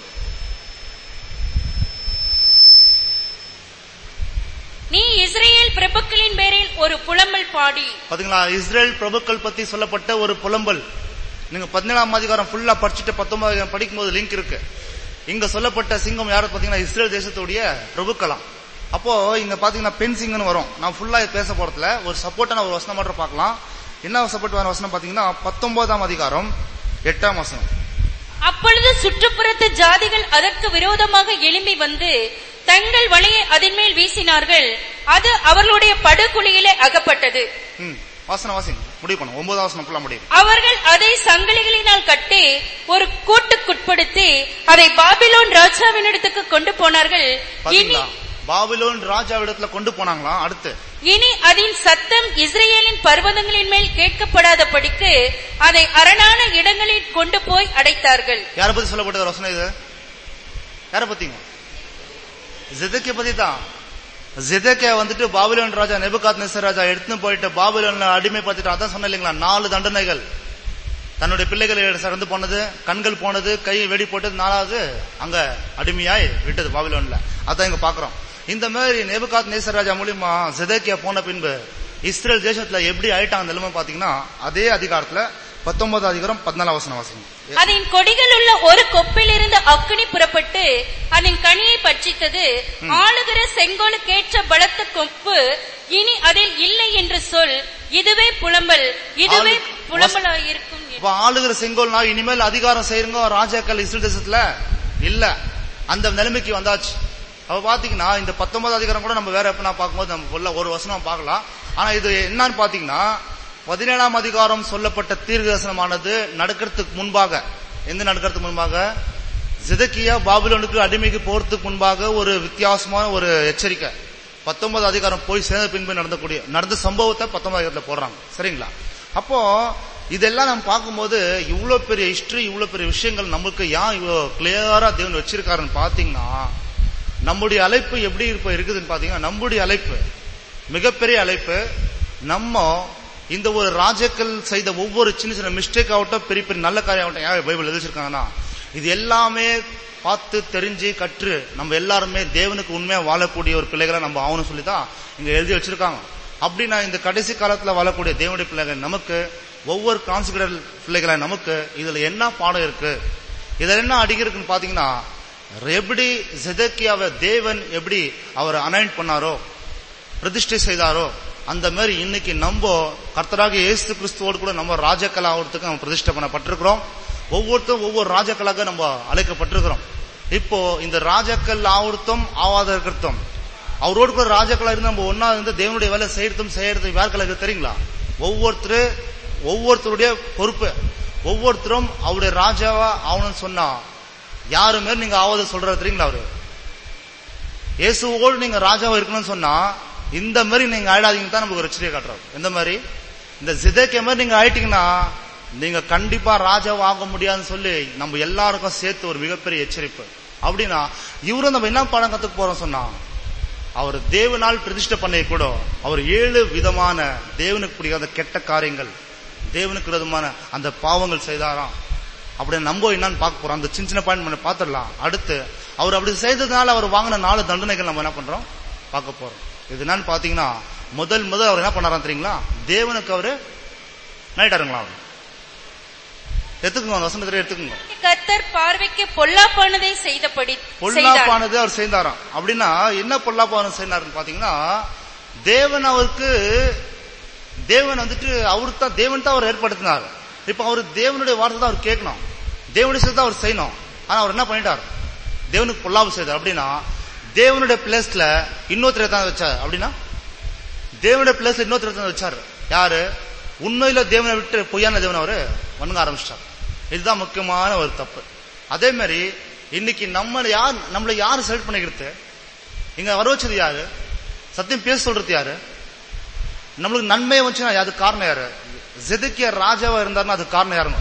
நீ இஸ்ரேல் பிரபுக்களின் பேரில் ஒரு புலம்பல் பாடி
பாத்தீங்களா இஸ்ரேல் பிரபுக்கள் பத்தி சொல்லப்பட்ட ஒரு புலம்பல் நீங்க பதினேழாம் அதிகாரம் ஃபுல்லா படிச்சுட்டு பத்தொன்பது அதிகாரம் படிக்கும்போது லிங்க் இருக்கு இங்க சொல்லப்பட்ட சிங்கம் யாரு பாத்தீங்கன்னா இஸ்ரேல் தேசத்துடைய பிரபுக்களாம் அப்போ இங்க பாத்தீங்கன்னா பெண் சிங்கம்னு வரும் நான் ஃபுல்லா பேச போறதுல ஒரு சப்போர்ட்டான ஒரு வசனம் மட்டும் பார்க்கலாம் என்ன சப்போர்ட் வசனம் பாத்தீங்கன்னா பத்தொன்பதாம் அதிகாரம் எட்டாம் வசனம்
அப்பொழுது சுற்றுப்புறத்து ஜாதிகள் அதற்கு விரோதமாக எழும்பி வந்து தங்கள் வலையை அதன் மேல் வீசினார்கள் அது அவர்களுடைய படுகுழியிலே அகப்பட்டது
ம் வாசனம் வாசிங்க முடிவு பண்ணும் ஒன்பதாம் வசனம் ஃபுல்லா முடியும்
அவர்கள் அதை சங்கிலிகளினால் கட்டி ஒரு கூட்டுக்குட்படுத்தி அதை பாபிலோன் ராஜாவினிடத்துக்கு கொண்டு போனார்கள் இனி
பாத்தீங்களா பாபிலோன் ராஜாவிடத்துல கொண்டு போனாங்களாம் அடுத்து
இனி அதன் சத்தம் இஸ்ரேலின் பர்வதங்களின் மேல் கேட்கப்படாதபடிக்கு அதை அரணான இடங்களில் கொண்டு போய் அடைத்தார்கள்
யார பத்தி சொல்லப்பட்டது வசனம் இது யார பத்திங்க ஜெதக்கிய பத்தி தான் ஜெதக்கிய வந்துட்டு பாபிலோன் ராஜா நெபுகாத் நெசர் ராஜா எடுத்துன்னு போயிட்டு பாபிலோன்ல அடிமைப்படுத்திட்டு அதான் சொன்ன இல்லைங்களா நாலு தண்டனைகள் தன்னுடைய பிள்ளைகளை சிறந்து போனது கண்கள் போனது கை வெடி போட்டது நாலாவது அங்க அடிமையாய் விட்டது பாபிலோன்ல அதான் இங்க பாக்குறோம் இந்த மாதிரி நெபுகாத் நேசர் ராஜா மூலியமா ஜெதக்கியா போன பின்பு இஸ்ரேல் தேசத்துல எப்படி ஆயிட்டாங்க நிலைமை பாத்தீங்கன்னா அதே அதிகாரத்துல பத்தொன்பது அதிகாரம் பதினாலாம் வசனம் வாசிங்க
அதன் கொடிகள் உள்ள ஒரு கொப்பிலிருந்து அக்கினி புறப்பட்டு அதன் கனியை பட்சித்தது ஆளுகிற செங்கோலுக்கேற்ற பலத்த கொப்பு இனி அதில் இல்லை என்று சொல் இதுவே புலம்பல் இதுவே
ஆளு-
புலம்பலாயிருக்கும் என்று.
இப்ப ஆளுகிற செங்கோல்னா இனிமேல் அதிகாரம் செய்யுங்க ராஜாக்கள் இஸ்ரேல் தேசத்துல இல்ல அந்த நிலைமைக்கு வந்தாச்சு அப்ப பாத்தீங்கன்னா இந்த பத்தொன்பது அதிகாரம் கூட நம்ம வேற எப்ப நான் பார்க்கும்போது நம்ம உள்ள ஒரு வசனம் பார்க்கலாம் ஆனா இது என்னன்னு பாத்தீங்கன்னா பதினேழாம் அதிகாரம் சொல்லப்பட்ட தீர்க்கதரிசனமானது நடக்கிறதுக்கு முன்பாக எந்த நடக்கிறதுக்கு முன்பாக ஜிதக்கியா பாபிலோனுக்கு அடிமைக்கு போறதுக்கு முன்பாக ஒரு வித்தியாசமான ஒரு எச்சரிக்கை பத்தொன்பது அதிகாரம் போய் சேர்ந்த பின்பு நடந்தக்கூடிய நடந்த சம்பவத்தை பத்தொன்பது அதிகாரத்துல போடுறாங்க சரிங்களா அப்போ இதெல்லாம் நம்ம பார்க்கும்போது இவ்வளவு பெரிய ஹிஸ்டரி இவ்வளவு பெரிய விஷயங்கள் நமக்கு ஏன் இவ்வளவு கிளியரா தேவன் வச்சிருக்காருன்னு பாத்தீங்கன்னா நம்முடைய அழைப்பு எப்படி இப்ப இருக்குதுன்னு பாத்தீங்கன்னா நம்முடைய அழைப்பு மிகப்பெரிய அழைப்பு நம்ம இந்த ஒரு ராஜாக்கள் செய்த ஒவ்வொரு சின்ன சின்ன மிஸ்டேக் ஆகட்டும் பெரிய பெரிய நல்ல காரியம் ஆகட்டும் ஏன் பைபிள் எழுதிச்சிருக்காங்கன்னா இது எல்லாமே பார்த்து தெரிஞ்சு கற்று நம்ம எல்லாருமே தேவனுக்கு உண்மையா வாழக்கூடிய ஒரு பிள்ளைகளை நம்ம ஆகணும் சொல்லி தான் இங்க எழுதி வச்சிருக்காங்க அப்படின்னா இந்த கடைசி காலத்துல வாழக்கூடிய தேவனுடைய பிள்ளைகள் நமக்கு ஒவ்வொரு கான்சிகரல் பிள்ளைகளை நமக்கு இதுல என்ன பாடம் இருக்கு இதுல என்ன அடிக்கிறதுன்னு பாத்தீங்கன்னா எப்படி ஜெதக்கியாவை தேவன் எப்படி அவர் அனாயிண்ட் பண்ணாரோ பிரதிஷ்டை செய்தாரோ அந்த மாதிரி இன்னைக்கு நம்ம கர்த்தராக இயேசு கிறிஸ்துவோடு கூட நம்ம ராஜாக்கள் ஆகிறதுக்கு நம்ம பிரதிஷ்டை பண்ணப்பட்டிருக்கிறோம் ஒவ்வொருத்தரும் ஒவ்வொரு ராஜாக்களாக நம்ம அழைக்கப்பட்டிருக்கிறோம் இப்போ இந்த ராஜாக்கள் ஆவர்த்தம் ஆவாத இருக்கிறதும் அவரோடு கூட ராஜாக்களா இருந்து நம்ம ஒன்னா இருந்து தேவனுடைய வேலை செய்யறதும் செய்யறதும் யாருக்களுக்கு தெரியுங்களா ஒவ்வொருத்தரு ஒவ்வொருத்தருடைய பொறுப்பு ஒவ்வொருத்தரும் அவருடைய ராஜாவா ஆகணும்னு சொன்னா யாருமே நீங்க ஆவத சொல்றது தெரியுங்களா அவரு இயேசுவோடு நீங்க ராஜாவா இருக்கணும்னு சொன்னா இந்த மாதிரி நீங்க ஆயிடாதீங்க தான் நமக்கு ஒரு எச்சரிக்கை காட்டுறோம் எந்த மாதிரி இந்த சிதைக்க மாதிரி நீங்க ஆயிட்டீங்கன்னா நீங்க கண்டிப்பா ராஜாவா ஆக முடியாதுன்னு சொல்லி நம்ம எல்லாருக்கும் சேர்த்து ஒரு மிகப்பெரிய எச்சரிப்பு அப்படின்னா இவரும் நம்ம என்ன பாடம் கத்துக்க போறோம் சொன்னா அவர் தேவனால் பிரதிஷ்டை பண்ண கூட அவர் ஏழு விதமான தேவனுக்கு பிடிக்காத கெட்ட காரியங்கள் தேவனுக்கு விரோதமான அந்த பாவங்கள் செய்தாராம் அப்படி நம்ம என்னன்னு பார்க்க போறோம் அந்த சின்ன சின்ன பாயிண்ட் நம்ம பார்த்துடலாம் அடுத்து அவர் அப்படி செய்ததுனால அவர் வாங்கின நாலு தண்டனைகள் நம்ம என்ன பண்றோம் பார்க்க போறோம் இது என்னன்னு பாத்தீங்கன்னா முதல் முதல் அவர் என்ன பண்ணாராம் தெரியுங்களா தேவனுக்கு அவரு நைட்டாருங்களா அவர் எடுத்துக்கோங்க அந்த வசனத்திலே எடுத்துக்கோங்க
கர்த்தர் பார்வைக்கு பொல்லாப்பானதை செய்தபடி செய்தார்
பொல்லாப்பானது அவர் செய்தாராம் அப்படின்னா என்ன பொல்லாப்பானது செய்தாருன்னு பாத்தீங்கன்னா தேவன் அவருக்கு தேவன் வந்துட்டு அவருக்கு தான் தேவன் தான் அவர் ஏற்படுத்தினார் இப்ப அவர் தேவனுடைய வார்த்தை தான் அவர் கேட்கணும் தேவனுடைய செய்தி அவர் செய்யணும் ஆனா அவர் என்ன பண்ணிட்டார் தேவனுக்கு பொல்லாப்பு செய்தார் அப்படின்னா தேவனுடைய பிளேஸ்ல இன்னொருத்தரை தான் வச்சார் அப்படின்னா தேவனுடைய பிளேஸ்ல இன்னொருத்தரை தான் வச்சாரு யாரு உண்மையில தேவனை விட்டு பொய்யான தேவன் அவரு வணங்க ஆரம்பிச்சிட்டார் இதுதான் முக்கியமான ஒரு தப்பு அதே மாதிரி இன்னைக்கு நம்ம யார் நம்மளை யாரு செலக்ட் பண்ணிக்கிறது இங்க வர வச்சது யாரு சத்தியம் பேச சொல்றது யாரு நம்மளுக்கு நன்மையை வந்துச்சுன்னா அது காரணம் யாரு ஜெதுக்கிய ராஜாவா இருந்தாருன்னா அது காரணம் யாருங்க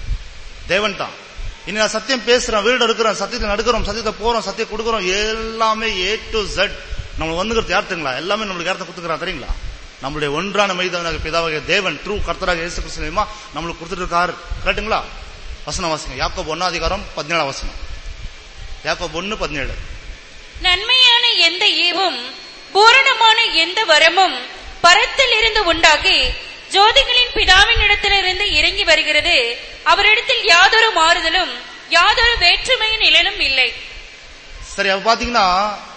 தேவன் தான் இனி நான் சத்தியம் பேசுறேன் வீடு எடுக்கிறோம் சத்தியத்தை நடக்கிறோம் சத்தியத்தை போறோம் சத்தியம் கொடுக்குறோம் எல்லாமே ஏ டு ஜெட் நம்மளுக்கு வந்துக்கிறது யார் தெரியுங்களா எல்லாமே நம்மளுக்கு யார்த்த கொடுத்துக்கிறான் தெரியுங்களா நம்மளுடைய ஒன்றான மைதவனாக பிதாவாகிய தேவன் ட்ரூ கர்த்தராக இயேசு கிறிஸ்துவமா நம்மளுக்கு கொடுத்துட்டு இருக்காரு கரெக்டுங்களா வசனம் வாசிங்க யாக்கோப் ஒன்னாதிகாரம் பதினேழாம் வசனம் யாக்கோப் ஒன்னு பதினேழு
நன்மையான எந்த ஈவும் பூரணமான எந்த வரமும் பரத்திலிருந்து உண்டாகி ஜோதிகளின் பிதாவின் இடத்திலிருந்து இறங்கி வருகிறது அவரிடத்தில் யாதொரு மாறுதலும் யாதொரு வேற்றுமையின் நிழலும் இல்லை
சரி அப்ப பாத்தீங்கன்னா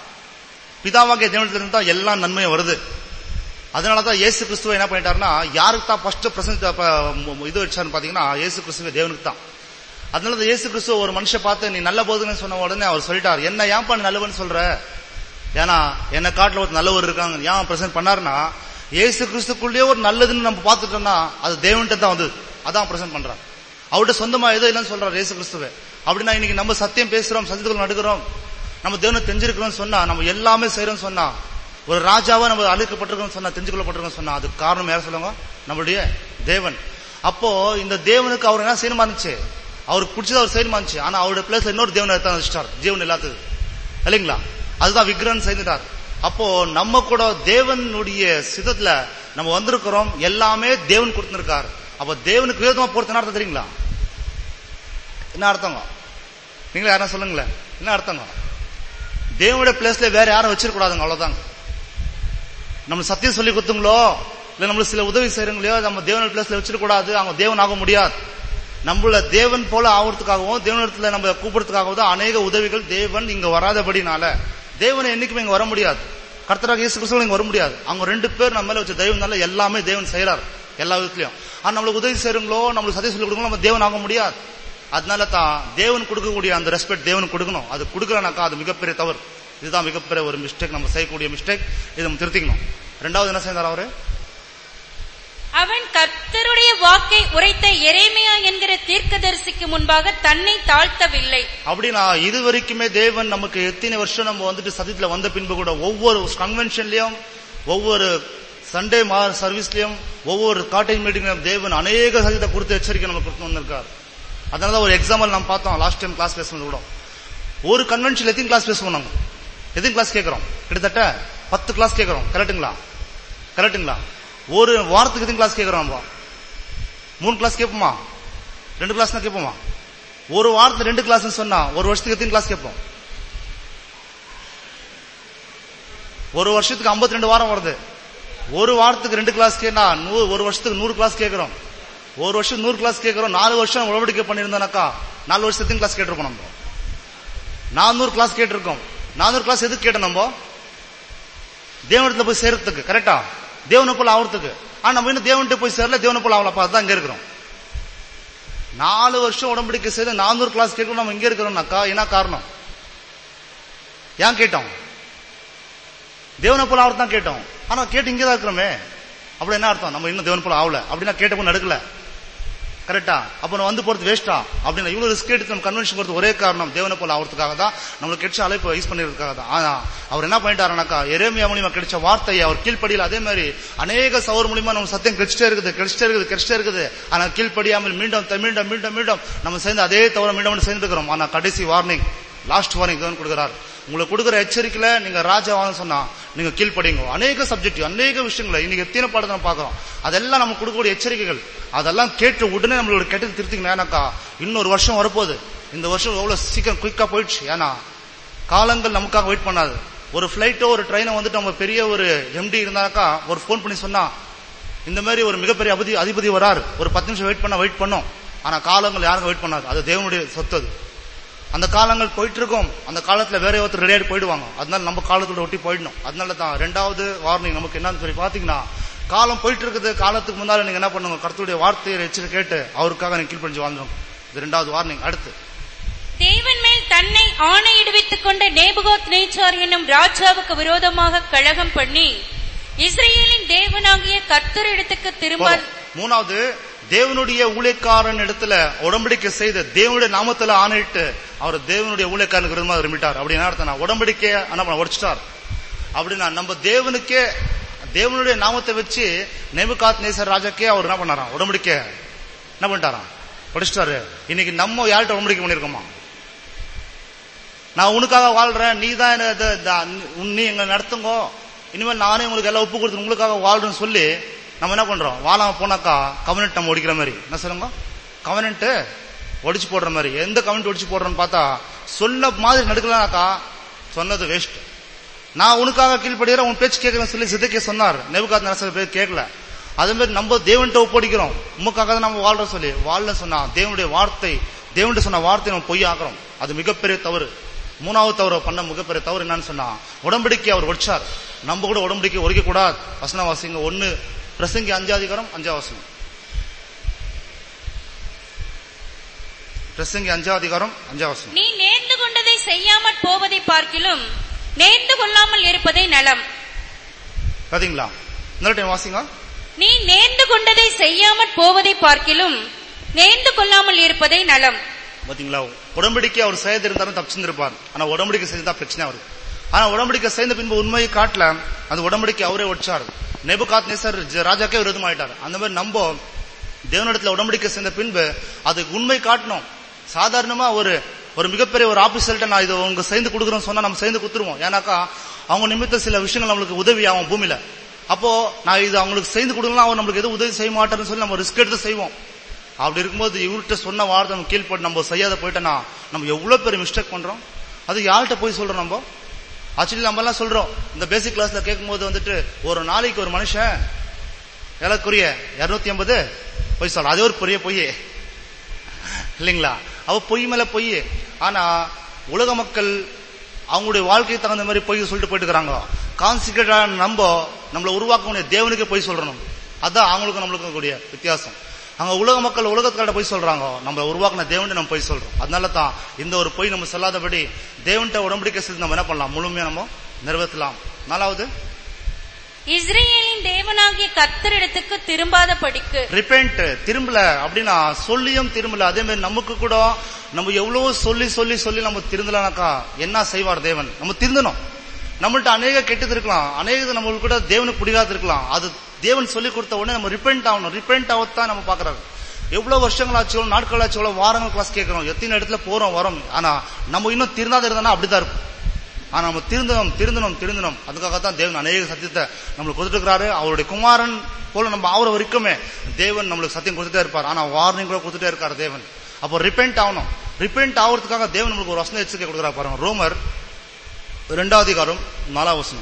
பிதாவாகிய தேவனத்திலிருந்து தான் எல்லா நன்மையும் வருது அதனாலதான் இயேசு கிறிஸ்துவ என்ன பண்ணிட்டாருன்னா யாருக்கு தான் ஃபர்ஸ்ட் பிரசன்ட் இது வச்சாருன்னு பாத்தீங்கன்னா இயேசு கிறிஸ்துவ தேவனுக்கு தான் அதனால தான் இயேசு கிறிஸ்துவ ஒரு மனுஷன் பார்த்து நீ நல்ல போதுன்னு சொன்ன உடனே அவர் சொல்லிட்டார் என்ன ஏன்பா நீ நல்லவன்னு சொல்ற ஏன்னா என்ன காட்டுல ஒரு நல்லவர் இருக்காங்க ஏன் பிரசன்ட் பண்ணாருன்னா இயேசு கிறிஸ்துக்குள்ளேயே ஒரு நல்லதுன்னு நம்ம பார்த்துட்டோம்னா அது தேவன்கிட்ட தான் வந்தது அதான் பிரசன்ட் பண்றார் அவர்கிட்ட சொந்தமா எதுவும் இல்லைன்னு சொல்றாரு இயேசு கிறிஸ்துவ அப்படின்னா இன்னைக்கு நம்ம சத்தியம் பேசுறோம் சத்தியத்துக்குள்ள நடுக்கிறோம் நம்ம தேவனை தெரிஞ்சிருக்கிறோம் சொன்னா நம்ம எல்லாமே செய்யறோம் சொன்னா ஒரு ராஜாவா நம்ம அழைக்கப்பட்டிருக்கோம் சொன்னா தெரிஞ்சுக்கொள்ளப்பட்டிருக்கோம் சொன்னா அதுக்கு காரணம் யார் சொல்லுங்க நம்மளுடைய தேவன் அப்போ இந்த தேவனுக்கு அவர் என்ன செய்யணுமா இருந்துச்சு அவருக்கு பிடிச்சது அவர் செய்யணுமா இருந்துச்சு ஆனா அவருடைய பிளேஸ்ல இன்னொரு தேவனை எடுத்து வச்சிட்டார் ஜீவன் இல்லாதது இல்லைங்களா அதுதான் விக்ரன் செய்துட்டார் அப்போ நம்ம கூட தேவனுடைய சிதத்துல நம்ம வந்திருக்கிறோம் எல்லாமே தேவன் கொடுத்திருக்காரு அப்போ தேவனுக்கு விரோதமா போறது என்ன அர்த்தம் தெரியுங்களா என்ன அர்த்தங்க நீங்களே யாரும் சொல்லுங்களேன் என்ன அர்த்தங்க தேவனுடைய பிளேஸ்ல வேற யாரும் வச்சிருக்கூடாதுங்க அவ்வளவுதாங்க நம்ம சத்தியம் சொல்லி கொடுத்துங்களோ இல்ல நம்மளுக்கு சில உதவி செய்யறங்களோ நம்ம தேவனுடைய பிளேஸ்ல வச்சிருக்கூடாது அவங்க தேவன் ஆக முடியாது நம்மள தேவன் போல ஆகிறதுக்காகவும் தேவனிடத்துல நம்ம கூப்பிடுறதுக்காகவும் தான் அநேக உதவிகள் தேவன் இங்க வராதபடினால தேவனை என்னைக்குமே இங்க வர முடியாது கர்த்தராக இயேசு கிறிஸ்துவ இங்க வர முடியாது அவங்க ரெண்டு பேர் நம்ம மேல வச்ச தெய்வம்னால எல்லாமே தேவன் செய்யறாரு எல்லா விதத்திலையும் ஆனா நம்மளுக்கு உதவி செய்யறங்களோ நம்மளுக்கு சத்தியம் சொல்லி கொடுக்கணும் நம்ம தேவன் ஆக முடியாது அதனால தான் தேவன் கொடுக்கக்கூடிய அந்த ரெஸ்பெக்ட் தேவன் கொடுக்கணும் அது கொடுக்கலனாக்கா அது மிகப்பெரிய தவறு இதுதான் மிகப்பெரிய ஒரு மிஸ்டேக் நம்ம செய்யக்கூடிய மிஸ்டேக் இதை நம்ம திருத்திக்கணும் ரெண்டாவது என்ன செய்தார் அவரு
அவன் கர்த்தருடைய வாக்கை உரைத்த எரேமியா என்கிற தீர்க்கதரிசிக்கு முன்பாக தன்னை தாழ்த்தவில்லை
அப்படின்னா இது வரைக்குமே தேவன் நமக்கு எத்தனை வருஷம் நம்ம வந்துட்டு சத்தியத்துல வந்த பின்பு கூட ஒவ்வொரு கன்வென்ஷன்லயும் ஒவ்வொரு சண்டே மா சர்வீஸ்லயும் ஒவ்வொரு காட்டேஜ் மீட்டிங்லயும் தேவன் அநேக சத்தியத்தை கொடுத்து எச்சரிக்கை நமக்கு கொடுத்து வந்திருக்கார் அதனால ஒரு எக்ஸாம்பிள் நம்ம பார்த்தோம் லாஸ்ட் டைம் கிளாஸ் பேசுனது கூட ஒரு கன்வென்ஷன் எத்தனை கிளாஸ் பேசுவோம் நம்ம எத்தனை கிளாஸ் கேட்கிறோம் கிட்டத்தட்ட பத்து கிளாஸ் கேட்கிறோம் கரெக்ட்டுங்களா கரெக்ட்டுங்களா ஒரு வாரத்துக்கு எத்தனை கிளாஸ் கேட்கிறோம் நம்ம மூணு கிளாஸ் கேட்போமா ரெண்டு கிளாஸ் தான் கேட்போமா ஒரு வாரத்துல ரெண்டு கிளாஸ் சொன்னா ஒரு வருஷத்துக்கு எத்தனை கிளாஸ் கேட்போம் ஒரு வருஷத்துக்கு 52 ரெண்டு வாரம் வருது ஒரு வாரத்துக்கு ரெண்டு கிளாஸ் கேட்டா நூறு ஒரு வருஷத்துக்கு நூறு கிளாஸ் கேட்கிறோம் ஒரு வருஷம் நூறு கிளாஸ் கேட்கிறோம் நாலு வருஷம் உடம்படிக்கை பண்ணியிருந்தோம்னாக்கா நாலு வருஷம் எத்தனை கிளாஸ் கேட்டிருப்போம் நம்ம நானூறு கிளாஸ் கேட்டிருக்கோம் நானூறு கிளாஸ் எதுக்கு கேட்டோம் நம்ம தேவனத்துல போய் சேர்றதுக்கு கரெக்டா தேவனை போல ஆகிறதுக்கு ஆனா நம்ம இன்னும் தேவன்கிட்ட போய் சேரல தேவனை போல ஆகலப்பா அதுதான் இங்க இருக்கிறோம் நாலு வருஷம் உடம்படிக்கை செய்து நானூறு கிளாஸ் கேட்கணும் நம்ம இங்க இருக்கிறோம்னாக்கா என்ன காரணம் ஏன் கேட்டோம் தேவனை போல ஆகிறது தான் கேட்டோம் ஆனா கேட்டு இங்கே தான் இருக்கிறோமே அப்படி என்ன அர்த்தம் நம்ம இன்னும் தேவன் போல ஆகல அப்படின்னா கேட்டப்போ நடக்கல கரெக்டா அப்ப நம்ம வந்து போறது வேஸ்டா அப்படின்னு இவ்வளவு ரிஸ்க் எடுத்து நம்ம கன்வென்ஷன் போறது ஒரே காரணம் தேவனை போல ஆகிறதுக்காக தான் நம்மளுக்கு கிடைச்ச அழைப்பு யூஸ் பண்ணிருக்காக தான் ஆனா அவர் என்ன பண்ணிட்டாருனாக்கா எரேமியா மூலியமா கிடைச்ச வார்த்தையை அவர் கீழ்ப்படியில் அதே மாதிரி அநேக சவர் மூலியமா நம்ம சத்தியம் கிடைச்சிட்டே இருக்குது கிடைச்சிட்டே இருக்குது கிடைச்சிட்டே இருக்குது ஆனா கீழ்ப்படியாமல் மீண்டும் த- மீண்டும் மீண்டும் மீண்டும் நம்ம சேர்ந்து அதே தவிர மீண்டும் மீண்டும் சேர்ந்து இருக்கிறோம் ஆனா கடைசி வார்னிங் லாஸ்ட் வார்னிங் தேவன் கொடுக்கிறார் உங்களுக்கு கொடுக்குற எச்சரிக்கையில நீங்க ராஜாவான்னு சொன்னா நீங்க கீழ்ப்படிங்க அநேக சப்ஜெக்ட் அநேக விஷயங்களை இன்னைக்கு எத்தனை பாடத்தை நம்ம பார்க்கிறோம் அதெல்லாம் நமக்கு கொடுக்கக்கூடிய எச்சரிக்கைகள் அதெல்லாம் கேட்டு உடனே நம்மளோட கெட்டது திருத்திக்கணும் ஏன்னாக்கா இன்னொரு வருஷம் வரப்போகுது இந்த வருஷம் எவ்வளவு சீக்கிரம் குயிக்கா போயிடுச்சு ஏன்னா காலங்கள் நமக்காக வெயிட் பண்ணாது ஒரு பிளைட்டோ ஒரு ட்ரெயினோ வந்துட்டு நம்ம பெரிய ஒரு எம்டி இருந்தாக்கா ஒரு ஃபோன் பண்ணி சொன்னா இந்த மாதிரி ஒரு மிகப்பெரிய அதிபதி அதிபதி வராரு ஒரு பத்து நிமிஷம் வெயிட் பண்ண வெயிட் பண்ணோம் ஆனா காலங்கள் யாருக்கும் வெயிட் பண்ணாது அது தேவனுடைய சொத்து அது அந்த காலங்கள் போயிட்டு இருக்கும் அந்த காலத்துல வேற ஒருத்தர் ரெடியாகி போயிடுவாங்க அதனால நம்ம காலத்தோட ஒட்டி போயிடணும் அதனால தான் ரெண்டாவது வார்னிங் நமக்கு என்னன்னு சொல்லி பாத்தீங்கன்னா காலம் போயிட்டு இருக்குது காலத்துக்கு முன்னால நீங்க என்ன பண்ணுங்க கர்த்தருடைய வார்த்தையை எச்சரிக்கை கேட்டு அவருக்காக நீங்க கீழ்ப்படிஞ்சு வாழ்ந்துடும் இது ரெண்டாவது வார்னிங் அடுத்து
தேவன் மேல் தன்னை ஆணையிடுவித்துக் கொண்ட நேபுகாத் நேச்சார் என்னும் ராஜாவுக்கு விரோதமாக கழகம் பண்ணி இஸ்ரேலின் தேவனாகிய கர்த்தரிடத்துக்கு திரும்ப
போதும். மூணாவது தேவனுடைய ஊழியக்காரன் இடத்துல உடம்படிக்கை செய்து தேவனுடைய நாமத்துல ஆணையிட்டு அவர் தேவனுடைய ஊழியக்காரனுக்கு விரோதமா விரும்பிட்டார் அப்படின்னு என்ன அர்த்தம்னா உடம்படிக்கைய என்ன பண்ண உடைச்சிட்டார் அப்படின்னா நம்ம தேவனுக்கே தேவனுடைய நாமத்தை வச்சு நேபுகாத் நேசர் ராஜாக்கே அவர் என்ன பண்ணாராம் உடம்படிக்கை என்ன பண்ணிட்டாராம் உடைச்சிட்டாரு இன்னைக்கு நம்ம யார்கிட்ட உடம்படிக்கை பண்ணிருக்கோமா நான் உனக்காக வாழ்றேன் நீ தான் என்ன இது- இது- உன் நீ எங்களை நடத்துங்கோ இனிமேல் நானே உங்களுக்கு எல்லாம் ஒப்பு கொடுத்து உங்களுக்காக வாழ்றேன்னு சொல்லி நம்ம என்ன பண்றோம் வாழாம போனாக்கா கவனட் நம்ம ஒடிக்கிற மாதிரி என்ன சொல்லுங்க கவனன்ட் ஒடிச்சு போடுற மாதிரி எந்த கவனட் ஒடிச்சு போடுறோன்னு பார்த்தா சொன்ன மாதிரி நடக்கலனாக்கா சொன்னது வேஸ்ட் நான் உனக்காக கீழ்படுகிறேன் உன் பேச்சு கேட்கறேன் சொல்லி சிதைக்க சொன்னார் நெபுகாத் நரசர் பேர் கேட்கல அதே மாதிரி நம்ம தேவன்கிட்ட ஒப்படைக்கிறோம் உமக்காக தான் நம்ம வாழ்றோம் சொல்லி வாழ சொன்னா தேவனுடைய வார்த்தை தேவன்கிட்ட சொன்ன வார்த்தை நம்ம பொய் ஆகிறோம் அது மிகப்பெரிய தவறு மூணாவது தவறு பண்ண மிகப்பெரிய தவறு என்னன்னு சொன்னா உடம்படிக்கை அவர் ஒடிச்சார் நம்ம கூட உடம்படிக்கை ஒடிக்க கூடாது வசனவாசிங்க ஒண்ணு பிரசங்கி அஞ்சாதிகாரம் அஞ்சாவசனம் பிரசங்கி அஞ்சாதிகாரம் அஞ்சாவசனம்
நீ நேர்ந்து கொண்டதை செய்யாமற் போவதை பார்க்கிலும் நேர்ந்து கொள்ளாமல் இருப்பதே நலம்
பாத்தீங்களா இன்னொரு டைம் வாசிங்க
நீ நேர்ந்து கொண்டதை செய்யாமற் போவதை பார்க்கிலும் நேர்ந்து கொள்ளாமல் இருப்பதே நலம்
பாத்தீங்களா உடம்படிக்கை அவர் செய்திருந்தாலும் தப்பிச்சிருந்திருப்பார் ஆனா உடம்படிக்கை செய்தா பிரச்சனை அவருக்கு ஆனா உடம்படிக்கை செய்த பின்பு உண்மையை காட்டல அந்த உடம்படிக்கை அவரே ஒடிச்சார் நெபுகாத் நேசர் ஜ- ராஜாக்கே விரோதமாயிட்டார் அந்த மாதிரி நம்ம தேவனிடத்துல உடம்படிக்கை செய்த பின்பு அது உண்மை காட்டணும் சாதாரணமா ஒரு ஒரு மிகப்பெரிய ஒரு ஆபீசர்கிட்ட நான் இது உங்க சேர்ந்து கொடுக்குறோம் சொன்னா நம்ம சேர்ந்து கொடுத்துருவோம் ஏன்னாக்கா அவங்க நிமித்த சில விஷயங்கள் நம்மளுக்கு உதவி ஆகும் பூமியில அப்போ நான் இது அவங்களுக்கு செய்து கொடுக்கலாம் அவர் நம்மளுக்கு எதுவும் உதவி செய்ய மாட்டாருன்னு சொல்லி நம்ம ரிஸ்க் எடுத்து செய்வோம் அப்படி இருக்கும்போது இவர்கிட்ட சொன்ன வார்த்தை நம்ம கீழ்பட்டு நம்ம செய்யாத போயிட்டோன்னா நம்ம எவ்வளவு பெரிய மிஸ்டேக் பண்றோம் அது யார்கிட்ட போய் சொல்றோம் நம்ம ஆக்சுவலி நம்ம எல்லாம் சொல்றோம் இந்த பேசிக் கிளாஸ்ல கேட்கும்போது வந்துட்டு ஒரு நாளைக்கு ஒரு மனுஷன் ஏலக்குரிய இருநூத்தி ஐம்பது பொய் சொல்ற அதே ஒரு பெரிய பொய் இல்லைங்களா அவ பொய் மேல பொய் ஆனா உலக மக்கள் அவங்களுடைய வாழ்க்கைக்கு தகுந்த மாதிரி பொய் சொல்லிட்டு போயிட்டு இருக்காங்க கான்சிக்ரேட்டா நம்ம நம்மளை உருவாக்கக்கூடிய தேவனுக்கே பொய் சொல்றோம் அதான் அவங்களுக்கும் நம்மளுக்கும் கூடிய வித்தியாசம் அங்க உலக மக்கள் உலகத்துக்கார போய் சொல்றாங்க நம்ம உருவாக்கின தேவன் நம்ம போய் சொல்றோம் அதனால தான் இந்த ஒரு பொய் நம்ம சொல்லாதபடி தேவன்கிட்ட உடம்படிக்கை செய்து நம்ம என்ன பண்ணலாம் முழுமையா நம்ம நிறைவேற்றலாம் நாலாவது
இஸ்ரேலின் தேவனாகிய கர்த்தரிடத்துக்கு திரும்பாத படிக்கு
ரிப்பெண்ட் திரும்பல அப்படின்னா சொல்லியும் திரும்பல அதே மாதிரி நமக்கு கூட நம்ம எவ்வளவோ சொல்லி சொல்லி சொல்லி நம்ம திருந்தலனாக்கா என்ன செய்வார் தேவன் நம்ம திருந்தணும் நம்மள்ட்ட அநேக கெட்டது இருக்கலாம் அநேக நம்மளுக்கு கூட தேவனுக்கு பிடிக்காது இருக்கலாம் அது தேவன் சொல்லி கொடுத்த உடனே நம்ம ரிப்பெண்ட் ஆகணும் ரிப்பெண்ட் ஆகத்தான் நம்ம பாக்குறாங்க எவ்வளவு வருஷங்கள் ஆச்சு எவ்வளவு நாட்கள் ஆச்சு எவ்வளவு வாரங்கள் கிளாஸ் கேட்கிறோம் எத்தனை இடத்துல போறோம் வரோம் ஆனா நம்ம இன்னும் திருந்தாத இருந்தோம்னா அப்படிதான் இருக்கும் ஆனா நம்ம திருந்தணும் திருந்தணும் திருந்தணும் அதுக்காகத்தான் தேவன் அநேக சத்தியத்தை நம்மளுக்கு கொடுத்துருக்காரு அவருடைய குமாரன் போல நம்ம ஆகிற வரைக்குமே தேவன் நம்மளுக்கு சத்தியம் கொடுத்துட்டே இருப்பார் ஆனா வார்னிங் கூட கொடுத்துட்டே இருக்காரு தேவன் அப்போ ரிப்பெண்ட் ஆகணும் ரிப்பெண்ட் ஆகிறதுக்காக தேவன் நம்மளுக்கு ஒரு வசன எச்சரிக்கை கொடுக்குறா பாருங்க ரோமர் ரெண்டாவது அதிகாரம் நாலாம் வசனம்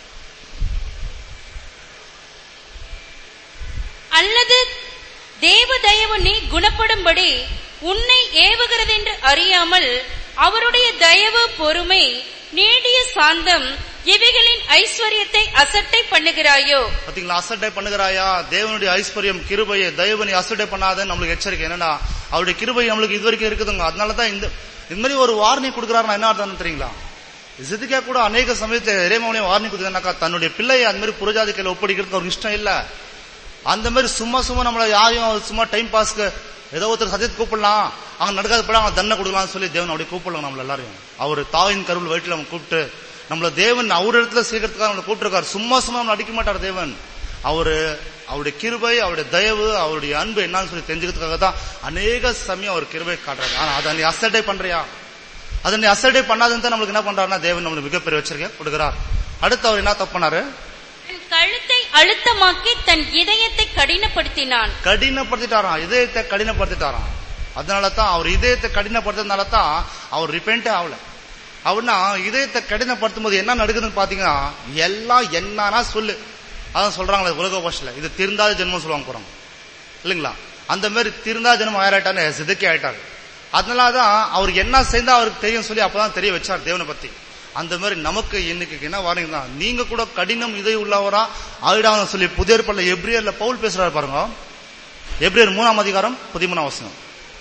அல்லது தேவ தயவு நீ குணப்படும்படி உன்னை ஏவுகிறதென்று அறியாமல் அவருடைய தயவு பொறுமை நீடிய சாந்தம் இவைகளின் ஐஸ்வர்யத்தை அசட்டை பண்ணுகிறாயோ
பாத்தீங்களா அசட்டை பண்ணுகிறாயா தேவனுடைய ஐஸ்வர்யம் கிருபையை தயவு நீ அசட்டை பண்ணாதன்னு நம்மளுக்கு எச்சரிக்கை என்னன்னா அவருடைய கிருபை நம்மளுக்கு இது வரைக்கும் இருக்குதுங்க அதனாலதான் இந்த இந்த மாதிரி ஒரு வார்னிங் கொடுக்குறாருன்னா என்ன அர்த்தம் தெரியுங்களா சித்திக்கா கூட அநேக சமயத்தை இறைமவனையும் வார்னிங் கொடுக்குறாக்கா தன்னுடைய பிள்ளையை அந்த மாதிரி புரஜாதி கையில ஒப்படைக்கிறதுக்கு அவருக்கு இஷ்டம் இல்ல அந்த மாதிரி சும்மா சும்மா நம்மள யாரையும் சும்மா டைம் பாஸ்க்கு ஏதோ ஒருத்தர் சத்தியத்தை கூப்பிடலாம் அங்க நடக்காத படம் அவங்க தண்டனை கொடுக்கலாம்னு சொல்லி தேவன் அப்படியே கூப்பிடலாம் நம்மள எல்லாரையும் அவர் தாயின் கருவில் வயிற்றுல அவன் கூப்பிட்டு நம்மள தேவன் அவர் இடத்துல சேர்க்கறதுக்காக நம்மளை கூப்பிட்டுருக்காரு சும்மா சும்மா நம்மளை அடிக்க மாட்டார் தேவன் அவரு அவருடைய கிருபை அவருடைய தயவு அவருடைய அன்பு என்னன்னு சொல்லி தெரிஞ்சுக்கிறதுக்காக தான் அநேக சமயம் அவர் கிருபை காட்டுறாரு ஆனா அதை நீ அசட்டை பண்றியா அதை நீ அசட்டை பண்ணாதுன்னு தான் நம்மளுக்கு என்ன பண்றாருன்னா தேவன் நம்மளுக்கு மிகப்பெரிய வச்சிருக்க கொடுக்குறார் அடுத்து அவர் என்ன தப்பு பண்ணாரு
தன் கழுத்தை அழுத்தமாக்கி தன் இதயத்தை கடினப்படுத்தினான்
கடினப்படுத்திட்டாராம் இதயத்தை கடினப்படுத்திட்டாராம் அதனால தான் அவர் இதயத்தை கடினப்படுத்துறதுனால தான் அவர் ரிப்பெண்டே ஆகல அவர்னா இதயத்தை கடினப்படுத்தும் போது என்ன நடக்குதுன்னு பாத்தீங்கன்னா எல்லாம் என்னன்னா சொல்லு அதான் சொல்றாங்களே உலக பாஷையில இது திருந்தாத ஜென்மம் சொல்லுவாங்க போறாங்க இல்லைங்களா அந்த மாதிரி திருந்தா ஜென்மம் ஆயிராட்டான்னு சிதக்கி ஆயிட்டாரு அதனாலதான் அவர் என்ன செய்தா அவருக்கு தெரியும் சொல்லி அப்பதான் தெரிய வச்சார் தேவனை பத்தி அந்த மாதிரி நமக்கு இன்னைக்கு என்ன வார்னிங் தான் நீங்க கூட கடினம் இதை உள்ளவரா ஆயிடான்னு சொல்லி புதிய ஏற்பாடுல எப்ரியர்ல பவுல் பேசுறாரு பாருங்க எப்ரியர் மூணாம் அதிகாரம் பதிமூணாம் வசனம்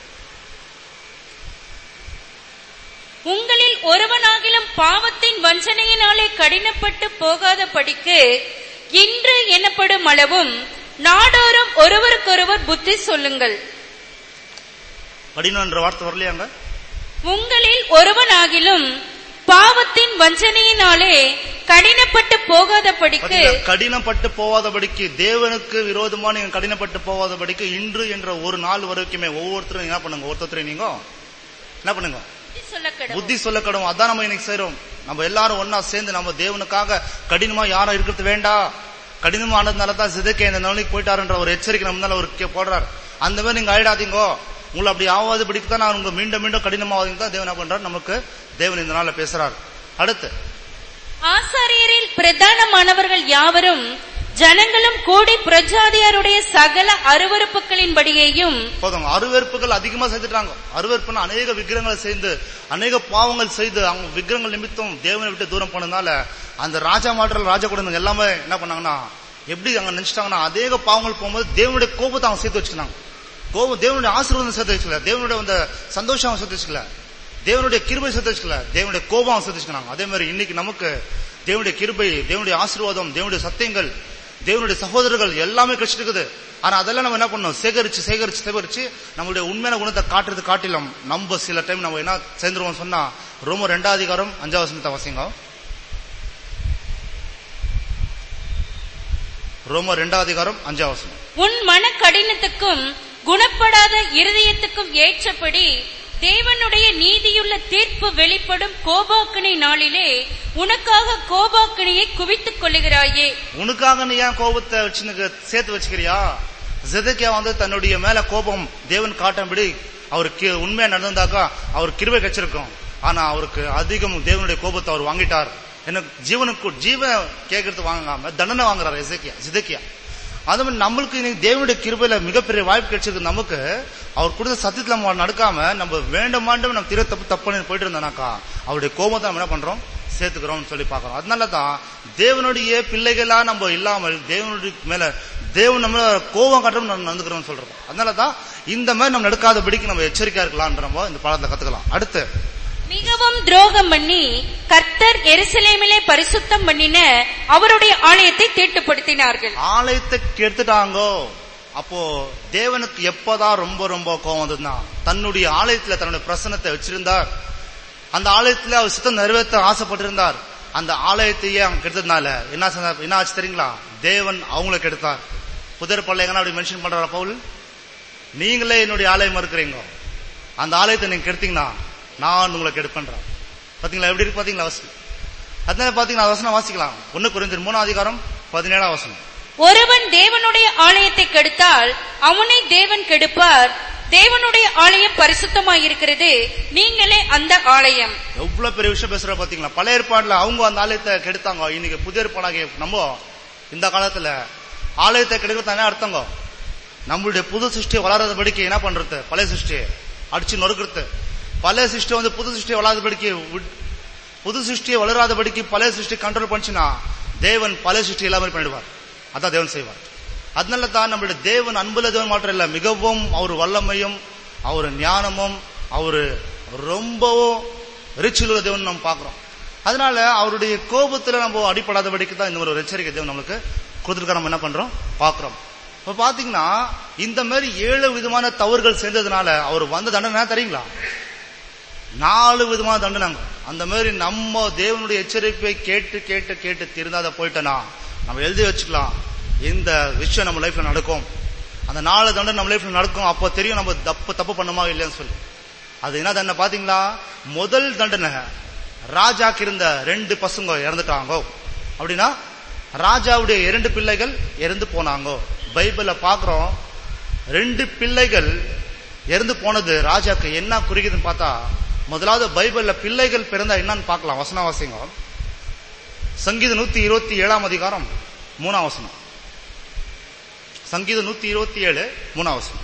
உங்களில் ஒருவனாகிலும் பாவத்தின் வஞ்சனையினாலே கடினப்பட்டு போகாத படிக்கு இன்று எனப்படும் அளவும் நாடோறும் ஒருவருக்கொருவர் புத்தி சொல்லுங்கள்
கடினம் என்ற வார்த்தை வரலையாங்க
உங்களில் ஒருவனாகிலும் பாவத்தின் வஞ்சனையினாலே கடினப்பட்டு போகாத படிக்கு
பாத்தீங்களா? கடினப்பட்டு போவாதபடிக்கு தேவனுக்கு விரோதமா நீங்க கடினப்பட்டு போவாதபடிக்கு இன்று என்ற ஒரு நாள் வரைக்குமே ஒவ்வொருத்தரும் என்ன பண்ணுங்க ஒருத்தரும் நீங்க என்ன பண்ணுங்க
சொல்லக்கடும்
புத்தி சொல்லக்கடும் அதான் நம்ம இன்னைக்கு செய்றோம் நம்ம எல்லாரும் ஒன்னா சேர்ந்து நம்ம தேவனுக்காக கடினமா யாரும் இருக்கிறது வேண்டாம் கடினமானதுனால தான் சிதைக்க இந்த நிலைக்கு போயிட்டாருன்ற ஒரு எச்சரிக்கை நம்ம மேல ஒரு கே- போடுறாரு அந்த மாதிரி நீங்க ஆயிடாதீங்கோ உங்களை அப்படி ஆகாது படிக்கு தான் நான் உங்க மீண்டும் மீண்டும் கடினமாவதுங்க தான் தேவன் என்ன பண்றாரு நமக்கு தேவன் இந்த நாள்ல பேசுறாரு அடுத்து
ஆசாரியரில் பிரதானமானவர்கள் யாவரும் ஜனங்களும் கூடி பிரஜாதியாருடைய சகல அருவருப்புகளின்படியேயும்
போதும் அருவெறுப்புகள் அதிகமா செய்துட்டாங்க அருவெறுப்புன்னு அநேக விக்கிரங்களை செய்து அநேக பாவங்கள் செய்து அவங்க விக்கிரங்கள் நிமித்தம் தேவனை விட்டு தூரம் போனதுனால அந்த ராஜா மாற்றல் ராஜா குடும்பம் எல்லாமே என்ன பண்ணாங்கன்னா எப்படி அங்க நினைச்சிட்டாங்கன்னா அநேக பாவங்கள் போகும்போது தேவனுடைய கோபத்தை அவங்க சேர்த்து வச்சுக்கினாங்க கோபம் தேவனுடைய ஆசீர்வாதம் சேர்த்து வச்சுக்கல தேவனுடைய அந்த சந்தோஷம் அவங்க சேர்த்து வச்சுக்கல தேவனுடைய கிருபை சேர்த்து வச்சுக்கல தேவனுடைய கோபம் அவங்க சேர்த்து வச்சுக்கினாங்க அதே மாதிரி இன்னைக்கு நமக்கு தேவனுடைய கிருபை தேவனுடைய ஆசீர்வாதம் தேவனுடைய சத்தியங்கள் தேவனுடைய சகோதரர்கள் எல்லாமே கிடைச்சிட்டு இருக்குது ஆனா அதெல்லாம் நம்ம என்ன பண்ணணும் சேகரிச்சு சேகரிச்சு சேகரிச்சு நம்மளுடைய உண்மையான குணத்தை காட்டுறது காட்டிலும் நம்ம சில டைம் நம்ம என்ன சேர்ந்துருவோம் சொன்னா ரொம்ப ரெண்டாவது அதிகாரம் அஞ்சாவது வசனத்தை வாசிங்க ரோம ரெண்டாவது அதிகாரம் அஞ்சாவது வசனம்
உன் மன கடினத்துக்கும் குணப்படாத இருதயத்துக்கும் ஏற்றபடி தேவனுடைய நீதியுள்ள தீர்ப்பு வெளிப்படும் கோபாக்கினை நாளிலே உனக்காக கோபாக்கினியை குவித்துக் கொள்ளுகிறாயே
உனக்காக நீ ஏன் கோபத்தை வச்சு சேர்த்து வச்சுக்கிறியா ஜெதக்கியா வந்து தன்னுடைய மேல கோபம் தேவன் காட்டும்படி அவருக்கு உண்மையா நடந்தாக்கா அவர் கிருபை கச்சிருக்கும் ஆனா அவருக்கு அதிகம் தேவனுடைய கோபத்தை அவர் வாங்கிட்டார் எனக்கு ஜீவனுக்கு ஜீவ கேட்கறது வாங்காம தண்டனை வாங்குறாரு எசேக்கியா ஜிதக்கியா அது மாதிரி நம்மளுக்கு இன்னைக்கு தேவனுடைய கிருபையில மிகப்பெரிய வாய்ப்பு கிடைச்சிருக்கு நமக்கு அவர் கொடுத்த சத்தியத்துல நம்ம நடக்காம நம்ம வேண்டுமாண்டும் நம்ம திரு தப்பு தப்புன்னு போயிட்டு இருந்தோம்னாக்கா அவருடைய கோபத்தை நம்ம என்ன பண்றோம் சேர்த்துக்கிறோம்னு சொல்லி பார்க்கறோம் அதனால தான் தேவனுடைய பிள்ளைகளா நம்ம இல்லாமல் தேவனுடைய மேல தேவன் நம்ம கோபம் காட்டும் நம்ம நடந்துக்கிறோம் சொல்றோம் அதனால தான் இந்த மாதிரி நம்ம நடக்காதபடிக்கு நம்ம எச்சரிக்கையா இருக்கலாம்ன்ற நம்ம இந்த பாடத்துல கத்துக்கலாம் அடுத்து
மிகவும் துரோகம் பண்ணி கர்த்தர் எருசலேமிலே பரிசுத்தம் பண்ணின அவருடைய ஆலயத்தை தீட்டுப்படுத்தினார்கள்
ஆலயத்தை கெடுத்துட்டாங்கோ அப்போ தேவனுக்கு எப்பதான் ரொம்ப ரொம்ப கோவம் வந்ததுன்னா தன்னுடைய ஆலயத்துல தன்னுடைய பிரசனத்தை வச்சிருந்தார் அந்த ஆலயத்துல அவர் சித்தம் நிறைவேற்ற ஆசைப்பட்டிருந்தார் அந்த ஆலயத்தையே அவங்க கெடுத்ததுனால என்ன செஞ்சார் என்ன ஆச்சு தெரியுங்களா தேவன் அவங்கள கெடுத்தார் புதர் பள்ளைங்கன்னா அப்படி மென்ஷன் பண்றாரா பவுல் நீங்களே என்னுடைய ஆலயம் இருக்கிறீங்க அந்த ஆலயத்தை நீங்க கெடுத்தீங்கன்னா நான் உங்களை கெடுப்பேன்றார் பாத்தீங்களா எப்படி இருக்கு பாத்தீங்களா வசனம் அதனால பாத்தீங்களா வசனம் வாசிக்கலாம் ஒண்ணு குறைஞ்சு மூணாம் அதிகாரம் பதினேழாம் வசனம்
ஒருவன் தேவனுடைய ஆலயத்தை கெடுத்தால் அவனை தேவன் கெடுப்பார் தேவனுடைய ஆலயம் பரிசுத்தமாயிருக்கிறது நீங்களே அந்த ஆலயம்
எவ்வளவு பெரிய விஷயம் பேசுற பாத்தீங்களா பழைய ஏற்பாடுல அவங்க அந்த ஆலயத்தை கெடுத்தாங்க இன்னைக்கு புதிய ஏற்பாடாகிய நம்ம இந்த காலத்துல ஆலயத்தை கெடுக்கிறதானே அர்த்தங்க நம்மளுடைய புது சிருஷ்டி வளராதபடிக்கு என்ன பண்றது பழைய சிருஷ்டி அடிச்சு நொறுக்கிறது பழைய சிருஷ்டி வந்து புது சிருஷ்டி வளராதபடிக்கு விட்- புது சிருஷ்டியை வளராதபடிக்கு பழைய சிருஷ்டி கண்ட்ரோல் பண்ணுச்சுன்னா தேவன் பழைய சிருஷ்டி எல்லாமே பண்ணிடுவார் அதான் தேவன் செய்வார் அதனால தான் நம்மளுடைய தேவன் அன்புல தேவன் மாற்றம் இல்ல மிகவும் அவர் வல்லமையும் அவர் ஞானமும் அவரு ரொம்பவும் ரிச்சில் உள்ள தேவன் நம்ம பார்க்கிறோம் அதனால அவருடைய கோபத்துல நம்ம அடிப்படாதபடிக்கு தான் இந்த ஒரு எச்சரிக்கை தேவன் நம்மளுக்கு கொடுத்துருக்க நம்ம என்ன பண்றோம் பார்க்கிறோம் இப்ப பாத்தீங்கன்னா இந்த மாதிரி ஏழு விதமான தவறுகள் சேர்ந்ததுனால அவர் வந்த தண்டனை என்ன தெரியுங்களா நாலு விதமான தண்டனைங்க அந்த மாதிரி நம்ம தேவனுடைய எச்சரிப்பை கேட்டு கேட்டு கேட்டு திருந்தாத போயிட்டோன்னா நம்ம எழுதி வச்சுக்கலாம் இந்த விஷயம் நம்ம லைஃப்ல நடக்கும் அந்த நாலு தண்டனை நம்ம லைஃப்ல நடக்கும் அப்போ தெரியும் நம்ம தப்பு தப்பு பண்ணோமா இல்லையான்னு சொல்லி அது என்ன தண்டனை பாத்தீங்களா முதல் தண்டனை ராஜாக்கு இருந்த ரெண்டு பசங்க இறந்துட்டாங்க அப்படின்னா ராஜாவுடைய இரண்டு பிள்ளைகள் இறந்து போனாங்க பைபிள்ல பாக்குறோம் ரெண்டு பிள்ளைகள் இறந்து போனது ராஜாக்கு என்ன குறிக்குதுன்னு பார்த்தா முதலாவது பைபிள்ல பிள்ளைகள் பிறந்தா என்னன்னு பார்க்கலாம் வசனவாசிங்க சங்கீதம் நூத்தி இருபத்தி ஏழாம் அதிகாரம் மூணாம் வசனம் சங்கீதம் நூத்தி இருபத்தி ஏழு மூணாம் வசனம்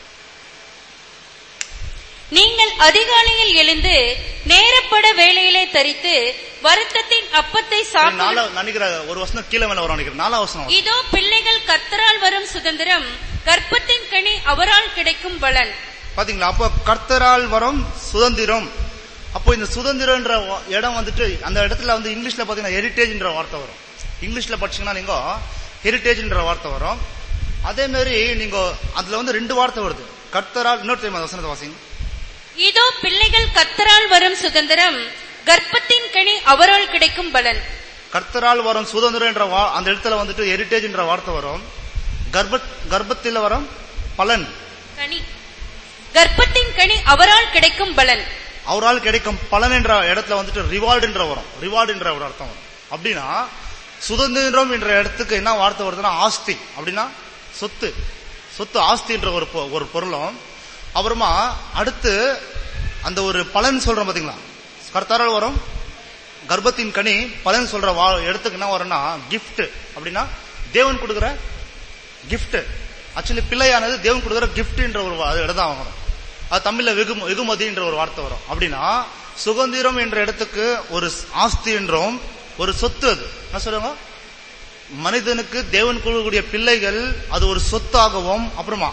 நீங்கள் அதிகாலையில் எழுந்து நேரப்பட வேலையிலே தரித்து வருத்தத்தின் அப்பத்தை சாப்பிடு
நாலா நினைக்கிற ஒரு வசனம் கீழே மேல வரும் நினைக்கிறேன் நாலாம் வசனம்
இதோ பிள்ளைகள் கர்த்தரால் வரும் சுதந்திரம் கர்ப்பத்தின் கனி அவரால் கிடைக்கும் பலன்
பாத்தீங்களா அப்போ கர்த்தரால் வரும் சுதந்திரம் அப்போ இந்த சுதந்திரம்ன்ற வா- இடம் வந்துட்டு அந்த இடத்துல வந்து இங்கிலீஷ்ல பாத்தீங்கன்னா ஹெரிட்டேஜ்ன்ற வார்த்தை வரும் இங்கிலீஷ்ல படிச்சீங்கன்னா நீங்க ஹெரிட்டேஜ்ன்ற வார்த்தை வரும் அதே மாதிரி நீங்க அதுல வந்து ரெண்டு வார்த்தை வருது கர்த்தரால் இன்னொரு தெரியுமா வசனத்தை வாசிங்க
இதோ பிள்ளைகள் கர்த்தரால் வரும் சுதந்திரம் கர்ப்பத்தின் கனி அவரால் கிடைக்கும் பலன்
கர்த்தரால் வரும் சுதந்திரம் என்ற வா- அந்த இடத்துல வந்துட்டு ஹெரிட்டேஜ்ன்ற வார்த்தை வரும் கர்ப்ப கர்ப்பத்தில் வரும் பலன்
கனி கர்ப்பத்தின் கனி அவரால் கிடைக்கும் பலன்
அவரால் கிடைக்கும் பலன் என்ற இடத்துல வந்துட்டு ரிவார்டு என்ற வரும் ரிவார்டு என்ற ஒரு அர்த்தம் வரும் அப்படின்னா சுதந்திரம் என்ற இடத்துக்கு என்ன வார்த்தை வருதுன்னா ஆஸ்தி அப்படின்னா சொத்து சொத்து ஆஸ்தி என்ற ஒரு பொ- ஒரு பொருளும் அப்புறமா அடுத்து அந்த ஒரு பலன் சொல்றோம் பாத்தீங்களா கர்த்தாரால் வரும் கர்ப்பத்தின் கனி பலன் சொல்ற வா- இடத்துக்கு என்ன வரும்னா gift அப்படின்னா தேவன் கொடுக்கிற gift ஆக்சுவலி பிள்ளையானது தேவன் கொடுக்கிற கிஃப்ட்ன்ற ஒரு வா- இடம் தான் வரும் அது தமிழ்ல வெகு வெகுமதின்ற ஒரு வார்த்தை வரும் அப்படின்னா சுதந்திரம் என்ற இடத்துக்கு ஒரு ஆஸ்தி என்றும் ஒரு சொத்து அது என்ன சொல்லுங்க மனிதனுக்கு தேவன் கொடுக்கக்கூடிய பிள்ளைகள் அது ஒரு சொத்தாகவும் அப்புறமா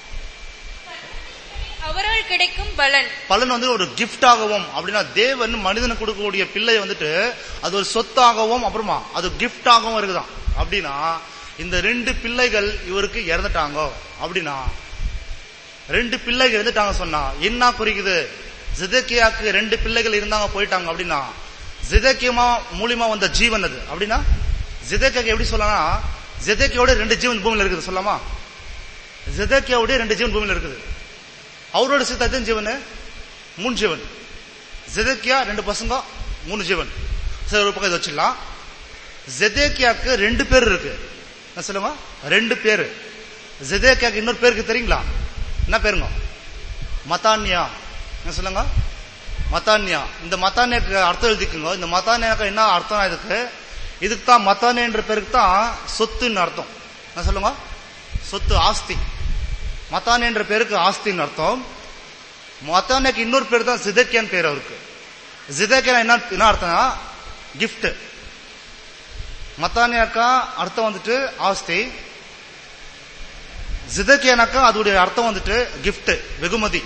அவரால் கிடைக்கும் பலன்
பலன் வந்து ஒரு கிஃப்டாகவும் அப்படின்னா தேவன் மனிதனுக்கு கொடுக்கக்கூடிய பிள்ளை வந்துட்டு அது ஒரு சொத்தாகவும் அப்புறமா அது கிஃப்டாகவும் இருக்குதாம் அப்படின்னா இந்த ரெண்டு பிள்ளைகள் இவருக்கு இறந்துட்டாங்க அப்படின்னா ரெண்டு பிள்ளைகள் இறந்துட்டாங்க சொன்னா என்ன குறிக்குது ஜிதக்கியாக்கு ரெண்டு பிள்ளைகள் இருந்தாங்க போயிட்டாங்க அப்படின்னா ஜிதக்கியமா மூலியமா வந்த ஜீவன் அது அப்படின்னா ஜிதக்கியாக்கு எப்படி சொல்லலாம் ஜிதக்கியோட ரெண்டு ஜீவன் பூமியில இருக்குது சொல்லலாமா ஜிதக்கியாவுடைய ரெண்டு ஜீவன் பூமியில இருக்குது அவரோட சேர்த்து எத்தனை ஜீவன் மூணு ஜீவன் ஜெதக்கியா ரெண்டு பசங்க மூணு ஜீவன் சரி ஒரு பக்கம் இதை வச்சிடலாம் ஜெதேக்கியாக்கு ரெண்டு பேர் இருக்கு என்ன சொல்லுங்க ரெண்டு பேரு ஜெதேக்கியாக்கு இன்னொரு பேருக்கு தெரியுங்களா என்ன பேருங்க மத்தானியா என்ன சொல்லுங்க மத்தானியா இந்த மத்தானியாக்கு அர்த்தம் எழுதிக்குங்க இந்த மத்தானியாக்கு என்ன அர்த்தம் இதுக்கு இதுக்கு தான் மத்தானியன்ற பேருக்கு தான் சொத்துன்னு அர்த்தம் என்ன சொல்லுங்க சொத்து ஆஸ்தி மத்தானே என்ற பேருக்கு ஆஸ்தின்னு அர்த்தம் மத்தானேக்கு இன்னொரு பேர் தான் ஜிதக்கியான் பேர் அவருக்கு ஜிதக்கியா என்ன என்ன அர்த்தம்னா கிஃப்ட் மத்தானியாக்கா அர்த்தம் வந்துட்டு ஆஸ்தி ஜிதக்கியானாக்கா அதோடைய அர்த்தம் வந்துட்டு gift வெகுமதி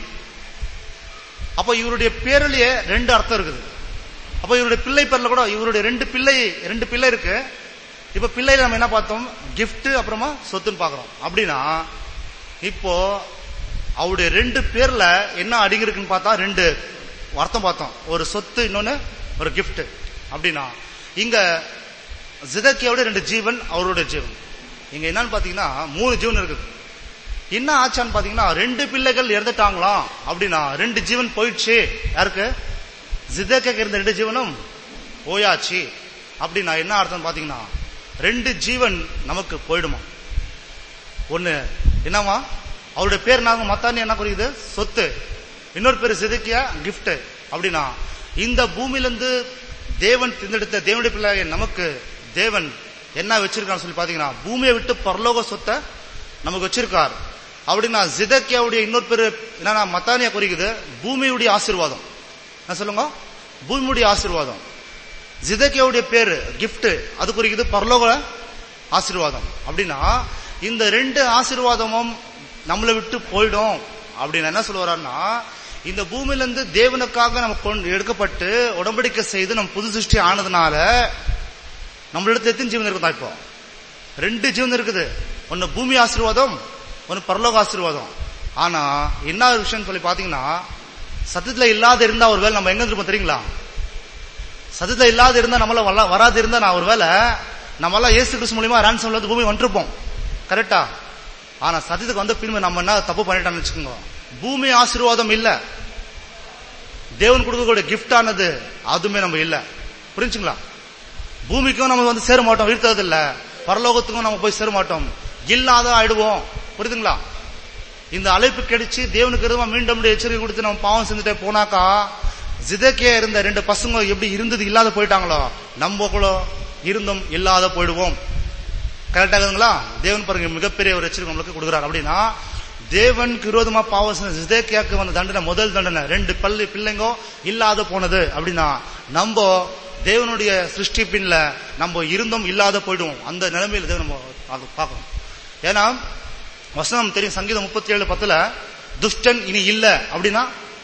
அப்ப இவருடைய பேர்லயே ரெண்டு அர்த்தம் இருக்குது அப்ப இவருடைய பிள்ளை பேர்ல கூட இவருடைய ரெண்டு பிள்ளை ரெண்டு பிள்ளை இருக்கு இப்ப பிள்ளையில நம்ம என்ன பார்த்தோம் gift அப்புறமா சொத்துன்னு பாக்குறோம் அப்படின்னா இப்போ அவருடைய ரெண்டு பேர்ல என்ன அடங்கியிருக்குன்னு பார்த்தா ரெண்டு அர்த்தம் பார்த்தோம் ஒரு சொத்து இன்னொன்னு ஒரு gift அப்படின்னா இங்க ஜிதக்கியோட ரெண்டு ஜீவன் அவருடைய ஜீவன் இங்க என்னன்னு பாத்தீங்கன்னா மூணு ஜீவன் இருக்குது என்ன ஆச்சான்னு பாத்தீங்கன்னா ரெண்டு பிள்ளைகள் இறந்துட்டாங்களாம் அப்படின்னா ரெண்டு ஜீவன் போயிடுச்சு யாருக்கு ஜிதக்க இருந்த ரெண்டு ஜீவனும் போயாச்சு அப்படின்னா என்ன அர்த்தம் பாத்தீங்கன்னா ரெண்டு ஜீவன் நமக்கு போயிடுமா ஒண்ணு என்னவா அவருடைய பேர் நாங்க மத்தானி என்ன குறிக்குது சொத்து இன்னொரு பேர் சிதக்கியா gift அப்படின்னா இந்த பூமியிலிருந்து தேவன் தேர்ந்தெடுத்த தேவனுடைய பிள்ளை நமக்கு தேவன் என்ன வச்சிருக்கான்னு சொல்லி பாத்தீங்கன்னா பூமியை விட்டு பரலோக சொத்தை நமக்கு வச்சிருக்கார் அப்படின்னா ஜிதக்கியாவுடைய இன்னொரு பேரு என்னன்னா மத்தானியா குறிக்குது பூமியுடைய ஆசீர்வாதம் என்ன சொல்லுங்க பூமியுடைய ஆசீர்வாதம் ஜிதக்கியாவுடைய பேரு gift அது குறிக்குது பரலோக ஆசீர்வாதம் அப்படின்னா இந்த ரெண்டு ஆசீர்வாதமும் நம்மளை விட்டு போயிடும் அப்படின்னு என்ன சொல்லுவாருன்னா இந்த பூமியில இருந்து தேவனுக்காக நம்ம கொண்டு எடுக்கப்பட்டு உடம்படிக்கை செய்து நம்ம புது சிருஷ்டி ஆனதுனால நம்மளிடத்துல எத்தனை ஜீவன் இருக்குதா இப்போ ரெண்டு ஜீவன் இருக்குது ஒன்னு பூமி ஆசீர்வாதம் ஒன்னு பரலோக ஆசீர்வாதம் ஆனா என்ன ஒரு விஷயம் சொல்லி பாத்தீங்கன்னா சத்தத்துல இல்லாத இருந்தா ஒரு வேலை நம்ம எங்க இருப்போம் தெரியுங்களா சத்தத்துல இல்லாத இருந்தா நம்மள வரல- வராது இருந்தா நான் ஒரு வேலை நம்மளாம் இயேசு கிறிஸ்து மூலியமா ரான்சம்ல இருந்து பூமி வந்துருப்போம் கரெக்டா ஆனா சத்தியத்துக்கு வந்த பின்பு நம்ம என்ன தப்பு பண்ணிட்டோம்னு வச்சுக்கோங்க பூமி ஆசீர்வாதம் இல்ல தேவன் கொடுக்கக்கூடிய கிஃப்ட் ஆனது அதுவுமே நம்ம இல்ல புரிஞ்சுங்களா பூமிக்கும் நம்ம வந்து சேர மாட்டோம் வீழ்த்தது இல்ல பரலோகத்துக்கும் நம்ம போய் சேர மாட்டோம் இல்லாத ஆயிடுவோம் புரியுதுங்களா இந்த அழைப்பு கிடைச்சு தேவனுக்கு எதுவும் மீண்டும் மீண்டும் எச்சரிக்கை கொடுத்து நம்ம பாவம் செஞ்சுட்டே போனாக்கா ஜிதக்கே இருந்த ரெண்டு பசங்க எப்படி இருந்தது இல்லாத போயிட்டாங்களோ நம்ம கூட இருந்தும் இல்லாத போயிடுவோம் கரெக்டா இருக்குதுங்களா தேவன் பாருங்க மிகப்பெரிய ஒரு எச்சரிக்கை நம்மளுக்கு கொடுக்குறாரு அப்படின்னா தேவனுக்கு விரோதமா பாவம் செஞ்ச ஜிதேக்கியாக்கு வந்த தண்டனை முதல் தண்டனை ரெண்டு பள்ளி பிள்ளைங்கோ இல்லாத போனது அப்படின்னா நம்ம தேவனுடைய சிருஷ்டிப்பின்ல நம்ம இருந்தும் இல்லாத போயிடுவோம் அந்த நிலைமையில தேவன் நம்ம பார்க்க- பார்க்கணும் ஏன்னா வசனம் தெரியும் சங்கீதம் முப்பத்தி ஏழு பத்துல துஷ்டன் இனி இல்ல அப்படின்னா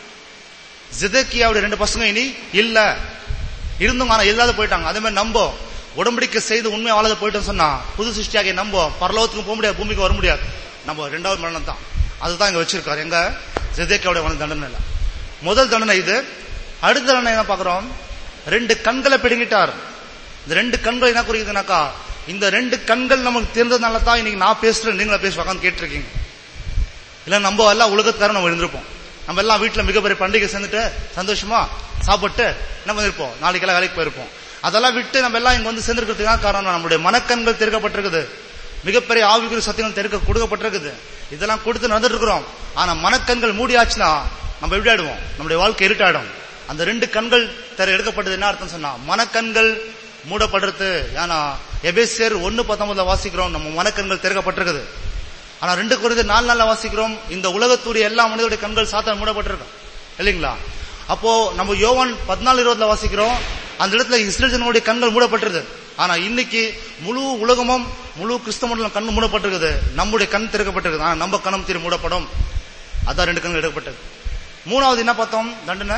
ஜிதக்கியாவுடைய ரெண்டு பசங்க இனி இல்ல இருந்தும் ஆனா இல்லாத போயிட்டாங்க அதே மாதிரி நம்ப உடம்படிக்கை செய்து உண்மை வாழாத போயிட்டோம் சொன்னா புது சிருஷ்டியாக நம்ப பரலோகத்துக்கும் போக முடியாது பூமிக்கு வர முடியாது நம்ம ரெண்டாவது மரணம் தான் அதுதான் இங்க வச்சிருக்காரு எங்க ஜிதக்கியாவுடைய வந்த தண்டனை இல்ல முதல் தண்டனை இது அடுத்த தண்டனை என்ன பாக்குறோம் ரெண்டு கண்களை பிடுங்கிட்டார் இந்த ரெண்டு கண்கள் என்ன குறிக்குதுனாக்கா இந்த ரெண்டு கண்கள் நமக்கு தெரிந்ததுனால தான் இன்னைக்கு நான் பேசுறேன் நீங்களா பேச உட்காந்து கேட்டிருக்கீங்க இல்ல நம்ம எல்லாம் உலகத்துக்கார நம்ம இருந்திருப்போம் நம்ம எல்லாம் வீட்டுல மிகப்பெரிய பண்டிகை சேர்ந்துட்டு சந்தோஷமா சாப்பிட்டு என்ன பண்ணிருப்போம் நாளைக்கு எல்லாம் வேலைக்கு போயிருப்போம் அதெல்லாம் விட்டு நம்ம எல்லாம் இங்க வந்து சேர்ந்திருக்கிறதுக்கான காரணம் நம்மளுடைய மனக்கண்கள் திறக்கப்பட்டிருக்குது மிகப்பெரிய ஆவிக்குரிய சத்தியங்கள் திறக்க கொடுக்கப்பட்டிருக்குது இதெல்லாம் கொடுத்து நடந்துட்டு இருக்கிறோம் ஆனா மனக்கண்கள் மூடியாச்சுன்னா நம்ம எப்படி ஆயிடுவோம் நம்முடைய வாழ்க்கை இருட்டாயிடும் அந்த ரெண்டு கண்கள் திற எடுக்கப்பட்டது என்ன அர்த்தம் சொன்னா மனக்கண்கள் மூடப்படுறது ஏன்னா எபேசியர் ஒன்னு பத்தொன்பதுல வாசிக்கிறோம் நம்ம மனக்கண்கள் திறக்கப்பட்டிருக்குது ஆனா ரெண்டு குறைந்து நாலு நாள்ல வாசிக்கிறோம் இந்த உலகத்துடைய எல்லா மனிதருடைய கண்கள் சாத்தான் மூடப்பட்டிருக்கும் இல்லைங்களா அப்போ நம்ம யோவான் பதினாலு இருபதுல வாசிக்கிறோம் அந்த இடத்துல இஸ்ரேல் ஜனங்களுடைய கண்கள் மூடப்பட்டிருது ஆனா இன்னைக்கு முழு உலகமும் முழு கிறிஸ்தவ மண்டலம் கண் மூடப்பட்டிருக்குது நம்முடைய கண் திறக்கப்பட்டிருக்குது ஆனா நம்ம கணம் திரு மூடப்படும் அதான் ரெண்டு கண்கள் எடுக்கப்பட்டது மூணாவது என்ன பார்த்தோம் தண்டனை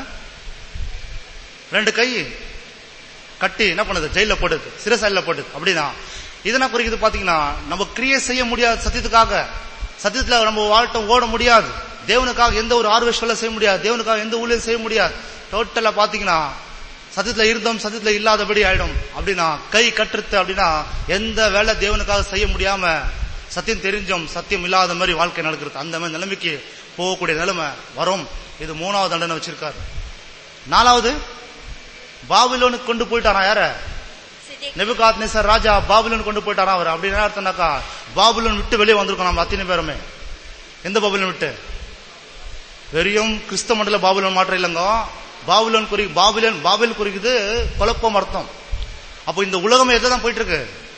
ரெண்டு கை கட்டி என்ன பண்ணுது ஜெயில போடுது சிறைசாலையில போடுது அப்படின்னா இதனா குறிக்குது பாத்தீங்கன்னா நம்ம கிரியை செய்ய முடியாது சத்தியத்துக்காக சத்தியத்துல நம்ம வாழ்க்கை ஓட முடியாது தேவனுக்காக எந்த ஒரு ஆர்வெஸ்ட்ல செய்ய முடியாது தேவனுக்காக எந்த ஊழியம் செய்ய முடியாது டோட்டலா பாத்தீங்கன்னா சத்தியத்துல இருந்தோம் சத்தியத்துல இல்லாதபடி ஆயிடும் அப்படின்னா கை கட்டுறது அப்படின்னா எந்த வேலை தேவனுக்காக செய்ய முடியாம சத்தியம் தெரிஞ்சோம் சத்தியம் இல்லாத மாதிரி வாழ்க்கை நடக்கிறது அந்த மாதிரி நிலைமைக்கு போகக்கூடிய நிலைமை வரும் இது மூணாவது தண்டனை வச்சிருக்காரு நாலாவது பாபிலோனுக்கு கொண்டு போயிட்டாராம் யார நெபுகாத் நேசர் ராஜா பாபிலோன் கொண்டு போயிட்டாராம் அவர் அப்படி என்ன அர்த்தம்னாக்கா பாபிலோன் விட்டு வெளியே வந்திருக்கோம் நம்ம அத்தனை பேருமே எந்த பாபிலோன் விட்டு வெறியும் கிறிஸ்தவ மண்டல பாபிலோன் மாற்றம் இல்லைங்க பாபிலோன் குறி பாபிலோன் பாபில் குறிக்குது குழப்பம் அர்த்தம் அப்போ இந்த உலகம் எதை தான் போயிட்டு இருக்கு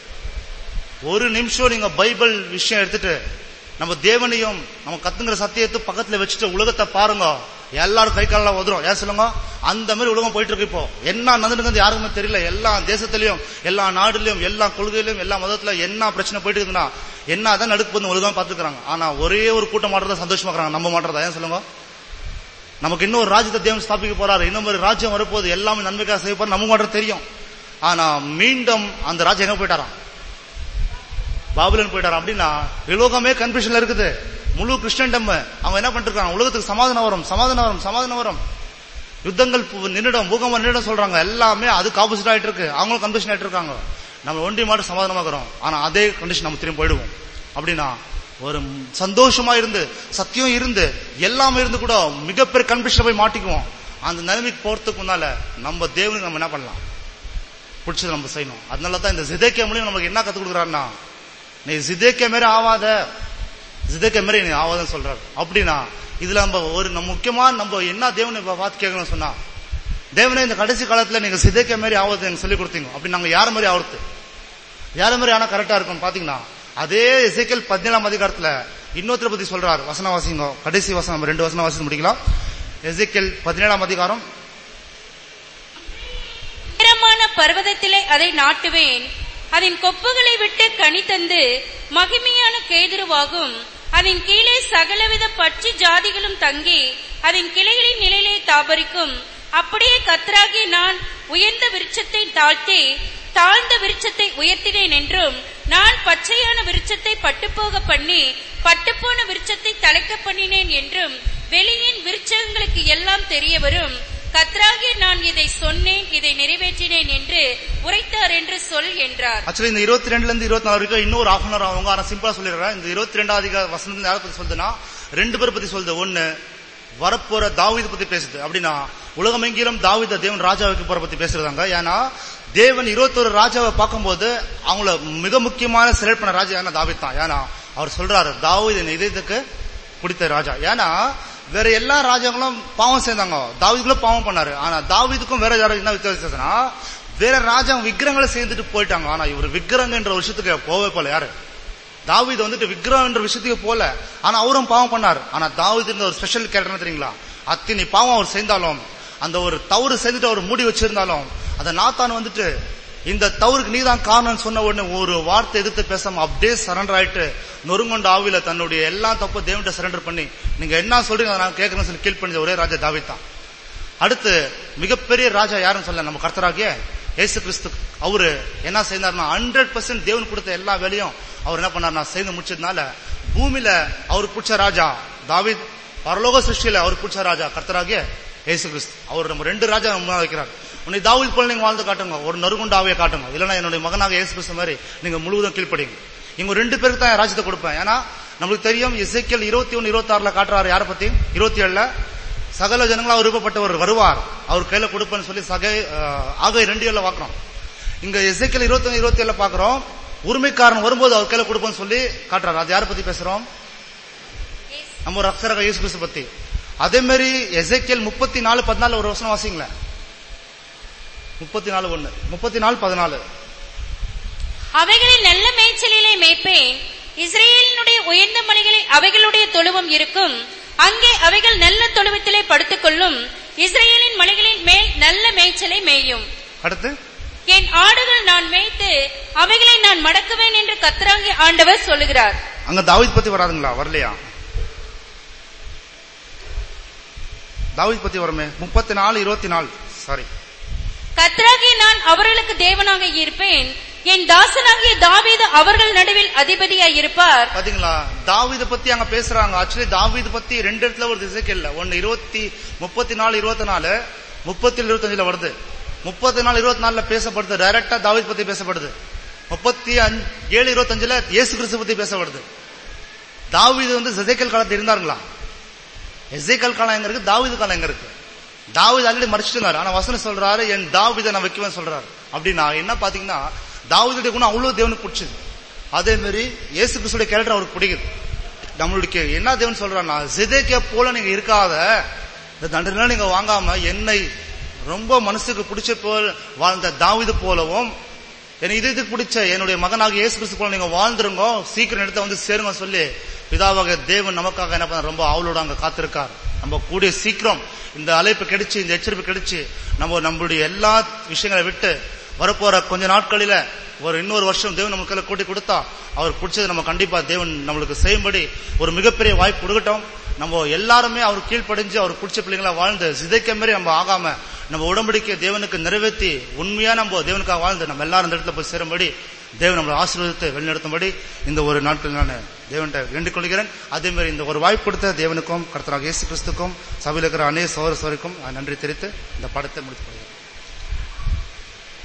ஒரு நிமிஷம் நீங்க பைபிள் விஷயம் எடுத்துட்டு நம்ம தேவனையும் நம்ம கத்துங்கிற சத்தியத்தை பக்கத்துல வச்சுட்டு உலகத்தை பாருங்க எல்லாரும் கை காலெல்லாம் உதரும் ஏன் சொல்லுங்க அந்த மாதிரி உலகம் போயிட்டு இருக்கு இப்போ என்ன நடந்துருக்குது யாருக்குமே தெரியல எல்லா தேசத்திலயும் எல்லா நாடுலயும் எல்லா கொள்கையிலும் எல்லா மதத்துல என்ன பிரச்சனை போயிட்டு இருக்குதுன்னா என்ன தான் நடுக்கு வந்து உலகம் பாத்துக்கிறாங்க ஆனா ஒரே ஒரு கூட்டம் மாட்டுறத சந்தோஷமா இருக்கிறாங்க நம்ம மாட்டுறதா ஏன் சொல்லுங்க நமக்கு இன்னொரு ராஜ்யத்தை தேவன் ஸ்தாபிக்க போறாரு இன்னும் ஒரு ராஜ்யம் வரப்போகுது எல்லாமே நன்மைக்காக செய்ய போறாரு நமக்கு மட்டும் தெரியும் ஆனா மீண்டும் அந்த ராஜ்யம் எங்க போயிட்டாராம் பாபுலன் போயிட்டாராம் அப்படின்னா உலகமே கன்ஃபியூஷன்ல இருக்குது முழு கிறிஸ்டியன் அவங்க என்ன பண்ணிருக்காங்க உலகத்துக்கு சமாதானம் வரும் சமாதானம் வரும் சமாதானம் வரும் யுத்தங்கள் பு- நின்னுடும் பூகம்பம் நின்னுடும் சொல்றாங்க எல்லாமே அதுக்கு ஆப்போசிட் ஆயிட்டு இருக்கு அவங்களும் கன்ஃபியூஷன் ஆயிட்டு இருக்காங்க நம்ம ஒன்றி மாட்டு சமாதானமாக்குறோம் ஆனா அதே கண்டிஷன் நம்ம திரும்பி போயிடுவோம் அப்படின்னா ஒரு சந்தோஷமா இருந்து சத்தியம் இருந்து எல்லாமே இருந்து கூட மிகப்பெரிய கன்ஃபியூஷன் போய் மாட்டிக்குவோம் அந்த நிலைமைக்கு போறதுக்கு முன்னால நம்ம தேவனுக்கு நம்ம என்ன பண்ணலாம் பிடிச்சது நம்ம செய்யணும் அதனால தான் இந்த ஜிதேக்கிய மூலியம் நமக்கு என்ன கத்து கொடுக்குறாருன்னா நீ ஜிதேக்கிய மாரி ஆவாத ஜிதேக்கிய மாரி நீ ஆவாதன்னு சொல்றாரு அப்படின்னா இதுல நம்ம ஒரு நம்ம முக்கியமா நம்ம என்ன தேவனை இப்ப பார்த்து கேட்கணும்னு சொன்னா தேவனே இந்த கடைசி காலத்துல நீங்க சிதைக்க மாதிரி ஆவது எனக்கு சொல்லி கொடுத்தீங்க அப்படி நாங்க யார மாதிரி ஆவறது யார மாதிரி ஆனா கரெக்டா இருக்கும் பாத்தீங்கன்னா அதே இசைக்கல் பதினேழாம் அதிகாரத்துல இன்னொருத்தரை பத்தி சொல்றாரு வசன வாசிங்க கடைசி வசனம் நம்ம ரெண்டு வசனம் வாசித்து முடிக்கலாம் எசேக்கியேல் பதினேழாம் அதிகாரம்
உயரமான பர்வதத்திலே அதை நாட்டுவேன் அதன் கொப்புகளை விட்டு கனி தந்து மகிமையான கேதுருவாகும் அதன் கீழே சகலவித பட்சி ஜாதிகளும் தங்கி அதன் கிளைகளின் நிலையிலே தாபரிக்கும் அப்படியே கத்தராகி நான் உயர்ந்த விருட்சத்தை தாழ்த்தி தாழ்ந்த விருட்சத்தை உயர்த்தினேன் என்றும் நான் பச்சையான விருட்சத்தை பட்டுப்போக பண்ணி பட்டுப்போன விருட்சத்தை தலைக்க பண்ணினேன் என்றும் வெளியின் விருட்சங்களுக்கு எல்லாம் தெரிய வரும் கத்ராகிய நான் இதை சொன்னேன் இதை நிறைவேற்றினேன் என்று உரைத்தார் என்று சொல் என்றார்
ஆக்சுவலி இந்த இருபத்தி ரெண்டுல இருந்து இருபத்தி நாலு வரைக்கும் இன்னொரு ஆஃப் அன் அவங்க ஆனா சிம்பிளா சொல்லிடுறேன் இந்த இருபத்தி ரெண்டாவது அதிகார வசனத்துல யாரை பத்தி சொல்லுதுன்னா ரெண்டு பேரை பத்தி சொல்லுது ஒண்ணு வரப்போற தாவீது பத்தி பேசுது அப்படின்னா உலகமெங்கிலும் தாவீத தேவன் ராஜா வைக்க போற பத்தி பேசுறாங்க ஏன்னா தேவன் இருபத்தொரு ராஜாவை பார்க்கும்போது அவங்கள மிக முக்கியமான செலக்ட் பண்ண ராஜா ஏன்னா தாவீத் தான் ஏன்னா அவர் சொல்றாரு தாவீது என் இதயத்துக்கு பிடித்த ராஜா ஏன்னா வேற எல்லா ராஜாங்களும் பாவம் சேர்ந்தாங்க தாவீதுக்குள்ள பாவம் பண்ணாரு ஆனா தாவீதுக்கும் வேற யாரும் என்ன வித்தியாசம்னா வேற ராஜா விக்கிரங்களை சேர்ந்துட்டு போயிட்டாங்க ஆனா இவர் விக்கிரங்கன்ற ஒரு விஷயத்துக்கு போவே போல யாரு தாவீது வந்துட்டு விக்கிரம் என்ற விஷயத்துக்கு போல ஆனா அவரும் பாவம் பண்ணார் ஆனா தாவீது இருந்த ஒரு ஸ்பெஷல் கேரக்டர் தெரியுங்களா அத்தினி பாவம் அவர் செய்தாலும் அந்த ஒரு தவறு செய்துட்டு அவர் மூடி வச்சிருந்தாலும் அந்த நாத்தான் வந்துட்டு இந்த தவறுக்கு நீதான் காரணம் சொன்ன உடனே ஒரு வார்த்தை எதிர்த்து பேசாம அப்படியே சரண்டர் ஆயிட்டு நொறுங்கொண்ட ஆவில தன்னுடைய எல்லா தப்பு தேவன்கிட்ட சரண்டர் பண்ணி நீங்க என்ன சொல்றீங்க அதை நான் கேட்கணும்னு சொல்லி கீழ் பண்ணி ஒரே ராஜா தாவீது தான் அடுத்து மிகப்பெரிய ராஜா யாருன்னு சொல்ல நம்ம கர்த்தராகிய இயேசு கிறிஸ்து அவரு என்ன செய்தார்னா ஹண்ட்ரட் பர்சன்ட் தேவன் கொடுத்த எல்லா வேலையும் அவர் என்ன பண்ணார்னா செய்து முடிச்சதுனால பூமியில அவருக்கு பிடிச்ச ராஜா தாவீத் பரலோக சிருஷ்டியில அவருக்கு பிடிச்ச ராஜா கர்த்தராகிய இயேசு கிறிஸ்து அவர் நம்ம ரெண்டு ராஜா முன்னாடி வைக்கிறார் உன்னை தாவீத் போல நீங்க வாழ்ந்து காட்டுங்க ஒரு நறுகுண்ட ஆவியை காட்டுங்க இல்லைன்னா என்னுடைய மகனாக இயேசு கிறிஸ்து மாதிரி நீங்க முழுவதும் கீழ்ப்படிங்க இவங்க ரெண்டு பேருக்கு தான் என் ராஜ்யத்தை கொடுப்பேன் ஏன்னா நம்மளுக்கு தெரியும் இசைக்கல் இருபத்தி ஒன்னு இருபத்தி ஆறுல காட்டுறாரு யாரை பத்தி இருபத்தி ஏழுல சகல ஜனங்களா விருப்பப்பட்டவர் வருவார் அவர் கையில கொடுப்பேன்னு சொல்லி சகை அஹ், ஆகை ரெண்டு ஏழுல பாக்குறோம் இங்க எசைக்கல் இருபத்தி ஒன்னு இருபத்தி ஏழுல பாக்குறோம் உரிமைக்காரன் வரும்போது அவர் கையில கொடுப்பேன்னு சொல்லி காட்டுறாரு அது யாரை பத்தி பேசுறோம் நம்ம ஒரு அக்ஷரக இயேசு கிறிஸ்து பத்தி அதே மாதிரி எசைக்கேல் முப்பத்தி நாலு பதினாலு ஒரு வருஷம் வாசிங்களேன் முப்பத்தி நாலு ஒண்ணு முப்பத்தி நாலு பதினாலு
அவைகளில் நல்ல மேய்ச்சலிலே மேய்ப்பேன் இஸ்ரேலினுடைய உயர்ந்த மலைகளில் அவைகளுடைய தொழுவம் இருக்கும் அங்கே அவைகள் நல்ல தொழுவத்திலே படுத்துக்கொள்ளும் இஸ்ரேலின் மலைகளின் மேல் நல்ல மேய்ச்சலை மேயும்
அடுத்து
என் ஆடுகள் நான் மேய்த்து அவைகளை நான் மடக்குவேன் என்று கத்தராங்கி ஆண்டவர் சொல்லுகிறார்
அங்க தாவீத் பத்தி வராதுங்களா வரலையா தாவீத் பத்தி வருமே முப்பத்தி நாலு இருபத்தி நாலு சாரி
கத்தராகிய நான் அவர்களுக்கு தேவனாக இருப்பேன் என் தாசனாகிய தாவீது அவர்கள் நடுவில் அதிபதியாய் இருப்பார்
பாத்தீங்களா தாவீத பத்தி அங்க பேசுறாங்க ஆக்சுவலி தாவீத பத்தி ரெண்டு இடத்துல ஒரு திசைக்கல்ல ஒன்னு இருபத்தி முப்பத்தி நாலு இருபத்தி நாலு முப்பத்தி இருபத்தஞ்சுல வருது முப்பத்தி நாலு இருபத்தி நாலுல பேசப்படுது டைரக்டா தாவீத் பத்தி பேசப்படுது முப்பத்தி அஞ்சு ஏழு இருபத்தஞ்சுல இயேசு கிறிஸ்து பத்தி பேசப்படுது தாவீது வந்து ஜெசேக்கல் காலத்துல இருந்தாருங்களா எசேக்கல் காலம் எங்க இருக்கு தாவீது காலம் எங்க இருக்கு தாவீது ஆல்ரெடி மறைச்சிட்டு இருந்தாரு ஆனா வசனம் சொல்றாரு என் தாவீதை நான் வைக்குவேன் சொல்றாரு அப்படின்னா என்ன பாத்தீங்கன்னா தாவீதுடைய குணம் அவ்வளவு தேவனுக்கு பிடிச்சது அதே மாதிரி இயேசு கிறிஸ்துடைய கேரக்டர் அவருக்கு பிடிக்குது நம்மளுக்கு என்ன தேவன் சொல்றாருன்னா ஜெதேக்கியா போல நீங்க இருக்காத இந்த தண்டனை நீங்க வாங்காம என்னை ரொம்ப மனசுக்கு பிடிச்ச போல் வாழ்ந்த தாவீது போலவும் என் இதயத்துக்கு பிடிச்ச என்னுடைய மகனாக இயேசு கிறிஸ்து போல நீங்க வாழ்ந்துருங்க சீக்கிரம் இடத்த வந்து சேருங்க சொல்லி பிதாவாக தேவன் நமக்காக என்ன பண்ண ரொம்ப ஆவலோட அங்க காத்திருக்கார் நம்ம கூடிய சீக்கிரம் இந்த அழைப்பு கிடைச்சு இந்த எச்சரிப்பு கிடைச்சு நம்ம நம்மளுடைய எல்லா விஷயங்களை விட்டு வரப்போற கொஞ்ச நாட்களில ஒரு இன்னொரு வருஷம் தேவன் நமக்கு கையில கூட்டி கொடுத்தா அவர் பிடிச்சது நம்ம கண்டிப்பா தேவன் நம்மளுக்கு செய்யும்படி ஒரு மிகப்பெரிய வாய்ப்பு கொடுக்கட்டும் நம்ம எல்லாருமே அவர் கீழ்ப்படிஞ்சு அவர் பிடிச்ச பிள்ளைங்களா வாழ்ந்து சிதைக்க மாதிரி நம்ம ஆகாம நம்ம உடம்படிக்கை தேவனுக்கு நிறைவேற்றி உண்மையா நம்ம தேவனுக்காக வாழ்ந்து நம்ம எல்லாரும் இந்த இடத்துல போய் சேரும்படி தேவன் நம்மளை ஆசீர்வதித்து வழிநடத்தும்படி இந்த ஒரு நாட்கள் நான் தேவன்கிட்ட வேண்டிக் கொள்கிறேன் அதே மாதிரி இந்த ஒரு வாய்ப்பு கொடுத்த தேவனுக்கும் கர்த்தராக இயேசு கிறிஸ்துக்கும் சபையில் இருக்கிற அநேக சோர சோருக்கும் நன்றி தெரிவித்து இந்த படத்தை முடித்துக் கொள்கிறேன்